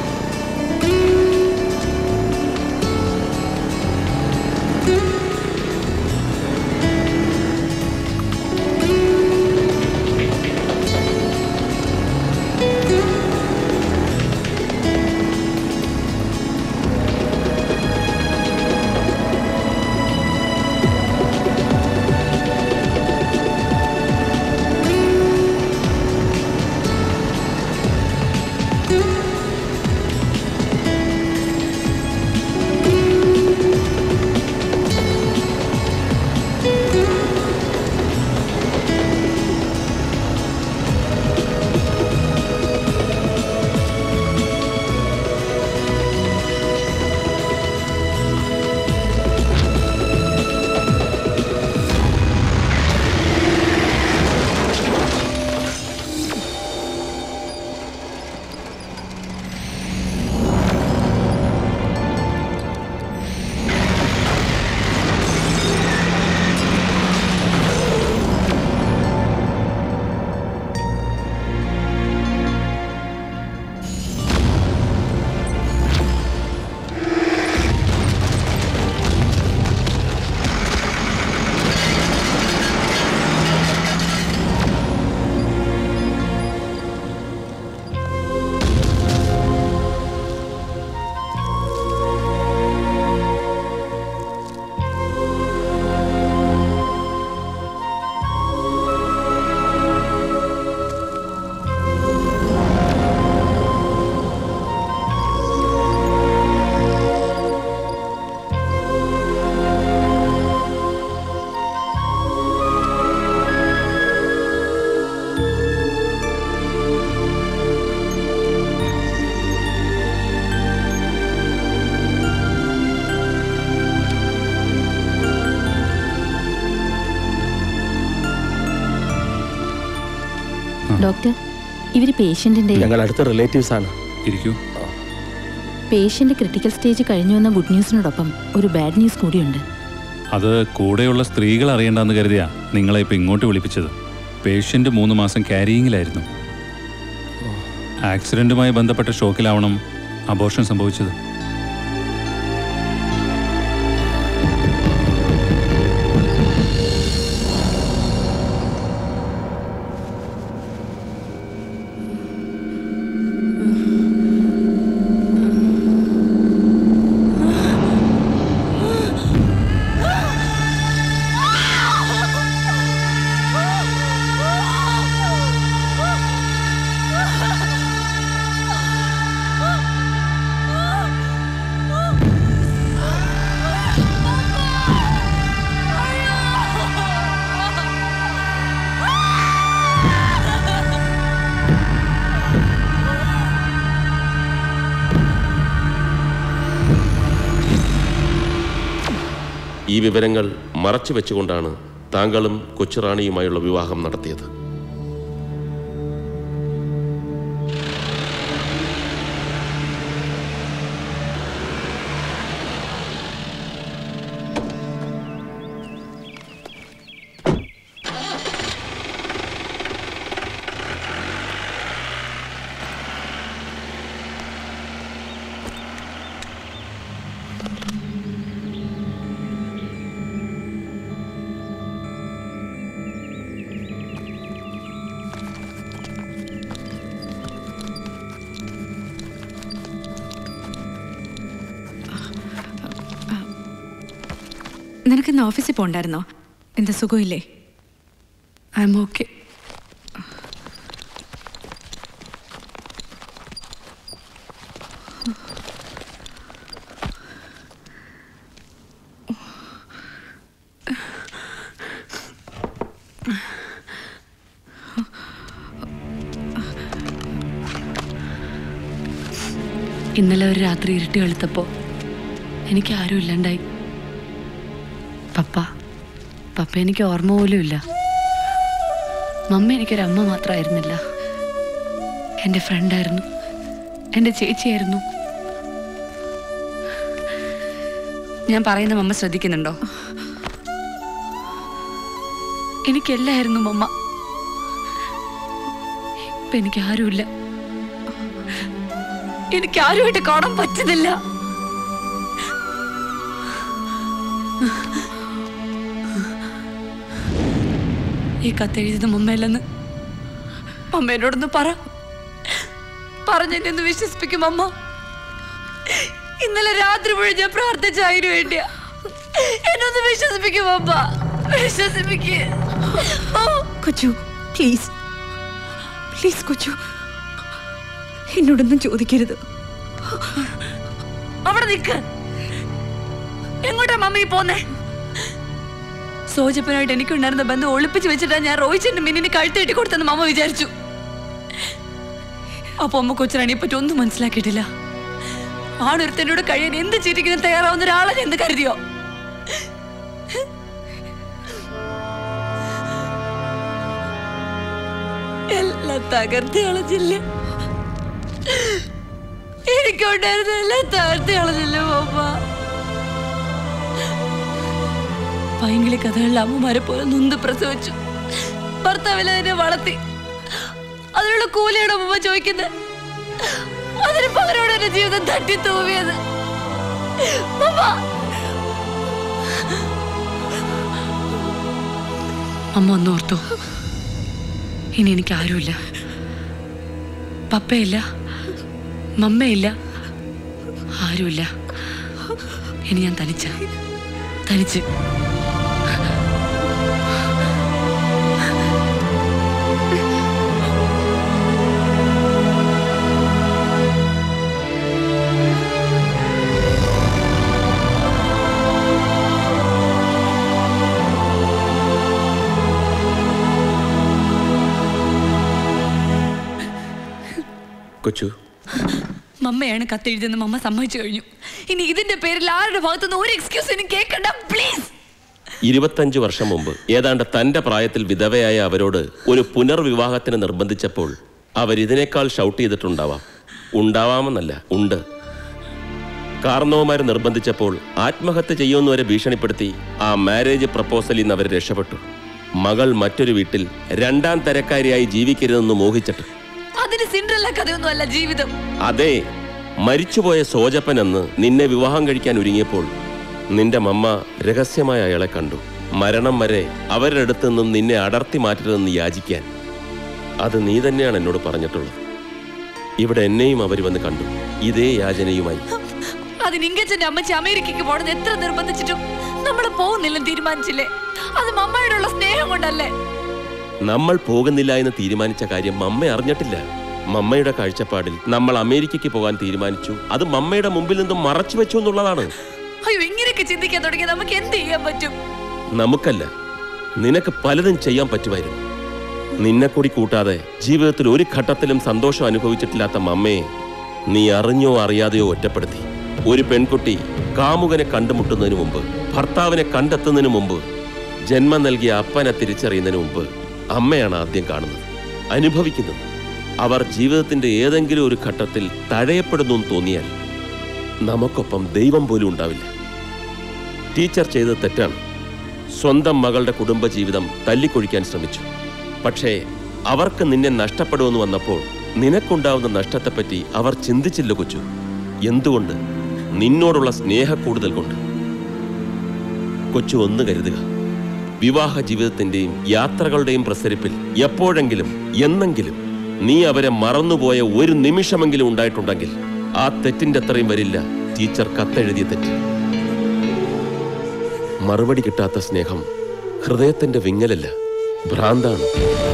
ഡോക്ടർ ഇവര് പേഷ്യന്റിന്റെ ഞങ്ങൾ അടുത്ത റിലേറ്റീവ്സ് ആണ് ഇരിക്കൂ പേഷ്യന്റ് ക്രിട്ടിക്കൽ സ്റ്റേജ് കഴിഞ്ഞു വന്ന ഗുഡ് ന്യൂസിനോടൊപ്പം ഒരു ബാഡ് ന്യൂസ് കൂടിയുണ്ട് അത് കൂടെയുള്ള സ്ത്രീകൾ അറിയണ്ടെന്ന് കരുതിയാ നിങ്ങളെ ഇപ്പൊ ഇങ്ങോട്ട് വിളിപ്പിച്ചത് പേഷ്യന്റ് മൂന്ന് മാസം ക്യാരിയിങ്ങിലായിരുന്നു ആക്സിഡന്റുമായി ബന്ധപ്പെട്ട ഷോക്കിലാവണം അബോർഷൻ സംഭവിച്ചത് ഈ വിവരങ്ങൾ മറച്ചു വെച്ചുകൊണ്ടാണ് താങ്കളും കൊച്ചുറാണിയുമായുള്ള വിവാഹം നടത്തിയത് നിനക്ക് ഇന്ന് ഓഫീസിൽ പോണ്ടായിരുന്നോ എന്താ സുഖമില്ലേ ഐ എം ഓക്കെ ഇന്നലെ ഒരു രാത്രി ഇരുട്ടി വെളുത്തപ്പോ എനിക്ക് ആരും ഇല്ലാണ്ടായി പപ്പ പപ്പ എനിക്ക് ഓർമ്മ പോലും ഇല്ല മമ്മ എനിക്കൊരമ്മ മാത്രമായിരുന്നില്ല എൻ്റെ ഫ്രണ്ടായിരുന്നു എൻ്റെ ചേച്ചിയായിരുന്നു ഞാൻ പറയുന്ന മമ്മ ശ്രദ്ധിക്കുന്നുണ്ടോ എനിക്കെല്ലായിരുന്നു മമ്മ ഇപ്പൊ എനിക്ക് ആരുമില്ല എനിക്ക് ആരുമായിട്ട് കാണാൻ പറ്റുന്നില്ല ഈ കത്തെഴുതുന്ന മമ്മയല്ലെന്ന് മമ്മ എന്നോടൊന്ന് പറ പറഞ്ഞെന്നെ ഒന്ന് വിശ്വസിപ്പിക്കും അമ്മ ഇന്നലെ രാത്രി മുഴുവൻ ഞാൻ പ്രാർത്ഥിച്ച അതിനു വേണ്ടിയാ എന്നൊന്ന് വിശ്വസിപ്പിക്കും അമ്മ വിശ്വസിപ്പിക്ക് കൊച്ചു പ്ലീസ് പ്ലീസ് കൊച്ചു എന്നോടൊന്നും ചോദിക്കരുത് അവിടെ നിൽക്ക് എങ്ങോട്ടാ മമ്മി പോന്നേ സോജപ്പനായിട്ട് എനിക്കുണ്ടായിരുന്ന ബന്ധം ഒളിപ്പിച്ച് വെച്ചിട്ടാ ഞാൻ റോഹിച്ചിന്റെ മിന്നിന് കഴുത്തേട്ടി കൊടുത്തെന്ന് മമ്മ വിചാരിച്ചു അപ്പൊ അമ്മ കൊച്ചിനാണെ പറ്റി ഒന്നും മനസ്സിലാക്കിയിട്ടില്ല ആണൊരുത്തനോട് കഴിയാൻ എന്ത് ചിരിക്കുന്ന തയ്യാറാവുന്ന ഒരാളെ എന്ന് കരുതിയോ എല്ലാം തകർത്തി കളഞ്ഞില്ല എനിക്കുണ്ടായിരുന്ന എല്ലാം തകർത്തി കളഞ്ഞില്ല അമ്മ പൈങ്കിളി കഥകളിൽ അമ്മമാരെ പോലെ നൊന്ത് പ്രസവിച്ചു ഭർത്താവിനെ അതിനെ വളർത്തി അതിനുള്ള കൂലിയാണ് അമ്മ ചോദിക്കുന്നത് അതിന് പകരമാണ് എന്റെ ജീവിതം തട്ടി തൂവിയത് അമ്മ അമ്മ ഒന്ന് ഓർത്തു ഇനി എനിക്ക് ആരുമില്ല പപ്പയില്ല മമ്മയില്ല ആരുമില്ല ഇനി ഞാൻ തനിച്ച തനിച്ച് കൊച്ചു മമ്മയാണ് കത്തെഴുതിയെന്ന് മമ്മ സമ്മതിച്ചു കഴിഞ്ഞു ഇനി ഇതിന്റെ പേരിൽ ആരുടെ ഭാഗത്തുനിന്ന് ഒരു എക്സ്ക്യൂസ് എനിക്ക് കേൾക്കണ്ട പ്ലീസ് ഇരുപത്തഞ്ച് വർഷം മുമ്പ് ഏതാണ്ട് തന്റെ പ്രായത്തിൽ വിധവയായ അവരോട് ഒരു പുനർവിവാഹത്തിന് നിർബന്ധിച്ചപ്പോൾ അവരിതിനേക്കാൾ ഷൗട്ട് ചെയ്തിട്ടുണ്ടാവാം ഉണ്ടാവാമെന്നല്ല ഉണ്ട് കാർന്നവന്മാർ നിർബന്ധിച്ചപ്പോൾ ആത്മഹത്യ ചെയ്യുമെന്ന് വരെ ഭീഷണിപ്പെടുത്തി ആ മാരേജ് പ്രപ്പോസലിൽ നിന്ന് അവർ രക്ഷപ്പെട്ടു മകൾ മറ്റൊരു വീട്ടിൽ രണ്ടാം തരക്കാരിയായി ജീവിക്കരുതെന്ന് മോഹിച്ചിട്ട് അതിന് സിൻഡ്രല്ല കഥയൊന്നും അല്ല ജീവിതം അതെ മരിച്ചുപോയ സോജപ്പൻ എന്ന് നിന്നെ വിവാഹം കഴിക്കാൻ ഒരുങ്ങിയപ്പോൾ നിന്റെ മമ്മ രഹസ്യമായ അയാളെ കണ്ടു മരണം വരെ അവരുടെ അടുത്ത് നിന്നും നിന്നെ അടർത്തി മാറ്റരുതെന്ന് യാചിക്കാൻ അത് നീ തന്നെയാണ് എന്നോട് പറഞ്ഞിട്ടുള്ളത് ഇവിടെ എന്നെയും അവർ വന്ന് കണ്ടു ഇതേ യാചനയുമായി അതിന് ഇങ്കച്ചന്റെ അമ്മച്ചി അമേരിക്കയ്ക്ക് പോണെന്ന് എത്ര നിർബന്ധിച്ചിട്ടും നമ്മൾ പോകുന്നില്ലെന്ന് തീരുമാനിച്ചില്ലേ അത് മമ്മയോടുള്ള സ്നേഹം കൊണ്ടല്ലേ നമ്മൾ പോകുന്നില്ല എന്ന് തീരുമാനിച്ച കാര്യം മമ്മ അറിഞ്ഞിട്ടില്ല മമ്മയുടെ കാഴ്ചപ്പാടിൽ നമ്മൾ അമേരിക്കയ്ക്ക് പോകാൻ തീരുമാനിച്ചു അത് മമ്മയുടെ മുമ്പിൽ നിന്നും മറച്ചു വെച്ചു എന്നുള്ളതാണ് അയ്യോ ഇങ്ങനെയൊക്കെ ചിന്തിക്കാൻ തുടങ്ങി നമുക്ക് എന്ത് ചെയ്യാൻ പറ്റും നമുക്കല്ല നിനക്ക് പലതും ചെയ്യാൻ പറ്റുമായിരുന്നു നിന്നെ കൂടി കൂട്ടാതെ ജീവിതത്തിൽ ഒരു ഘട്ടത്തിലും സന്തോഷം അനുഭവിച്ചിട്ടില്ലാത്ത മമ്മയെ നീ അറിഞ്ഞോ അറിയാതെയോ ഒറ്റപ്പെടുത്തി ഒരു പെൺകുട്ടി കാമുകനെ കണ്ടുമുട്ടുന്നതിന് മുമ്പ് ഭർത്താവിനെ കണ്ടെത്തുന്നതിന് മുമ്പ് ജന്മം നൽകിയ അപ്പനെ തിരിച്ചറിയുന്നതിന് മുമ്പ് അമ്മയാണ് ആദ്യം കാണുന്നത് അനുഭവിക്കുന്നത് അവർ ജീവിതത്തിന്റെ ഏതെങ്കിലും ഒരു ഘട്ടത്തിൽ തഴയപ്പെടുന്നു എന്ന് തോന്നിയാൽ നമുക്കൊപ്പം ദൈവം പോലും ഉണ്ടാവില്ല ടീച്ചർ ചെയ്തത് തെറ്റാണ് സ്വന്തം മകളുടെ കുടുംബജീവിതം തല്ലിക്കൊഴിക്കാൻ ശ്രമിച്ചു പക്ഷേ അവർക്ക് നിന്നെ നഷ്ടപ്പെടുമെന്ന് വന്നപ്പോൾ നിനക്കുണ്ടാവുന്ന നഷ്ടത്തെപ്പറ്റി അവർ ചിന്തിച്ചില്ല കൊച്ചു എന്തുകൊണ്ട് നിന്നോടുള്ള സ്നേഹ കൂടുതൽ കൊണ്ട് കൊച്ചു ഒന്ന് കരുതുക വിവാഹ ജീവിതത്തിന്റെയും യാത്രകളുടെയും പ്രസരിപ്പിൽ എപ്പോഴെങ്കിലും എന്നെങ്കിലും നീ അവരെ മറന്നുപോയ ഒരു നിമിഷമെങ്കിലും ഉണ്ടായിട്ടുണ്ടെങ്കിൽ ആ തെറ്റിന്റെ അത്രയും വരില്ല ടീച്ചർ കത്തെഴുതിയ തെറ്റ് മറുപടി കിട്ടാത്ത സ്നേഹം ഹൃദയത്തിന്റെ വിങ്ങലല്ല ഭ്രാന്താണ്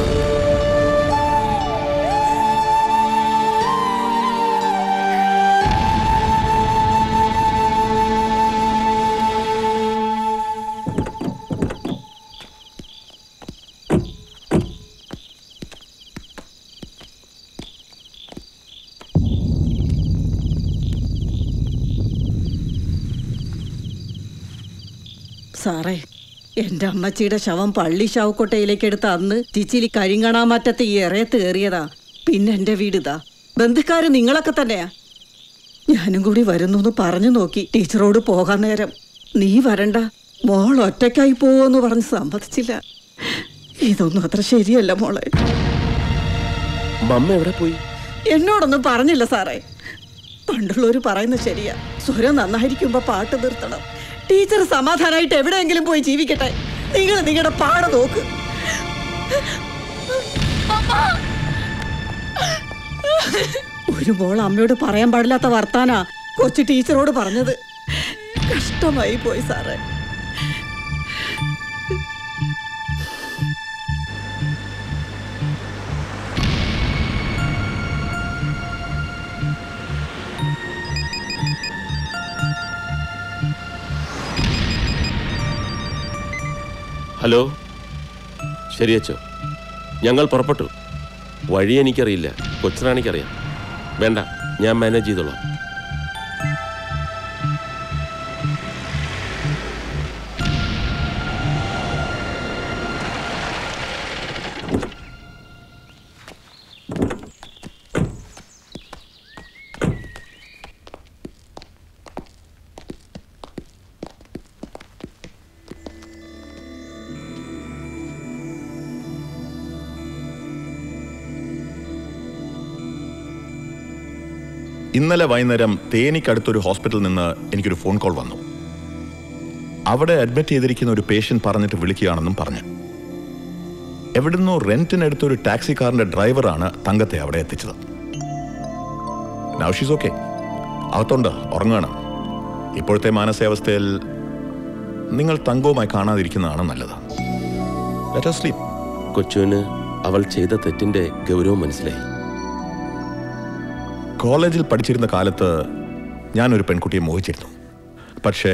സാറേ എന്റെ അമ്മച്ചിയുടെ ശവം പള്ളി ശവക്കൊട്ടയിലേക്ക് എടുത്ത അന്ന് തിച്ചിലി കരിങ്ങണാമറ്റത്ത് ഈ ഇറയത്ത് കയറിയതാ പിന്നെ എന്റെ വീടിതാ ബന്ധുക്കാര് നിങ്ങളൊക്കെ തന്നെയാ ഞാനും കൂടി വരുന്നു എന്ന് പറഞ്ഞു നോക്കി ടീച്ചറോട് പോകാൻ നേരം നീ വരണ്ട മോൾ ഒറ്റയ്ക്കായി പോവെന്ന് പറഞ്ഞ് സമ്മതിച്ചില്ല ഇതൊന്നും അത്ര ശരിയല്ല മോളെ മമ്മ എവിടെ പോയി എന്നോടൊന്നും പറഞ്ഞില്ല സാറേ പണ്ടുള്ളവര് പറയുന്നത് ശരിയാ സ്വരം നന്നായിരിക്കുമ്പോ പാട്ട് നിർത്തണം ടീച്ചർ സമാധാനമായിട്ട് എവിടെയെങ്കിലും പോയി ജീവിക്കട്ടെ നിങ്ങൾ നിങ്ങളുടെ പാട് നോക്ക് ഒരു മോൾ അമ്മയോട് പറയാൻ പാടില്ലാത്ത വർത്താനാ കൊച്ചു ടീച്ചറോട് പറഞ്ഞത് കഷ്ടമായി പോയി സാറേ ഹലോ ശരി അച്ചോ ഞങ്ങൾ പുറപ്പെട്ടു വഴി എനിക്കറിയില്ല കൊച്ചിനാണിക്കറിയാം വേണ്ട ഞാൻ മാനേജ് ചെയ്തോളാം ഇന്നലെ വൈകുന്നേരം തേനിക്കടുത്തൊരു ഹോസ്പിറ്റലിൽ നിന്ന് എനിക്കൊരു ഫോൺ കോൾ വന്നു അവിടെ അഡ്മിറ്റ് ചെയ്തിരിക്കുന്ന ഒരു പേഷ്യന്റ് പറഞ്ഞിട്ട് വിളിക്കുകയാണെന്നും പറഞ്ഞു എവിടുന്നോ റെന്റിനെടുത്തൊരു ടാക്സി കാറിന്റെ ഡ്രൈവറാണ് തങ്കത്തെ അവിടെ എത്തിച്ചത് നൗഷീസ് ഓക്കെ അകത്തുണ്ട് ഉറങ്ങണം ഇപ്പോഴത്തെ മാനസികാവസ്ഥയിൽ നിങ്ങൾ തങ്കവുമായി കാണാതിരിക്കുന്നതാണ് നല്ലത് ലെറ്റ് സ്ലീപ്പ് കൊച്ചുവിന് അവൾ ചെയ്ത തെറ്റിന്റെ ഗൗരവം മനസ്സിലായി കോളേജിൽ പഠിച്ചിരുന്ന കാലത്ത് ഞാനൊരു പെൺകുട്ടിയെ മോഹിച്ചിരുന്നു പക്ഷേ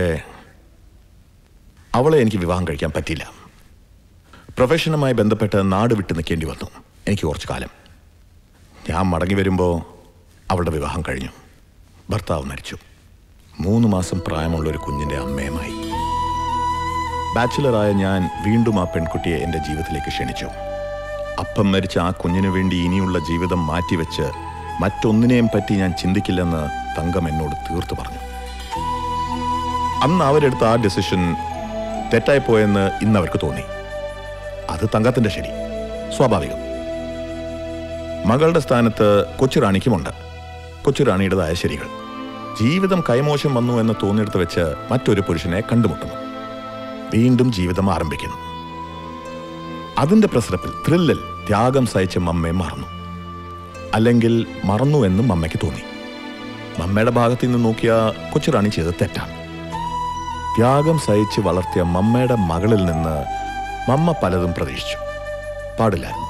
അവളെ എനിക്ക് വിവാഹം കഴിക്കാൻ പറ്റിയില്ല പ്രൊഫഷനുമായി ബന്ധപ്പെട്ട് നാട് വിട്ട് നിൽക്കേണ്ടി വന്നു എനിക്ക് കുറച്ചു കാലം ഞാൻ മടങ്ങി വരുമ്പോൾ അവളുടെ വിവാഹം കഴിഞ്ഞു ഭർത്താവ് മരിച്ചു മൂന്ന് മാസം പ്രായമുള്ള ഒരു കുഞ്ഞിൻ്റെ അമ്മയുമായി ബാച്ചിലറായ ഞാൻ വീണ്ടും ആ പെൺകുട്ടിയെ എൻ്റെ ജീവിതത്തിലേക്ക് ക്ഷണിച്ചു അപ്പം മരിച്ച ആ കുഞ്ഞിനു വേണ്ടി ഇനിയുള്ള ജീവിതം മാറ്റിവെച്ച് മറ്റൊന്നിനെയും പറ്റി ഞാൻ ചിന്തിക്കില്ലെന്ന് തങ്കം എന്നോട് തീർത്തു പറഞ്ഞു അന്ന് അവരെടുത്ത ആ ഡെസിഷൻ തെറ്റായിപ്പോയെന്ന് ഇന്ന് അവർക്ക് തോന്നി അത് തങ്കത്തിന്റെ ശരി സ്വാഭാവികം മകളുടെ സ്ഥാനത്ത് കൊച്ചുറാണിക്കുമുണ്ട് കൊച്ചുറാണിയുടേതായ ശരികൾ ജീവിതം കൈമോശം വന്നു എന്ന് തോന്നിയെടുത്ത് വെച്ച് മറ്റൊരു പുരുഷനെ കണ്ടുമുട്ടുന്നു വീണ്ടും ജീവിതം ആരംഭിക്കുന്നു അതിന്റെ പ്രസരപ്പിൽ ത്രില്ലിൽ ത്യാഗം സഹിച്ച മമ്മയെ മറന്നു അല്ലെങ്കിൽ മറന്നു എന്നും മമ്മയ്ക്ക് തോന്നി മമ്മയുടെ ഭാഗത്ത് നിന്ന് നോക്കിയ കൊച്ചുറാണി ചെയ്തത് തെറ്റാണ് ത്യാഗം സഹിച്ച് വളർത്തിയ മമ്മയുടെ മകളിൽ നിന്ന് മമ്മ പലതും പ്രതീക്ഷിച്ചു പാടില്ലായിരുന്നു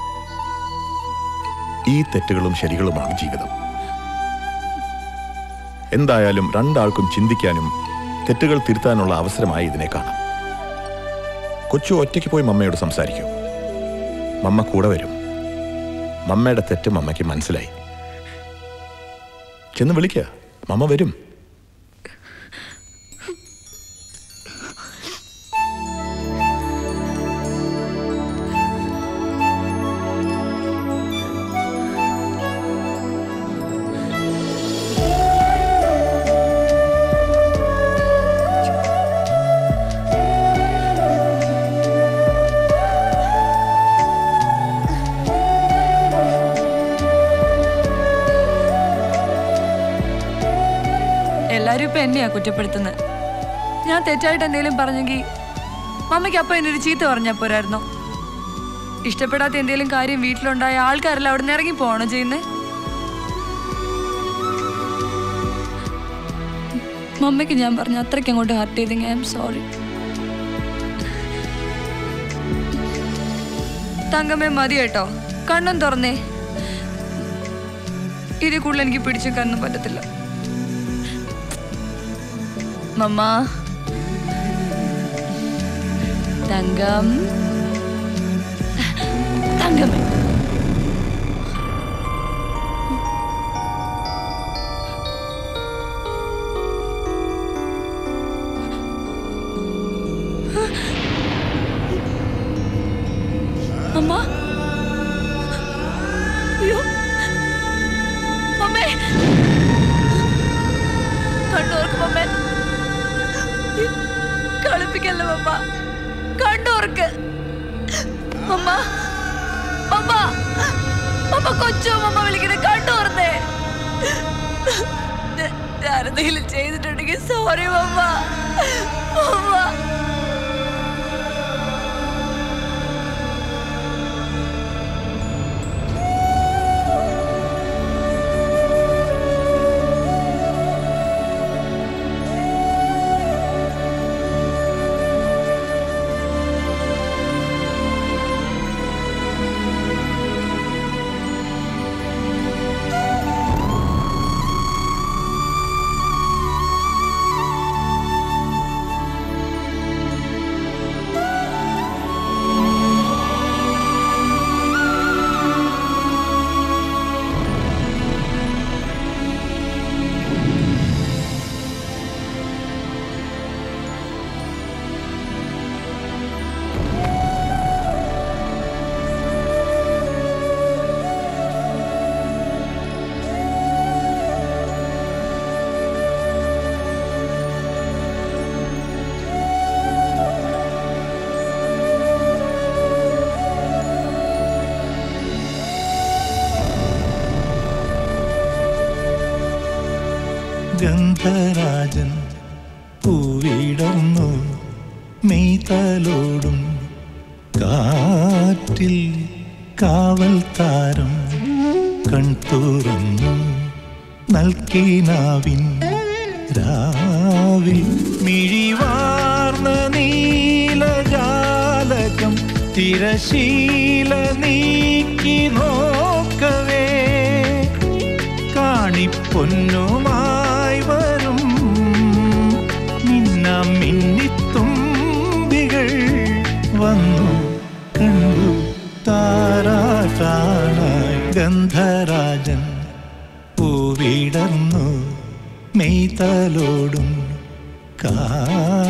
ഈ തെറ്റുകളും ശരികളുമാണ് ജീവിതം എന്തായാലും രണ്ടാൾക്കും ചിന്തിക്കാനും തെറ്റുകൾ തിരുത്താനുള്ള അവസരമായി ഇതിനെ കാണാം കൊച്ചു ഒറ്റയ്ക്ക് പോയി മമ്മയോട് സംസാരിക്കൂ മമ്മ കൂടെ വരും മമ്മയുടെ തെറ്റ് മമ്മയ്ക്ക് മനസ്സിലായി ചെന്ന് വിളിക്ക മമ്മ വരും എല്ലാരും ഇപ്പൊ എന്നെയാ കുറ്റപ്പെടുത്തുന്നത് ഞാൻ തെറ്റായിട്ട് എന്തെങ്കിലും പറഞ്ഞെങ്കിൽ മമ്മയ്ക്ക് അപ്പൊ എന്നെ ഒരു ചീത്ത പറഞ്ഞാ പോരായിരുന്നോ ഇഷ്ടപ്പെടാത്ത എന്തെങ്കിലും കാര്യം വീട്ടിലുണ്ടായ ആൾക്കാരെല്ലാം അവിടെ നിന്ന് ഇറങ്ങി പോകണോ ചെയ്യുന്നേ മമ്മയ്ക്ക് ഞാൻ പറഞ്ഞ അത്രയ്ക്ക് അങ്ങോട്ട് ഹർട്ട് ചെയ്തെങ്കിൽ ഐ എം സോറി തങ്കമ്മേ മതി കേട്ടോ കണ്ണും തുറന്നേ ഇതിൽ കൂടുതൽ എനിക്ക് പിടിച്ചെക്കാനൊന്നും പറ്റത്തില്ല മമ്മ തങ്കം തങ്കമ്മേ അമ്മ അയ്യോ അമ്മേ കണ്ണോർക്ക് അമ്മേ കളിപ്പിക്കല്ല അമ്മ കണ്ണോർക്ക് അമ്മ അമ്മ അമ്മ കൊച്ചു അമ്മ വിളിക്കണേ കണ്ണോർന്നേ ഞാനെന്തെങ്കിലും ചെയ്തിട്ടുണ്ടെങ്കിൽ സോറി അമ്മ അമ്മ ഗന്ധരാജൻ പൂവിടർന്നു മെയ്തലോടും കാറ്റിൽ കാവൽ താരം കൺതുറന്നു നൽകിനാവിൻ രാവിൽ മിഴിവാർന്ന നീലജാലകം തിരശീല നീക്കി നോക്കവേ കാണിപ്പൊന്നുമായി വരും മിന്നാം മിന്നിത്തുമ്പികൾ വന്നു കണ്ടു താരാട്ടാനായി ഗന്ധരാജൻ പൂവിടർന്നു മെയ്തലോടും കാ